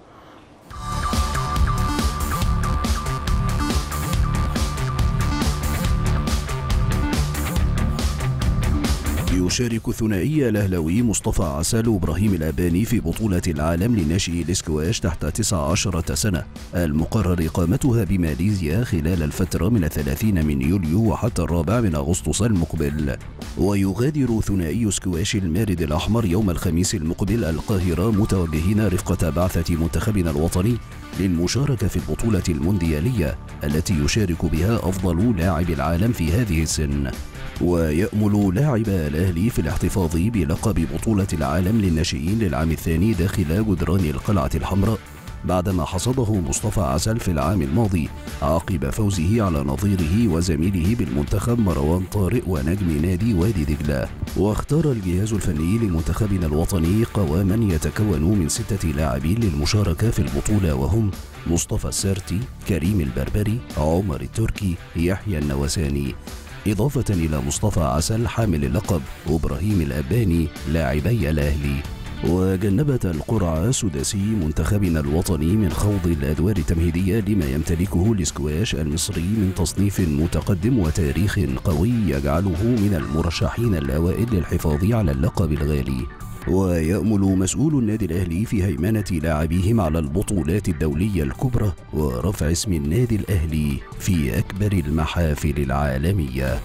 يشارك ثنائي الأهلوي مصطفى عسل وإبراهيم الأباني في بطولة العالم لناشئي الإسكواش تحت 19 سنة المقرر إقامتها بماليزيا خلال الفترة من الثلاثين من يوليو وحتى الرابع من أغسطس المقبل ويغادر ثنائي سكواش المارد الأحمر يوم الخميس المقبل القاهرة متوجهين رفقة بعثة منتخبنا الوطني للمشاركة في البطولة المونديالية التي يشارك بها أفضل لاعب العالم في هذه السن ويأمل لاعب الأهلي في الاحتفاظ بلقب بطولة العالم للناشئين للعام الثاني داخل جدران القلعة الحمراء بعدما حصده مصطفى عسل في العام الماضي عقب فوزه على نظيره وزميله بالمنتخب مروان طارق ونجم نادي وادي دجلة واختار الجهاز الفني لمنتخبنا الوطني قواما يتكون من ستة لاعبين للمشاركة في البطولة وهم مصطفى السارتي كريم البربري عمر التركي يحيى النوساني إضافة إلى مصطفى عسل حامل اللقب وإبراهيم الأباني لاعبي الأهلي وجنبت القرعة سداسي منتخبنا الوطني من خوض الأدوار التمهيدية لما يمتلكه الاسكواش المصري من تصنيف متقدم وتاريخ قوي يجعله من المرشحين الأوائل للحفاظ على اللقب الغالي ويأمل مسؤول النادي الأهلي في هيمنة لاعبيهم على البطولات الدولية الكبرى ورفع اسم النادي الأهلي في أكبر المحافل العالمية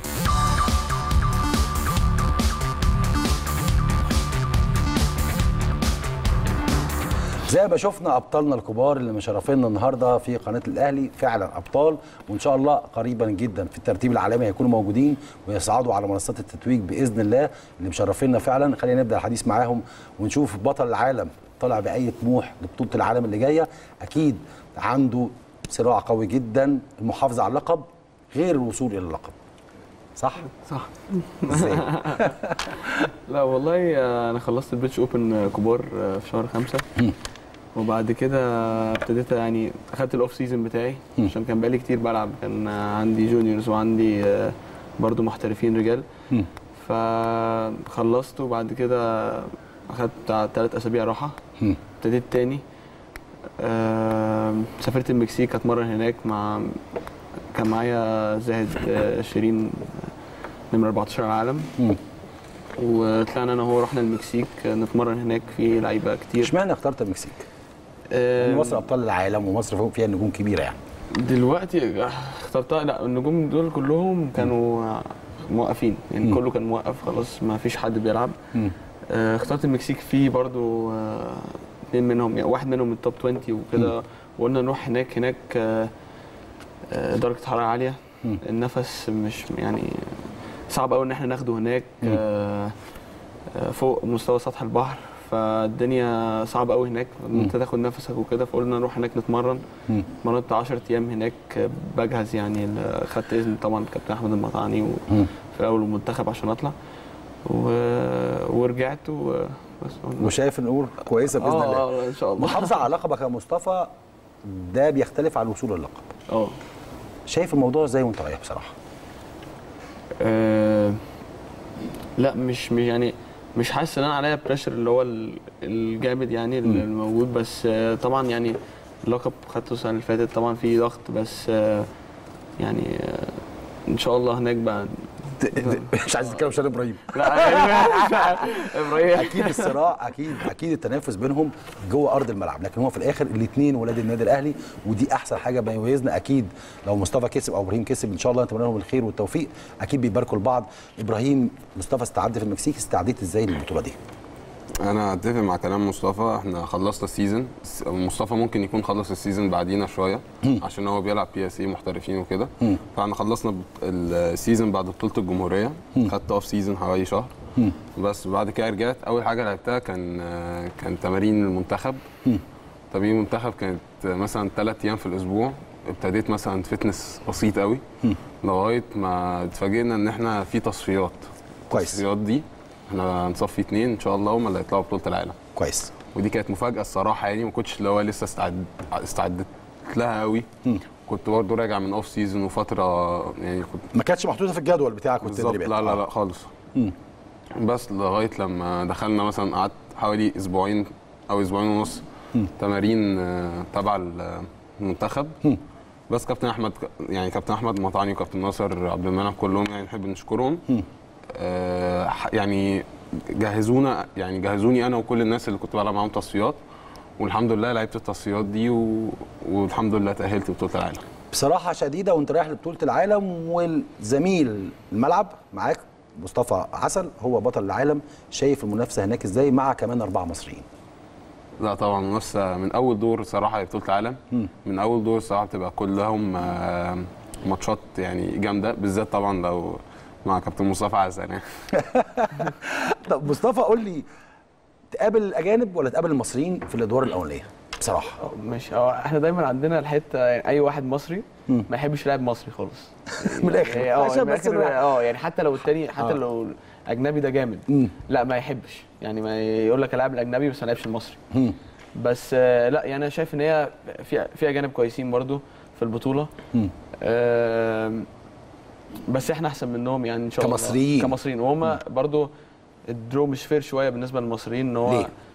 زي ما شفنا ابطالنا الكبار اللي مشرفينا النهارده في قناه الاهلي فعلا ابطال وان شاء الله قريبا جدا في الترتيب العالمي هيكونوا موجودين ويصعدوا على منصات التتويج باذن الله اللي مشرفينا فعلا خلينا نبدا الحديث معاهم ونشوف بطل العالم طالع باي طموح لبطوله العالم اللي جايه اكيد عنده صراع قوي جدا المحافظه على اللقب غير الوصول الى اللقب صح صح ازاي لا والله آه، انا خلصت البريتش اوبن آه، كبار آه، في شهر خمسة وبعد كده ابتديت يعني اخدت الاوف سيزون بتاعي عشان كان بقالي كتير بلعب كان آه، عندي جونيورز وعندي آه، برضو محترفين رجال فخلصت وبعد كده اخدت بتاع ثلاث اسابيع راحه ابتديت تاني آه، سافرت المكسيك اتمرن هناك مع كان معايا زاهد آه، شيرين آه، نمرة 14 على العالم وطلعنا انا وهو رحنا المكسيك آه، نتمرن هناك في لعيبه كتير اشمعنى اخترت المكسيك؟ آه، لأن مصر ابطال العالم ومصر فيها نجوم كبيره يعني دلوقتي اخترتها لا النجوم دول كلهم كانوا موقفين يعني مم. كله كان موقف خلاص ما فيش حد بيلعب آه، اخترت المكسيك في برضو آه، اتنين منهم يعني واحد منهم من التوب 20 وكده وقلنا نروح هناك هناك آه، آه، درجة حرارة عالية النفس مش يعني صعب قوي ان احنا ناخده هناك آه، آه، فوق مستوى سطح البحر فالدنيا صعبة قوي هناك ان انت تاخد نفسك وكده فقلنا نروح هناك نتمرن مم. مرنت 10 ايام هناك آه، بجهز يعني ال- خدت اذن طبعا كابتن احمد المطعني و- مم. في الاول المنتخب عشان اطلع و... ورجعت و... بس وشايف الامور كويسه باذن آه، الله آه، ان شاء الله محافظه على لقبك يا مصطفى ده بيختلف عن الوصول للقب اه شايف الموضوع ازاي وانت رايح بصراحه آه، لا مش مش يعني مش حاسس ان انا عليا بريشر اللي هو ال- الجامد يعني مم. الموجود بس آه، طبعا يعني اللقب خدته السنه اللي فاتت طبعا في ضغط بس آه، يعني آه، ان شاء الله هناك بقى مش عايز تتكلم عشان ابراهيم لا يعني ابراهيم اكيد الصراع اكيد اكيد التنافس بينهم جوه ارض الملعب لكن هو في الاخر الاثنين ولاد النادي الاهلي ودي احسن حاجه بيميزنا اكيد لو مصطفى كسب او ابراهيم كسب ان شاء الله نتمنى لهم الخير والتوفيق اكيد بيباركوا لبعض ابراهيم مصطفى استعد في المكسيك استعديت ازاي للبطوله دي انا اتفق مع كلام مصطفى احنا خلصنا السيزون س- مصطفى ممكن يكون خلص السيزون بعدينا شويه عشان هو بيلعب بي اس اي محترفين وكده مم. فاحنا خلصنا بط- السيزون بعد بطوله الجمهوريه خدت اوف سيزون حوالي شهر بس بعد كده رجعت اول حاجه لعبتها كان آه، كان تمارين المنتخب تمارين المنتخب كانت مثلا ثلاث ايام في الاسبوع ابتديت مثلا فتنس بسيط قوي لغايه ما اتفاجئنا ان احنا في تصفيات كويس التصفيات دي احنا هنصفي اتنين ان شاء الله هم اللي هيطلعوا بطوله العالم كويس ودي كانت مفاجاه الصراحه يعني ما كنتش اللي هو لسه استعد استعدت لها قوي كنت برضه راجع من اوف سيزون وفتره يعني كنت ما كانتش محطوطه في الجدول بتاعك بالظبط والتدريبات لا لا لا خالص مم. بس لغايه لما دخلنا مثلا قعدت حوالي اسبوعين او اسبوعين ونص تمارين آه، تبع ال- المنتخب بس كابتن احمد يعني كابتن احمد مطعني وكابتن ناصر عبد المنعم كلهم يعني نحب نشكرهم آه، ح- يعني جهزونا يعني جهزوني انا وكل الناس اللي كنت بلعب معاهم تصفيات والحمد لله لعبت التصفيات دي و... والحمد لله تاهلت بطوله العالم بصراحه شديده وانت رايح لبطوله العالم والزميل الملعب معاك مصطفى عسل هو بطل العالم شايف المنافسه هناك ازاي مع كمان اربعه مصريين لا طبعا منافسه من اول دور صراحه هي بطوله العالم مم. من اول دور صراحه بتبقى كلهم آه، ماتشات يعني جامده بالذات طبعا لو مع كابتن مصطفى عسل يعني طب مصطفى قول لي تقابل الاجانب ولا تقابل المصريين في الادوار الاولانيه بصراحه ماشي اه احنا دايما عندنا الحته يعني اي واحد مصري مم. ما يحبش يلعب مصري خالص من الآخر. يعني اه عشان من بس الآخر، نبقى- اه يعني حتى لو التاني حتى آه. لو الاجنبي ده جامد مم. لا ما يحبش يعني ما يقول لك العب الاجنبي بس ما العبش المصري مم. بس آه، لا يعني انا شايف ان هي في في اجانب كويسين برضو في البطوله مم. آم، بس احنا احسن منهم يعني ان شاء الله كمصريين. كمصريين وهم برضو الدرو مش فير شويه بالنسبه للمصريين ان هو ليه؟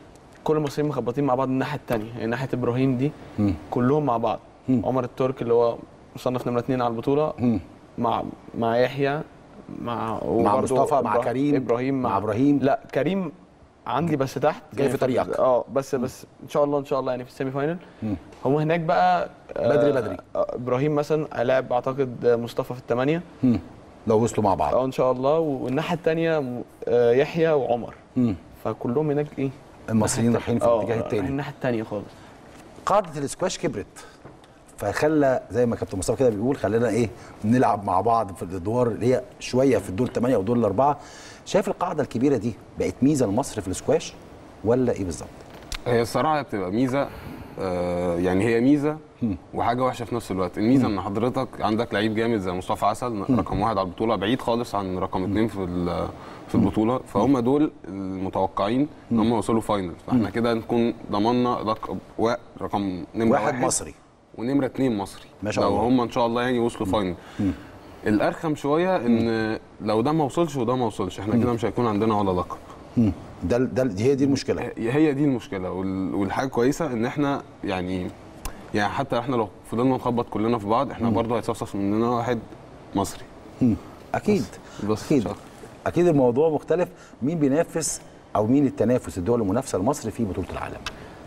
كل المصريين مخبطين مع بعض الناحيه الثانيه يعني ناحيه ابراهيم دي مم. كلهم مع بعض عمر الترك اللي هو مصنف نمره اثنين على البطوله مم. مع مع يحيى مع مع وبرضه مصطفى مع إبرا- كريم ابراهيم مع ابراهيم لا كريم عندي بس تحت جاي يعني في طريقك. اه بس بس ان شاء الله ان شاء الله يعني في السيمي فاينل مم. هم هناك بقى آه، بدري بدري. آه، ابراهيم مثلا هلاعب اعتقد مصطفى في الثمانيه مم. لو وصلوا مع بعض اه ان شاء الله والناحيه الثانيه يحيى وعمر مم. فكلهم هناك ايه المصريين رايحين في اه الاتجاه رايحين التاني الناحيه الثانيه خالص قاعده الاسكواش كبرت فخلى زي ما كابتن مصطفى كده بيقول خلينا ايه نلعب مع بعض في الادوار اللي هي شويه في الدور الثمانيه والدور الاربعه شايف القاعده الكبيره دي بقت ميزه لمصر في الاسكواش ولا ايه بالظبط؟ هي الصراحه بتبقى ميزه آه يعني هي ميزه وحاجه وحشه في نفس الوقت الميزه ان حضرتك عندك لعيب جامد زي مصطفى عسل رقم واحد على البطوله بعيد خالص عن رقم اثنين في ال- في البطوله فهم دول المتوقعين ان هم يوصلوا فاينل فاحنا كده نكون ضمننا لقب وا- رقم نمره واحد واحد, مصري. ونمره اثنين مصري ما شاء لو الله. هم ان شاء الله يعني وصلوا فاينل الارخم شويه ان لو ده ما وصلش وده ما وصلش احنا كده مش هيكون عندنا ولا لقب مم. ده ده دي هي دي المشكله هي دي المشكله وال- والحاجه كويسه ان احنا يعني يعني حتى احنا لو فضلنا نخبط كلنا في بعض احنا برضه هيتصفصف مننا واحد مصري مم. اكيد بس اكيد اكيد الموضوع مختلف مين بينافس او مين التنافس الدول المنافسه لمصر في بطوله العالم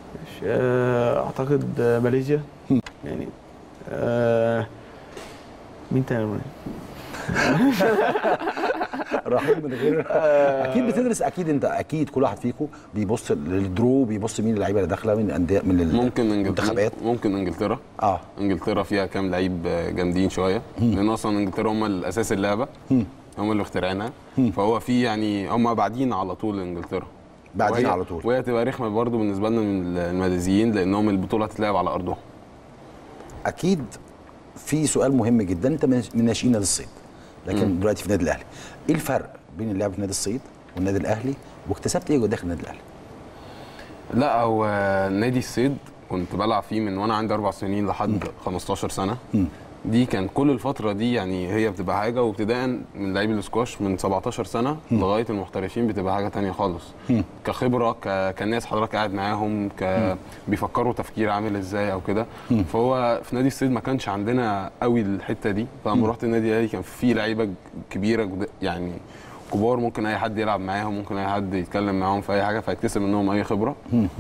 آه، اعتقد آه، ماليزيا يعني آه، مين تاني يا إبراهيم؟ رحيم من غير اكيد بتدرس اكيد انت اكيد كل واحد فيكم بيبص للدرو بيبص مين اللعيبه اللي داخله من الانديه من ممكن انجلترا المنتخبات ممكن انجلترا اه انجلترا فيها كام لعيب آه، جامدين شويه لان اصلا انجلترا هم الاساس اللعبه هم اللي مخترعينها فهو في يعني هم بعدين على طول انجلترا بعدين وهي- على طول. وهي تبقى رخمه برضه بالنسبه لنا من الماليزيين لانهم البطوله هتتلعب على ارضهم اكيد في سؤال مهم جدا انت من من ناشئين نادي الصيد لكن مم. دلوقتي في النادي الاهلي ايه الفرق بين اللعب في نادي الصيد والنادي الاهلي واكتسبت ايه جوه داخل النادي الاهلي لا هو نادي الصيد كنت بلعب فيه من وانا عندي اربع سنين لحد 15 سنه دي كان كل الفتره دي يعني هي بتبقى حاجه وابتداء من لعيب الاسكواش من 17 سنه لغايه المحترفين بتبقى حاجه تانية خالص كخبره ك... كناس حضرتك قاعد معاهم ك... بيفكروا تفكير عامل ازاي او كده فهو في نادي الصيد ما كانش عندنا قوي الحته دي فلما رحت النادي الاهلي كان في لعيبه كبيره جد- يعني كبار ممكن اي حد يلعب معاهم ممكن اي حد يتكلم معاهم في اي حاجه فيكتسب منهم اي خبره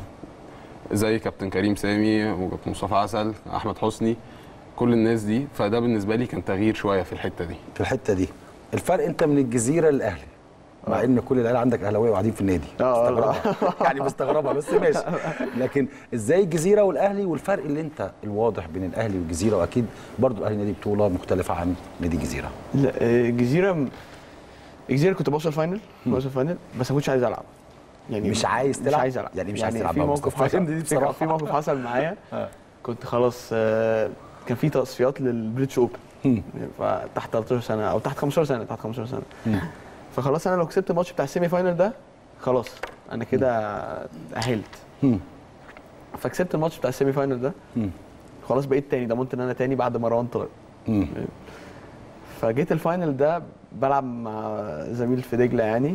زي كابتن كريم سامي وكابتن مصطفى عسل احمد حسني كل الناس دي فده بالنسبه لي كان تغيير شويه في الحته دي في الحته دي الفرق انت من الجزيره للاهلي مع ان كل العيال عندك اهلاويه وقاعدين في النادي مستغربها يعني مستغربها بس ماشي لكن ازاي الجزيره والاهلي والفرق اللي انت الواضح بين الاهلي والجزيره واكيد برضو الاهلي نادي بطوله مختلفه عن نادي الجزيره لا آه، الجزيره الجزيره كنت بوصل فاينل بوصل فاينل بس ما كنتش عايز العب يعني مش عايز مش تلعب؟ عايز العب يعني مش عايز تلعب في مع موقف مصطفى حصل دي في بصراحة. في موقف حصل معايا كنت خلاص آه، كان في تصفيات للبريتش اوبن فتحت 13 سنه او تحت 15 سنه تحت 15 سنه فخلاص انا لو كسبت الماتش بتاع السيمي فاينل ده خلاص انا كده اهلت فكسبت الماتش بتاع السيمي فاينل ده خلاص بقيت تاني ضمنت ان انا تاني بعد مروان طارق فجيت الفاينل ده بلعب مع زميل في دجله يعني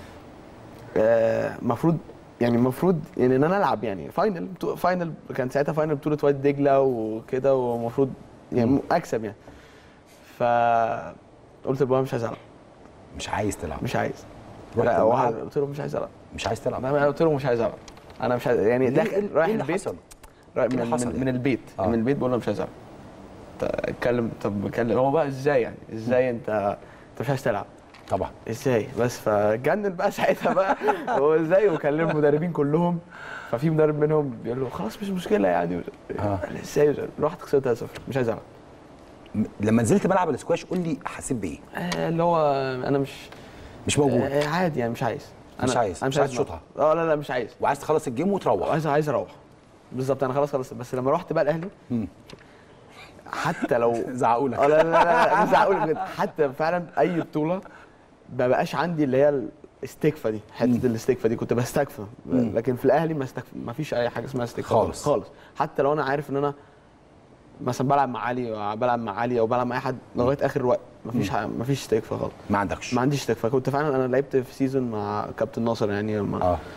المفروض يعني المفروض يعني ان انا العب يعني فاينل بتو- فاينل كان ساعتها فاينل بطوله وادي دجله وكده ومفروض يعني اكسب يعني ف قلت لبابا مش عايز العب مش عايز تلعب مش عايز رحت لا، الملعب؟ واحد- قلت له مش عايز العب مش عايز تلعب انا قلت له مش عايز العب انا مش عايز يعني ليه؟ داخل إيه رايح اللي البيت حصل؟ رايح إيه من, اللي حصل من, يعني؟ من البيت آه. من البيت بقول له مش عايز العب طب اتكلم طب اتكلم هو بقى ازاي يعني ازاي انت انت مش عايز تلعب طبعا ازاي بس فجنن بقى ساعتها بقى هو ازاي وكلم المدربين كلهم ففي مدرب منهم بيقول له خلاص مش مشكله يعني آه. قال ازاي رحت خسرت 0 مش عايز العب م- لما نزلت ملعب الاسكواش قول لي حسيت بايه آه، اللي هو انا مش مش موجود آه، عادي يعني مش عايز مش أنا عايز، انا مش عايز ألعب. تشوطها. اه لا لا مش عايز وعايز تخلص الجيم وتروح عايز عايز اروح بالظبط انا خلاص خلصت بس لما رحت بقى الاهلي حتى لو زعقوا لك اه لا لا لا, لا مش زعقوا لي بجد حتى فعلا اي بطوله ما بقاش عندي اللي هي الاستكفه دي حته الاستكفه دي كنت بستكفى لكن في الاهلي ما استكفى ما فيش اي حاجه اسمها استكفى خالص. خالص حتى لو انا عارف ان انا مثلا بلعب مع علي بلعب مع علي او بلعب مع اي حد لغايه اخر وقت ما فيش ما فيش استكفى خالص ما عندكش ما عنديش استكفى كنت فعلا انا لعبت في سيزون مع كابتن ناصر يعني لما اه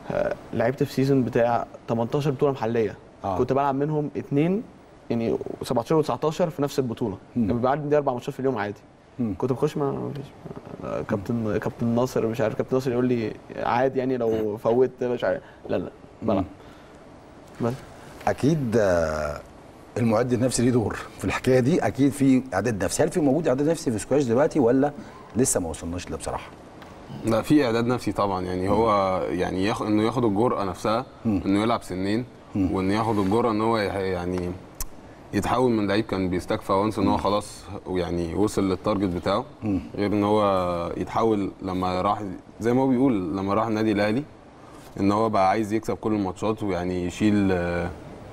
آه، لعبت في سيزون بتاع 18 بطوله محليه آه. كنت بلعب منهم اثنين يعني 17 و19 في نفس البطوله مم. كان بيبقى عندي اربع ماتشات في اليوم عادي مم. كنت بخش مع مفيش آه، كابتن كابتن ناصر مش عارف كابتن ناصر يقول لي عادي يعني لو فوت مش عارف لا لا بلعب بس اكيد آه، المعد النفسي ليه دور في الحكايه دي اكيد في اعداد نفسي هل في موجود اعداد نفسي في سكواش دلوقتي ولا لسه ما وصلناش له بصراحه لا في اعداد نفسي طبعا يعني هو يعني ياخد انه ياخد الجرأه نفسها انه يلعب سنين وانه ياخد الجرأه ان هو يح- يعني يتحول من لعيب كان بيستكفى وانس ان هو خلاص يعني وصل للتارجت بتاعه غير ان هو يتحول لما راح زي ما هو بيقول لما راح النادي الاهلي ان هو بقى عايز يكسب كل الماتشات ويعني يشيل آه،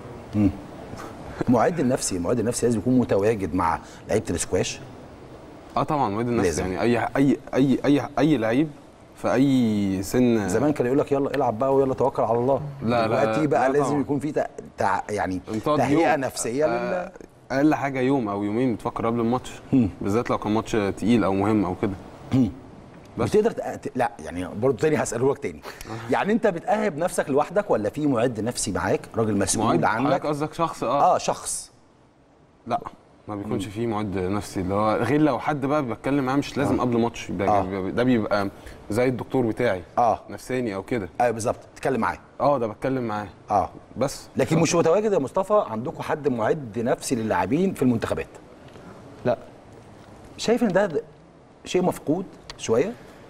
المعد النفسي المعد النفسي لازم يكون متواجد مع لعيبه السكواش اه طبعا مواد النفس لازم. يعني اي اي اي اي اي لعيب في اي سن زمان كان يقول لك يلا العب بقى ويلا توكل على الله لا، لا، دلوقتي بقى لا لازم طبعا. يكون في تع... تع... يعني تقعد تهيئه يوم. نفسيه لل آه، اقل حاجه يوم او يومين بتفكر قبل الماتش بالذات لو كان ماتش تقيل او مهم او كده بس بتقدر تق... ت- لا يعني برضه تاني هساله لك تاني يعني انت بتأهب نفسك لوحدك ولا في معد نفسي معاك راجل مسؤول معد عنك حضرتك قصدك شخص اه اه شخص لا ما بيكونش فيه معد نفسي اللي هو غير لو حد بقى بتكلم معاه مش لازم قبل ماتش ده, آه. ده بيبقى زي الدكتور بتاعي اه نفساني او كده ايوه بالظبط تتكلم معاه اه ده بتكلم معاه اه بس لكن مش متواجد يا مصطفى عندكم حد معد نفسي للاعبين في المنتخبات لا شايف ان ده ده شيء مفقود شويه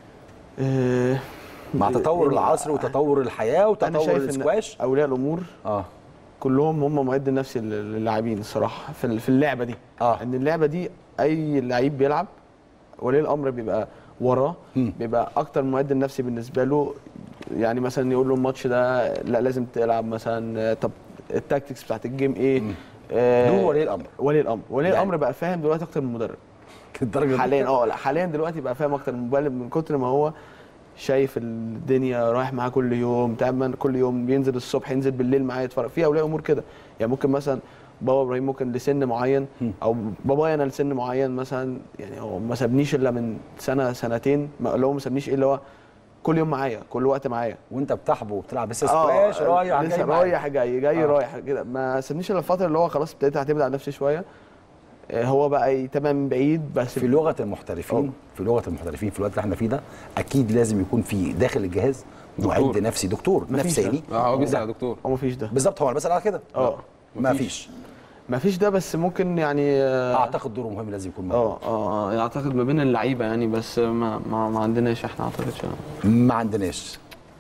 آه، مع تطور يعني العصر وتطور الحياه انا وتطور شايف ان السكواش اولياء الامور اه كلهم هم معد نفسي لل- للاعبين الصراحه في ال- في اللعبه دي اه ان اللعبه دي اي لعيب بيلعب ولي الامر بيبقى وراه بيبقى اكتر معد النفسي بالنسبه له يعني مثلا يقول له الماتش ده لا لازم تلعب مثلا آه، طب التاكتكس بتاعت الجيم ايه آه، دور ولي الامر ولي الامر ولي يعني- الامر بقى فاهم دلوقتي اكتر من المدرب الدرجه دي؟ حاليا اه لا حاليا دلوقتي بقى فاهم اكتر من المدرب من كتر ما هو شايف الدنيا رايح معاه كل يوم تعمل كل يوم بينزل الصبح ينزل بالليل معاه يتفرج في اولياء امور كده يعني ممكن مثلا بابا ابراهيم ممكن لسن معين او بابايا انا لسن معين مثلا يعني هو ما سابنيش الا من سنه سنتين ما- اللي هو ما سابنيش الا هو كل يوم معايا كل وقت معايا وانت بتحبه وبتلعب بس سكواش رايح لسه جاي معاك. رايح جاي جاي آه. رايح كده ما سابنيش الا الفتره اللي هو خلاص ابتديت اعتمد على نفسي شويه آه، هو بقى يتابع من بعيد بس في لغه المحترفين في لغه المحترفين في الوقت اللي احنا فيه ده اكيد لازم يكون في داخل الجهاز معد دكتور. نفسي دكتور مفيش نفساني ده. اه هو بيسال لا. على دكتور هو مفيش ده بالظبط هو انا بسال على كده اه ما فيش ما فيش ده بس ممكن يعني اه اعتقد دوره مهم لازم يكون موجود اه اه يعني اعتقد ما بين اللعيبه يعني بس ما ما, ما عندناش احنا اعتقدش ما عندناش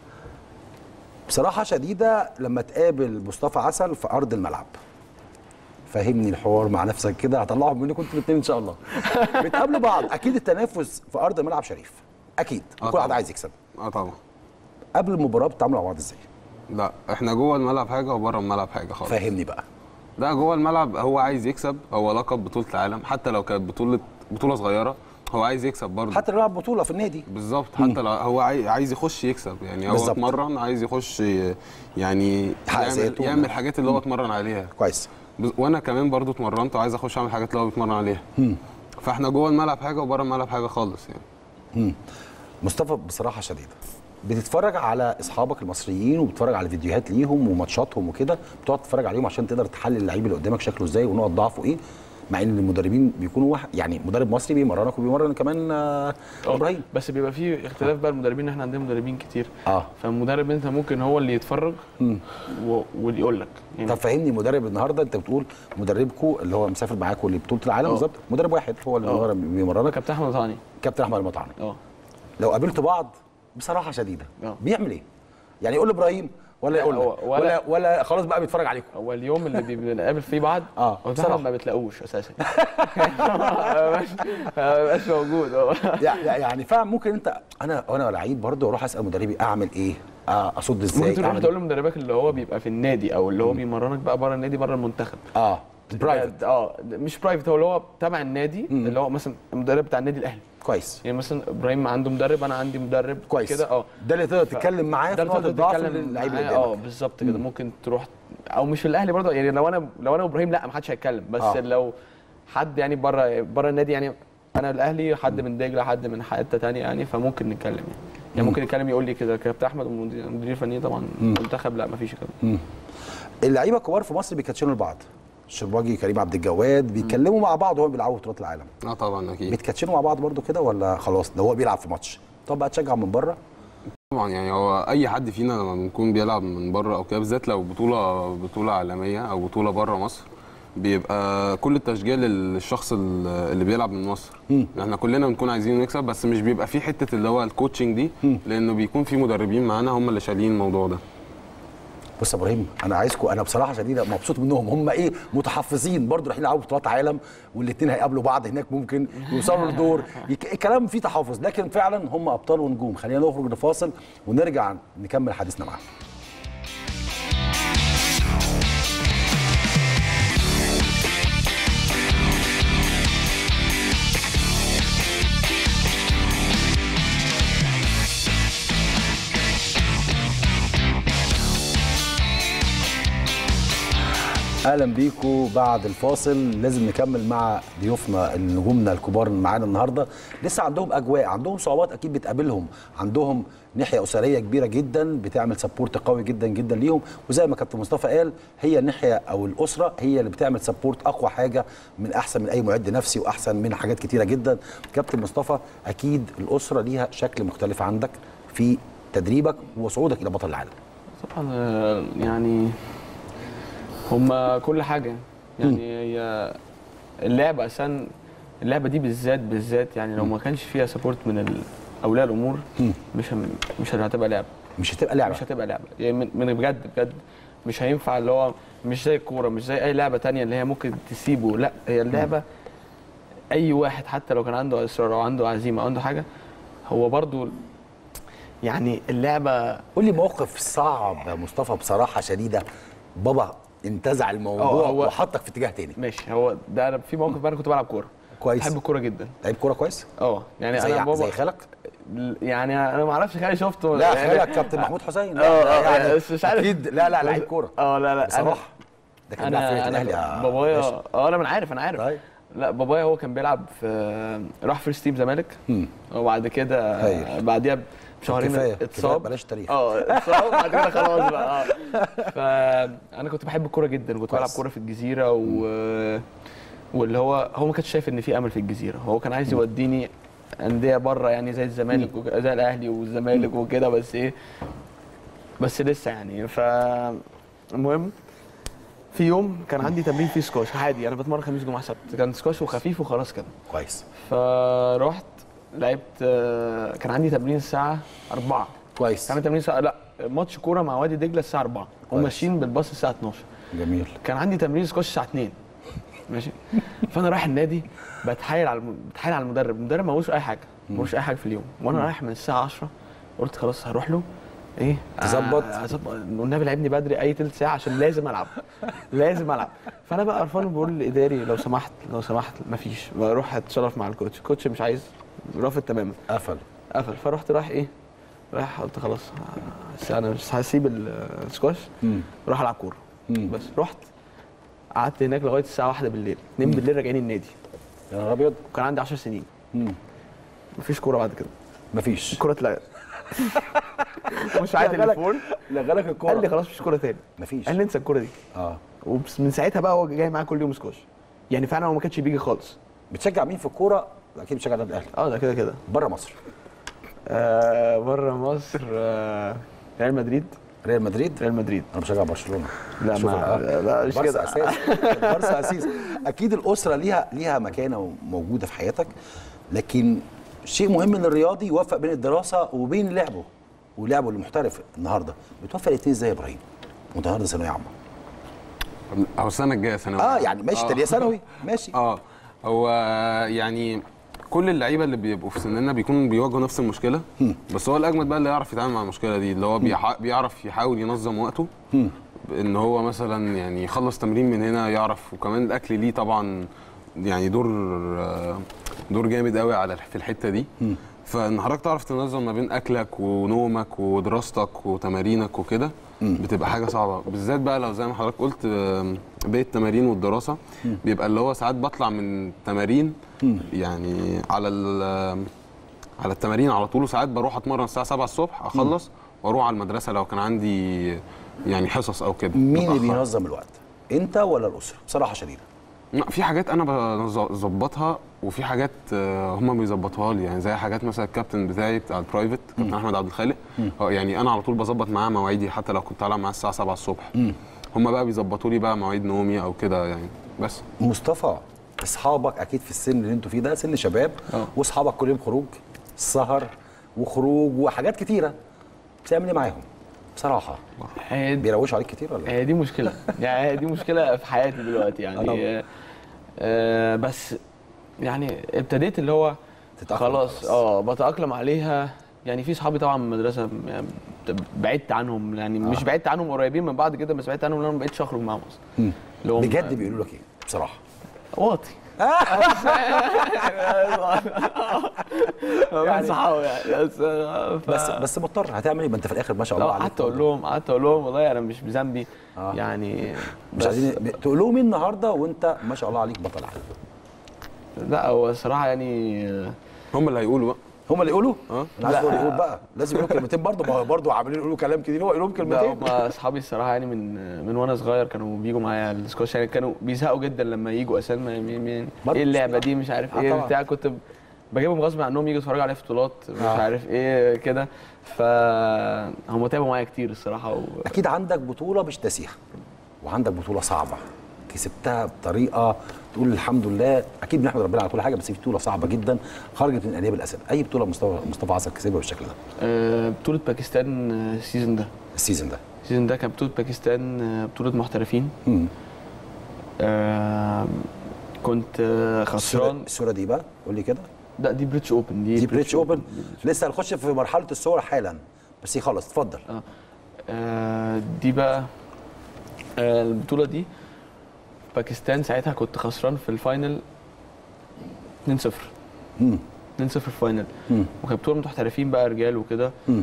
بصراحه شديده لما تقابل مصطفى عسل في ارض الملعب فهمني الحوار مع نفسك كده هطلعهم منكم انتوا الاثنين ان شاء الله بتقابلوا بعض اكيد التنافس في ارض الملعب شريف اكيد آه كل واحد طبعاً. عايز يكسب اه طبعا قبل المباراه بتتعاملوا مع بعض ازاي لا احنا جوه الملعب حاجه وبره الملعب حاجه خالص فهمني بقى لا جوه الملعب هو عايز يكسب هو لقب بطوله العالم حتى لو كانت بطوله بطوله صغيره هو عايز يكسب برضه حتى لو لعب بطوله في النادي بالظبط حتى لو هو عاي- عايز يخش يكسب يعني هو بالظبط. اتمرن عايز يخش ي- يعني يحقق يعمل, ذاته. يعمل الحاجات اللي هو اتمرن عليها كويس بز- وانا كمان برضو اتمرنت وعايز اخش اعمل الحاجات اللي هو بيتمرن عليها فاحنا جوه الملعب حاجه وبره الملعب حاجه خالص يعني مصطفى بصراحه شديده بتتفرج على اصحابك المصريين وبتتفرج على فيديوهات ليهم وماتشاتهم وكده بتقعد تتفرج عليهم عشان تقدر تحلل اللعيب اللي قدامك شكله ازاي ونقط ضعفه ايه مع ان المدربين بيكونوا واحد يعني مدرب مصري بيمرنك وبيمرن كمان آه، ابراهيم بس بيبقى فيه اختلاف بقى المدربين احنا عندنا مدربين كتير اه فالمدرب انت ممكن هو اللي يتفرج و... واللي يقول لك يعني طب فهمني مدرب النهارده انت بتقول مدربكو اللي هو مسافر معاكوا لبطوله العالم اه. بالظبط مدرب واحد هو اللي اه. بيمرنك كابتن احمد طعني كابتن احمد المطعني اه لو قابلتوا بعض بصراحه شديده اه. بيعمل ايه؟ يعني يقول لابراهيم ولا لا، يقول لك هو- ولا, ولا- ولا خلاص بقى بيتفرج عليكم هو اليوم اللي بي- بنقابل فيه بعض اه هو بصراحه ما بتلاقوش اساسا ما بقاش موجود اه يع- يعني فاهم ممكن انت انا وانا لعيب برضه اروح اسال مدربي اعمل ايه؟ آه، اصد ازاي؟ ممكن تروح أعمل تقول لمدربك اللي هو بيبقى في النادي او اللي هو بيمرنك بقى بره النادي بره المنتخب اه برايفت اه مش برايفت هو اللي هو تبع النادي اللي هو مثلا المدرب بتاع النادي الاهلي كويس يعني مثلا ابراهيم عنده مدرب انا عندي مدرب كويس كده اه ده اللي تقدر تتكلم معاه ده في نقطه اللي الضعف تقدر اللي تتكلم اللعيب اللي معاه. اه قدامك بالظبط كده ممكن تروح او مش في الاهلي برضه يعني لو انا لو انا وابراهيم لا ما حدش هيتكلم بس آه. آه. لو حد يعني بره بره النادي يعني انا الاهلي حد من دجله حد من حته تانية يعني فممكن نتكلم يعني يعني ممكن يتكلم يقول لي كده كابتن احمد والمدير المدير الفني طبعا مم. منتخب لا مفيش كده مم. اللعيبه الكبار في مصر بيكاتشنوا لبعض الشرباجي كريم عبد الجواد بيتكلموا مع بعض وهم بيلعبوا بطولات العالم اه طبعا اكيد بيتكاتشنوا مع بعض برضو كده ولا خلاص ده هو بيلعب في ماتش طب بقى تشجع من بره طبعا يعني هو اي حد فينا لما بنكون بيلعب من بره او كده بالذات لو بطوله بطوله عالميه او بطوله بره مصر بيبقى كل التشجيع للشخص ال- اللي بيلعب من مصر احنا كلنا بنكون عايزين نكسب بس مش بيبقى في حته اللي هو الكوتشنج دي لانه بيكون في مدربين معانا هم اللي شايلين الموضوع ده بص يا ابراهيم انا عايزكم انا بصراحه شديده مبسوط منهم هم ايه متحفظين برضو رايحين يلعبوا بطولات عالم والاثنين هيقابلوا بعض هناك ممكن يوصلوا لدور يك- الكلام فيه تحفظ لكن فعلا هم ابطال ونجوم خلينا نخرج لفاصل ونرجع نكمل حديثنا معاهم اهلا بيكم بعد الفاصل لازم نكمل مع ضيوفنا نجومنا الكبار اللي معانا النهارده لسه عندهم اجواء عندهم صعوبات اكيد بتقابلهم عندهم ناحيه اسريه كبيره جدا بتعمل سبورت قوي جدا جدا ليهم وزي ما كابتن مصطفى قال هي الناحيه او الاسره هي اللي بتعمل سبورت اقوى حاجه من احسن من اي معد نفسي واحسن من حاجات كتيره جدا كابتن مصطفى اكيد الاسره ليها شكل مختلف عندك في تدريبك وصعودك الى بطل العالم طبعا آه، يعني هما كل حاجه يعني هي اللعبه عشان اللعبه دي بالذات بالذات يعني لو ما كانش فيها سبورت من ال- اولياء الامور مش هم- مش هتبقى لعبه مش هتبقى لعبه مش هتبقى لعبه يعني من من بجد بجد مش هينفع اللي هو مش زي الكوره مش زي اي لعبه تانية اللي هي ممكن تسيبه لا هي اللعبه اي واحد حتى لو كان عنده اصرار او عنده عزيمه او عنده حاجه هو برضو يعني اللعبه قول لي موقف صعب يا مصطفى بصراحه شديده بابا انتزع الموضوع آه، هو- وحطك في اتجاه تاني ماشي هو ده أنا في موقف بقى انا كنت بلعب كوره كويس بحب الكوره جدا لعيب كوره كويس اه يعني زي انا بابا زي خالك يعني انا ما اعرفش خالي شفته لا يعني- خالك كابتن محمود حسين اه اه يعني يعني بس مش عارف اكيد لا لا لعيب كوره اه لا لا بصراحه ده كان بيلعب في انا النادي الاهلي انا يا بابايا باشا. اه انا من عارف انا عارف طيب. لا بابايا هو كان بيلعب في راح فيرست تيم زمالك مم. وبعد كده هايل. بعديها بشهرين كفاية، كفاية، اتصاب بلاش تاريخ. اه اتصاب وبعد كده خلاص بقى اه فانا كنت بحب الكوره جدا كنت بلعب كوره في الجزيره و واللي هو هو ما كانش شايف ان في امل في الجزيره هو كان عايز يوديني انديه بره يعني زي الزمالك وك- زي الاهلي والزمالك وكده بس ايه بس لسه يعني ف المهم في يوم كان عندي تمرين فيه سكواش عادي انا بتمرن خميس جمعه سبت كان سكواش وخفيف وخلاص كده كويس فرحت لعبت آه، كان عندي تمرين الساعه 4 كويس كان عندي تمرين الساعه لا ماتش كوره مع وادي دجله الساعه 4 وماشيين بالباص الساعه 12 جميل كان عندي تمرين سكواش الساعه 2 ماشي فانا رايح النادي بتحايل على الم- بتحايل على المدرب المدرب ما هوش اي حاجه ما هوش اي حاجه في اليوم وانا رايح من الساعه 10 قلت خلاص هروح له ايه تظبط؟ آه، اظبط والنبي لعبني بدري اي تلت ساعه عشان لازم العب لازم العب فانا بقى قرفان بقول للاداري لو سمحت لو سمحت مفيش بروح اتصرف مع الكوتش الكوتش مش عايز رافض تماما قفل قفل فرحت رايح ايه رايح قلت خلاص آه، انا مش هسيب ال- السكواش مم. راح العب كوره مم. بس رحت قعدت هناك لغايه الساعه 1 بالليل 2 بالليل راجعين النادي يا نهار ابيض وكان عندي 10 سنين مم. مفيش كوره بعد كده مفيش الكوره اتلغت مش معايا تليفون لغالك الكوره قال لي خلاص مفيش كوره تاني مفيش قال لي انسى الكوره دي اه ومن ساعتها بقى هو جاي معايا كل يوم سكواش يعني فعلا هو ما كانش بيجي خالص بتشجع مين في الكوره اكيد بتشجع النادي الاهلي اه ده كده كده بره مصر آه بره مصر آه ريال مدريد ريال مدريد ريال مدريد انا بشجع برشلونه لا شوف ما الأهلي. لا مش بارسا كده اساس بارسا اساس اكيد الاسره ليها ليها مكانه موجوده في حياتك لكن شيء مهم ان الرياضي يوفق بين الدراسه وبين لعبه ولعبه المحترف النهارده بتوفق الاثنين ازاي يا ابراهيم وانت النهارده ثانويه عامه او السنه الجايه ثانوي اه يعني ماشي تانية ثانوي ماشي اه هو يعني كل اللعيبه اللي بيبقوا في سننا بيكونوا بيواجهوا نفس المشكله بس هو الاجمد بقى اللي يعرف يتعامل مع المشكله دي اللي هو بيح- بيعرف يحاول ينظم وقته ان هو مثلا يعني يخلص تمرين من هنا يعرف وكمان الاكل ليه طبعا يعني دور آه، دور جامد قوي على في الحته دي فان حضرتك تعرف تنظم ما بين اكلك ونومك ودراستك وتمارينك وكده بتبقى حاجه صعبه بالذات بقى لو زي ما حضرتك قلت آم، باقي التمارين والدراسه بيبقى اللي هو ساعات بطلع من تمارين يعني على ال- على التمارين على طول وساعات بروح اتمرن الساعه 7 الصبح اخلص واروح على المدرسه لو كان عندي يعني حصص او كده مين اللي متأخر. بينظم الوقت انت ولا الاسره بصراحه شديده لا في حاجات انا بظبطها وفي حاجات آه، هم بيظبطوها لي يعني زي حاجات مثلا الكابتن بتاعي بتاع البرايفت كابتن احمد عبد الخالق هو يعني انا على طول بظبط معاه مواعيدي حتى لو كنت طالع معاه الساعه 7 الصبح هم بقى بيظبطوا لي بقى مواعيد نومي او كده يعني بس مصطفى اصحابك اكيد في السن اللي انتوا فيه ده سن شباب واصحابك كل يوم خروج سهر وخروج وحاجات كتيره بتعمل ايه معاهم بصراحه بيروشوا عليك كتير ولا هي دي مشكله يعني هي دي مشكله في حياتي دلوقتي يعني طبعاً. آه آه بس يعني ابتديت اللي هو خلاص اه بتاقلم عليها يعني في صحابي طبعا من المدرسه يعني بعدت عنهم يعني مش آه. بعدت عنهم قريبين من بعض جدا بس بعدت عنهم لان انا ما بقتش اخرج معاهم اصلا مم. اللي هم- بجد بيقولوا لك ايه بصراحه واطي يعني صحابي يعني بس ف... بس بس مضطر هتعمل ايه ما انت في الاخر ما شاء الله لا عليك قعدت اقول لهم قعدت اقول لهم والله انا مش بذنبي يعني مش بس- عايزين تقول لهم ايه النهارده وانت ما شاء الله عليك بطل عالم لا هو الصراحه يعني هم اللي هيقولوا بقى هم اللي يقولوا اه انا عايز يقول يقول بقى لازم يقولوا كلمتين برضه ما هو برضه عاملين يقولوا كلام كتير هو يقول لهم لا كلمتين هم اصحابي الصراحه يعني من من وانا صغير كانوا بيجوا معايا السكواش يعني كانوا بيزهقوا جدا لما يجوا اساسا ما- مين مين برضه ايه اللعبه دي مش عارف آه ايه طبعاً. بتاع كنت بجيبهم غصب عنهم يجوا يتفرجوا عليا في بطولات مش آه. عارف ايه كده فهم تعبوا معايا كتير الصراحه و... اكيد عندك بطوله مش ناسيها وعندك بطوله صعبه كسبتها بطريقه تقول الحمد لله اكيد بنحمد ربنا على كل حاجه بس في بطوله صعبه جدا خرجت من انياب الاسد اي بطوله مصطفى مصطفى عسل كسبها بالشكل ده آه، بطوله باكستان آه، السيزون ده السيزون ده السيزون ده كان بطوله باكستان آه، بطوله محترفين مم. آه، كنت آه، الصورة- خسران الصوره دي بقى قول لي كده لا دي بريتش اوبن دي, دي بريتش اوبن لسه هنخش في مرحله الصور حالا بس يخلص اتفضل آه، دي بقى آه، البطولة دي باكستان ساعتها كنت خسران في الفاينل 2-0 مم. 2-0 في الفاينل مم. وكانت بطولة محترفين بقى رجال وكده مم.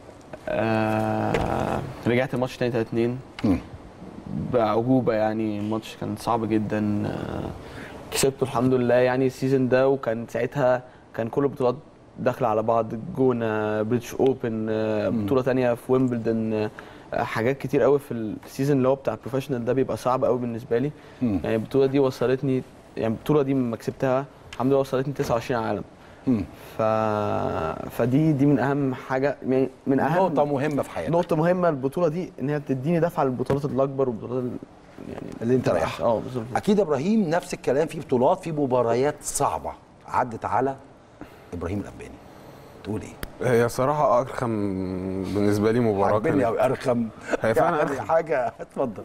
آه رجعت الماتش تاني 3 2 مم. بعجوبة يعني الماتش كان صعب جدا آه كسبته الحمد لله يعني السيزون ده وكان ساعتها كان كل البطولات داخلة على بعض جونة بريتش اوبن آه بطولة تانية في ويمبلدون آه حاجات كتير قوي في السيزون اللي هو بتاع البروفيشنال ده بيبقى صعب قوي بالنسبة لي مم. يعني البطولة دي وصلتني يعني البطولة دي لما كسبتها الحمد لله وصلتني 29 عالم مم. ف... فدي دي من اهم حاجه يعني من اهم نقطه مهمه في حياتك نقطه مهمه البطوله دي ان هي بتديني دفعه للبطولات الاكبر والبطولات ال- يعني اللي انت رايحها اه بالظبط اكيد يا ابراهيم نفس الكلام في بطولات في مباريات صعبه عدت على ابراهيم الاباني تقول ايه هي صراحه ارخم بالنسبه لي مباراه عجبني كانت- قوي ارخم هي فعلا يعني أرخم. حاجه اتفضل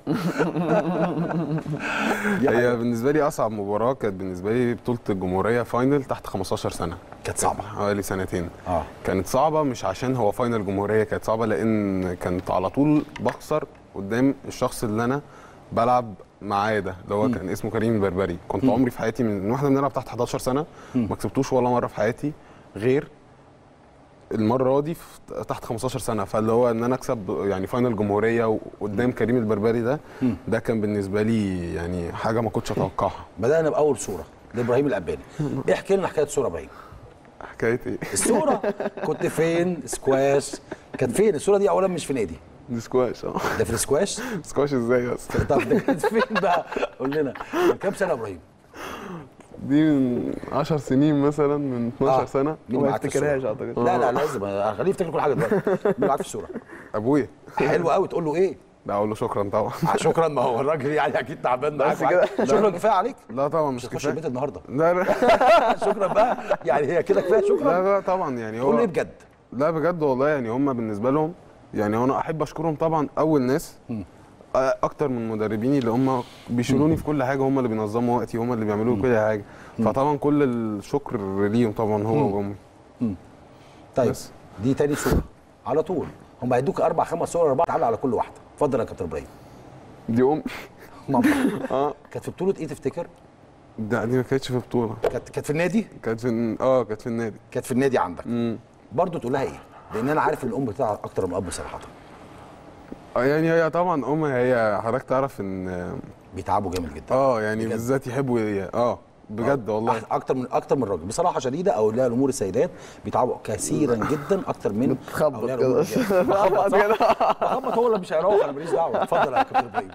هي بالنسبه لي اصعب مباراه كانت بالنسبه لي بطوله الجمهوريه فاينل تحت 15 سنه كانت صعبه حوالي سنتين اه كانت صعبه مش عشان هو فاينل جمهوريه كانت صعبه لان كانت على طول بخسر قدام الشخص اللي انا بلعب معاه ده اللي هو كان اسمه كريم البربري كنت مم. عمري في حياتي من واحنا بنلعب تحت 11 سنه مم. ما كسبتوش ولا مره في حياتي غير المره دي في تحت 15 سنه فاللي هو ان انا اكسب يعني فاينل جمهوريه قدام كريم البربري ده مم. ده كان بالنسبه لي يعني حاجه ما كنتش اتوقعها بدانا باول صوره لابراهيم الاباني احكي لنا حكايه صوره ابراهيم حكايه ايه الصوره كنت فين سكواش كانت فين الصوره دي اولا مش في نادي دي سكواش اه ده في السكواش سكواش ازاي اصلا طب ده كانت فين بقى قول لنا من كام سنه يا ابراهيم دي من 10 سنين مثلا من 12 آه. سنه مين معاك في الصورة؟ لا لا لازم خليه يفتكر كل حاجه دلوقتي مين معاك في الصوره ابويا حلو قوي تقول له ايه لا اقول له شكرا طبعا شكرا ما هو الراجل يعني اكيد تعبان معاك بس كده؟ شكرا كفايه عليك لا طبعا مش مش هتخش كفايه البيت النهارده لا لا شكرا بقى يعني هي كده كفايه شكرا لا لا طبعا يعني قول هو لي إيه بجد لا بجد والله يعني هم بالنسبه لهم يعني انا احب اشكرهم طبعا اول ناس آه، اكتر من مدربيني اللي هم بيشيلوني في كل حاجه هم اللي بينظموا وقتي هم اللي بيعملوا لي كل حاجه فطبعا كل الشكر ليهم طبعا هو وامي طيب بس. دي تاني صوره على طول هم هيدوك اربع خمس صور اربعه تعالى على كل واحده اتفضل يا كابتن ابراهيم دي امي ماما اه كانت في بطوله ايه تفتكر؟ ده دي ما كانتش في بطوله كانت كانت في النادي؟ كانت في اه كانت في النادي كانت في النادي عندك امم برضه تقول لها ايه؟ لان انا عارف ان الام بتاعها اكتر من الاب صراحه آه، يعني هي طبعا امي هي حضرتك تعرف ان بيتعبوا جامد جدا اه يعني بجد؟ بالذات يحبوا ي- اه بجد والله اكتر من اكتر من راجل بصراحه شديده اولياء الامور السيدات بيتعبوا كثيرا جدا اكتر من بتخبط أولياء كده. الأمور الرجال. بخبط صح؟ بخبط هو اللي مش هيروح انا ماليش دعوه اتفضل يا كابتن ابراهيم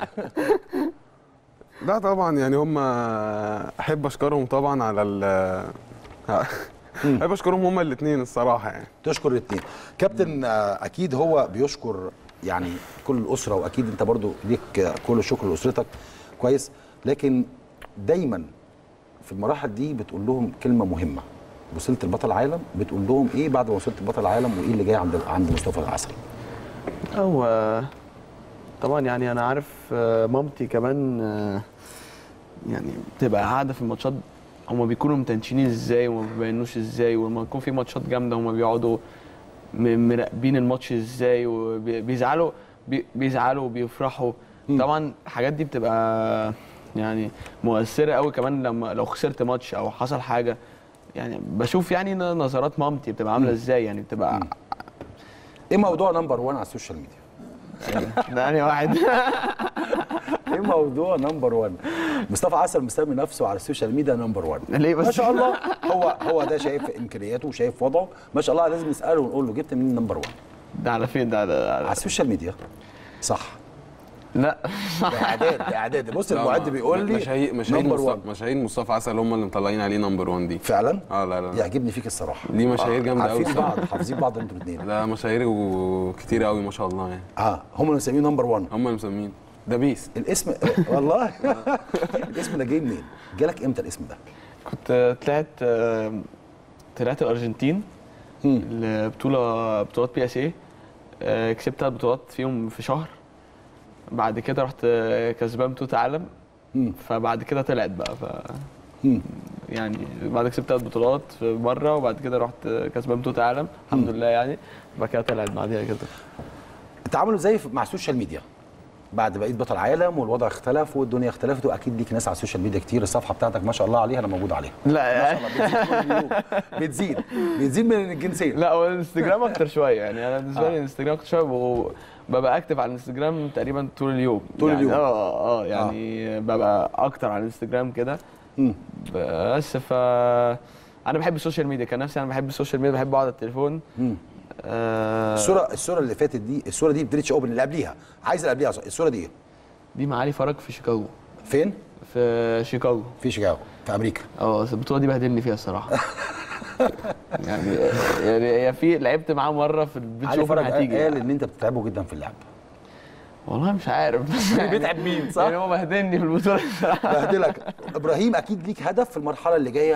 لا طبعا يعني هم احب اشكرهم طبعا على ال احب اشكرهم هم الاثنين الصراحه يعني تشكر الاثنين كابتن آه، اكيد هو بيشكر يعني كل الاسره واكيد انت برضو ليك آه، كل الشكر لاسرتك كويس لكن دايما في المراحل دي بتقول لهم كلمه مهمه وصلت لبطل العالم بتقول لهم ايه بعد ما وصلت لبطل العالم وايه اللي جاي عند عند مصطفى العسل هو طبعا يعني انا عارف آه، مامتي كمان آه، يعني بتبقى قاعده في الماتشات هما بيكونوا متنشنين ازاي وما بيبينوش ازاي ولما يكون في ماتشات جامده هما بيقعدوا م- مراقبين الماتش ازاي وبيزعلوا بيزعلوا وبيفرحوا طبعا الحاجات دي بتبقى يعني مؤثره قوي كمان لما لو خسرت ماتش او حصل حاجه يعني بشوف يعني ن- نظرات مامتي بتبقى عامله ازاي يعني بتبقى ايه موضوع نمبر 1 على السوشيال ميديا ده يعني واحد ايه موضوع نمبر 1 مصطفى عسل مسمي نفسه على السوشيال ميديا نمبر 1 ليه بس؟ ما شاء الله هو هو ده شايف امكانياته وشايف وضعه ما شاء الله لازم نساله ونقول له جبت منين نمبر 1 ده على فين ده على, على السوشيال ميديا صح لا ده اعداد ده اعداد بص لا، المعد ما- بيقول لي مشاهير مشاهير نمبر 1 مصطفى مشاهير مصطفى عسل هم اللي مطلعين عليه نمبر 1 دي فعلا اه لا لا يعجبني فيك الصراحه ليه مشاهير جامده قوي عارفين بعض حافظين بعض انتوا الاثنين لا مشاهير وكتير قوي ما شاء الله يعني اه هم اللي مسمينه نمبر 1 هم اللي مسمين ده بيست الاسم آه، والله الاسم ده جاي منين؟ جالك امتى الاسم ده؟ كنت طلعت آه، طلعت الارجنتين البطوله بطولات بي اس اي كسبت ثلاث بطولات فيهم في شهر بعد كده رحت آه، كسبان بطوله عالم فبعد كده طلعت بقى ف يعني بعد كسبت ثلاث بطولات في مره وبعد كده رحت آه، كسبان بطوله عالم الحمد لله يعني بعد كده طلعت بعديها كده التعامل ازاي في- مع السوشيال ميديا؟ بعد بقيت بطل عالم والوضع اختلف والدنيا اختلفت واكيد ليك ناس على السوشيال ميديا كتير الصفحه بتاعتك ما شاء الله عليها انا موجود عليها لا بتزيد بتزيد من الجنسين لا هو الانستجرام اكتر شويه يعني انا بالنسبه لي الانستجرام اكتر شويه وببقى اكتف على الانستجرام تقريبا طول اليوم طول يعني اليوم. اه اه يعني ببقى اكتر على الانستجرام كده بس ف انا بحب السوشيال ميديا كان نفسي انا بحب السوشيال ميديا بحب اقعد على التليفون آه الصوره الصوره اللي فاتت دي الصوره دي بريتش اوبن اللي قبليها عايز اللي قبليها الصوره دي ايه؟ دي مع علي فرج في شيكاغو فين؟ في شيكاغو في شيكاغو في امريكا اه بس البطوله دي بهدلني فيها الصراحه يعني يعني هي في لعبت معاه مره في البيت علي شوف فرج هتيجي قال ان انت بتتعبه جدا في اللعب والله مش عارف بس يعني- بيتعب مين صح؟ يعني هو بهدلني في البطوله الصراحه بهدلك ابراهيم اكيد ليك هدف في المرحله اللي جايه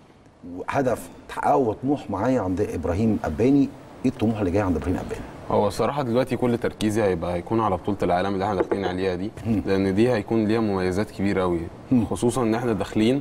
هدف تحققه وطموح معايا عند ابراهيم اباني ايه الطموح اللي جاي عند ابراهيم اباني هو الصراحه دلوقتي كل تركيزي هيبقى هيكون على بطوله العالم اللي احنا داخلين عليها دي لان دي هيكون ليها مميزات كبيره قوي خصوصا ان احنا داخلين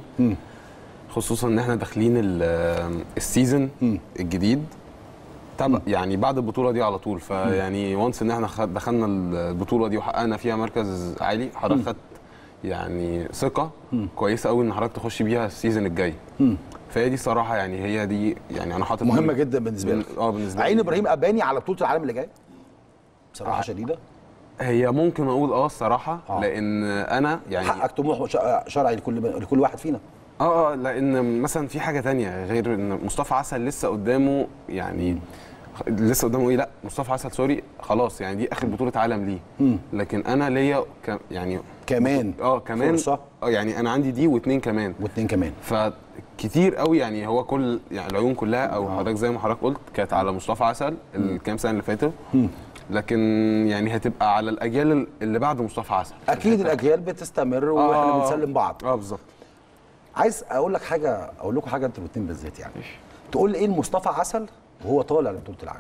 خصوصا ان احنا داخلين ال- السيزون الجديد تبع يعني بعد البطوله دي على طول فيعني وانس ان احنا خد- دخلنا البطوله دي وحققنا فيها مركز عالي حضرتك خدت يعني ثقه كويسه قوي ان حضرتك تخش بيها السيزون الجاي فهي دي صراحه يعني هي دي يعني انا حاطط مهمه جدا بالنسبه لك اه بالنسبه عين لي ابراهيم اباني على بطوله العالم اللي جايه بصراحه شديده هي ممكن اقول اه الصراحه آه. لان انا يعني حقك طموح وش- شرعي لكل لكل واحد فينا اه اه لان مثلا في حاجه تانية غير ان مصطفى عسل لسه قدامه يعني خ- لسه قدامه ايه لا مصطفى عسل سوري خلاص يعني دي اخر بطوله عالم ليه لكن انا ليا ك- يعني كمان اه كمان فرصة. اه يعني انا عندي دي واتنين كمان واتنين كمان فكتير قوي يعني هو كل يعني العيون كلها او حضرتك زي ما حضرتك قلت كانت على مصطفى عسل الكام سنه اللي فاتوا لكن يعني هتبقى على الاجيال اللي بعد مصطفى عسل اكيد الاجيال بتستمر واحنا آه. بنسلم بعض اه بالظبط عايز اقول لك حاجه اقول لكم حاجه انتوا الاثنين بالذات يعني تقول لي ايه لمصطفى عسل وهو طالع لبطوله العالم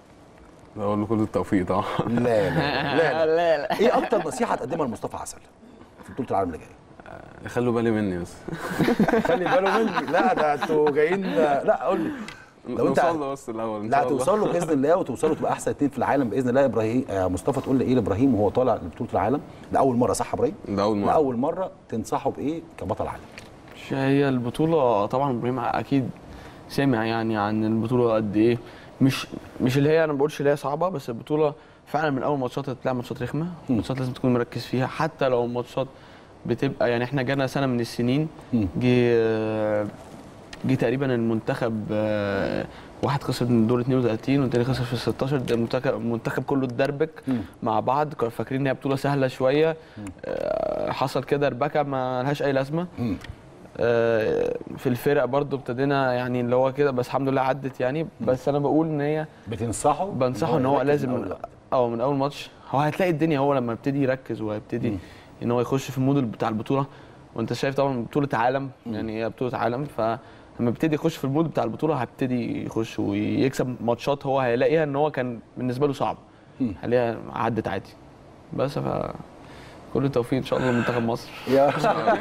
اقول له كل التوفيق طبعا لا لا لا, لا. لا لا ايه اكتر نصيحه تقدمها لمصطفى عسل في بطوله العالم اللي جايه خلوا بالي مني بس خلي باله مني لا ده انتوا جايين لا قول لي لو انت نوصل له بس الاول إن لا شاء الله. توصل له باذن الله وتوصلوا تبقى احسن اثنين في العالم باذن الله ابراهيم آه مصطفى تقول لي ايه لابراهيم وهو طالع لبطوله العالم لاول مره صح يا ابراهيم؟ ده اول مره لاول مره تنصحه بايه كبطل عالم؟ مش هي البطولة طبعا ابراهيم اكيد سمع يعني عن البطولة قد ايه مش مش اللي هي انا ما بقولش اللي هي صعبة بس البطولة فعلا من اول ماتشات هتلاقي ماتشات رخمة ماتشات لازم تكون مركز فيها حتى لو الماتشات بتبقى يعني احنا جانا سنه من السنين مم. جه جه تقريبا المنتخب آه، واحد خسر من دور 32 والتاني خسر في ال 16 ده المنتخب المنتخب كله اتدربك مم. مع بعض كانوا فاكرين ان هي بطوله سهله شويه آه، حصل كده دربكه ما لهاش اي لازمه مم. آه، في الفرق برضو ابتدينا يعني اللي هو كده بس الحمد لله عدت يعني بس انا بقول ان هي بتنصحه بنصحه ان هو يركز لازم من من أول وقت. اه من اول ماتش هو هتلاقي الدنيا هو لما يبتدي يركز وهيبتدي مم. ان هو يخش في المود بتاع البطوله وانت شايف طبعا بطوله عالم يعني هي بطوله عالم فلما يبتدي يخش في المود بتاع البطوله هيبتدي يخش ويكسب ماتشات هو هيلاقيها ان هو كان بالنسبه له صعب مم. هيلاقيها عدت عادي بس ف كل التوفيق ان شاء الله لمنتخب مصر يا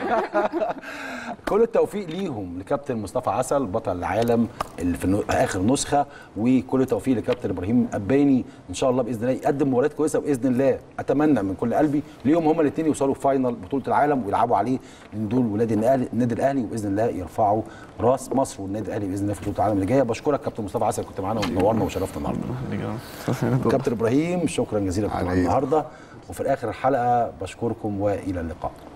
كل التوفيق ليهم لكابتن مصطفى عسل بطل العالم اللي في نو- اخر نسخه وكل التوفيق لكابتن ابراهيم اباني ان شاء الله باذن الله يقدم مباريات كويسه باذن الله اتمنى من كل قلبي ليهم هما الاثنين يوصلوا فاينل بطوله العالم ويلعبوا عليه لان دول ولاد النادي النادي الاهلي وباذن الله يرفعوا راس مصر والنادي الاهلي باذن الله في بطوله العالم اللي جايه بشكرك كابتن مصطفى عسل كنت معانا ومنورنا وشرفتنا النهارده كابتن ابراهيم شكرا جزيلا كنت معانا عليك. النهارده وفي اخر الحلقه بشكركم والى اللقاء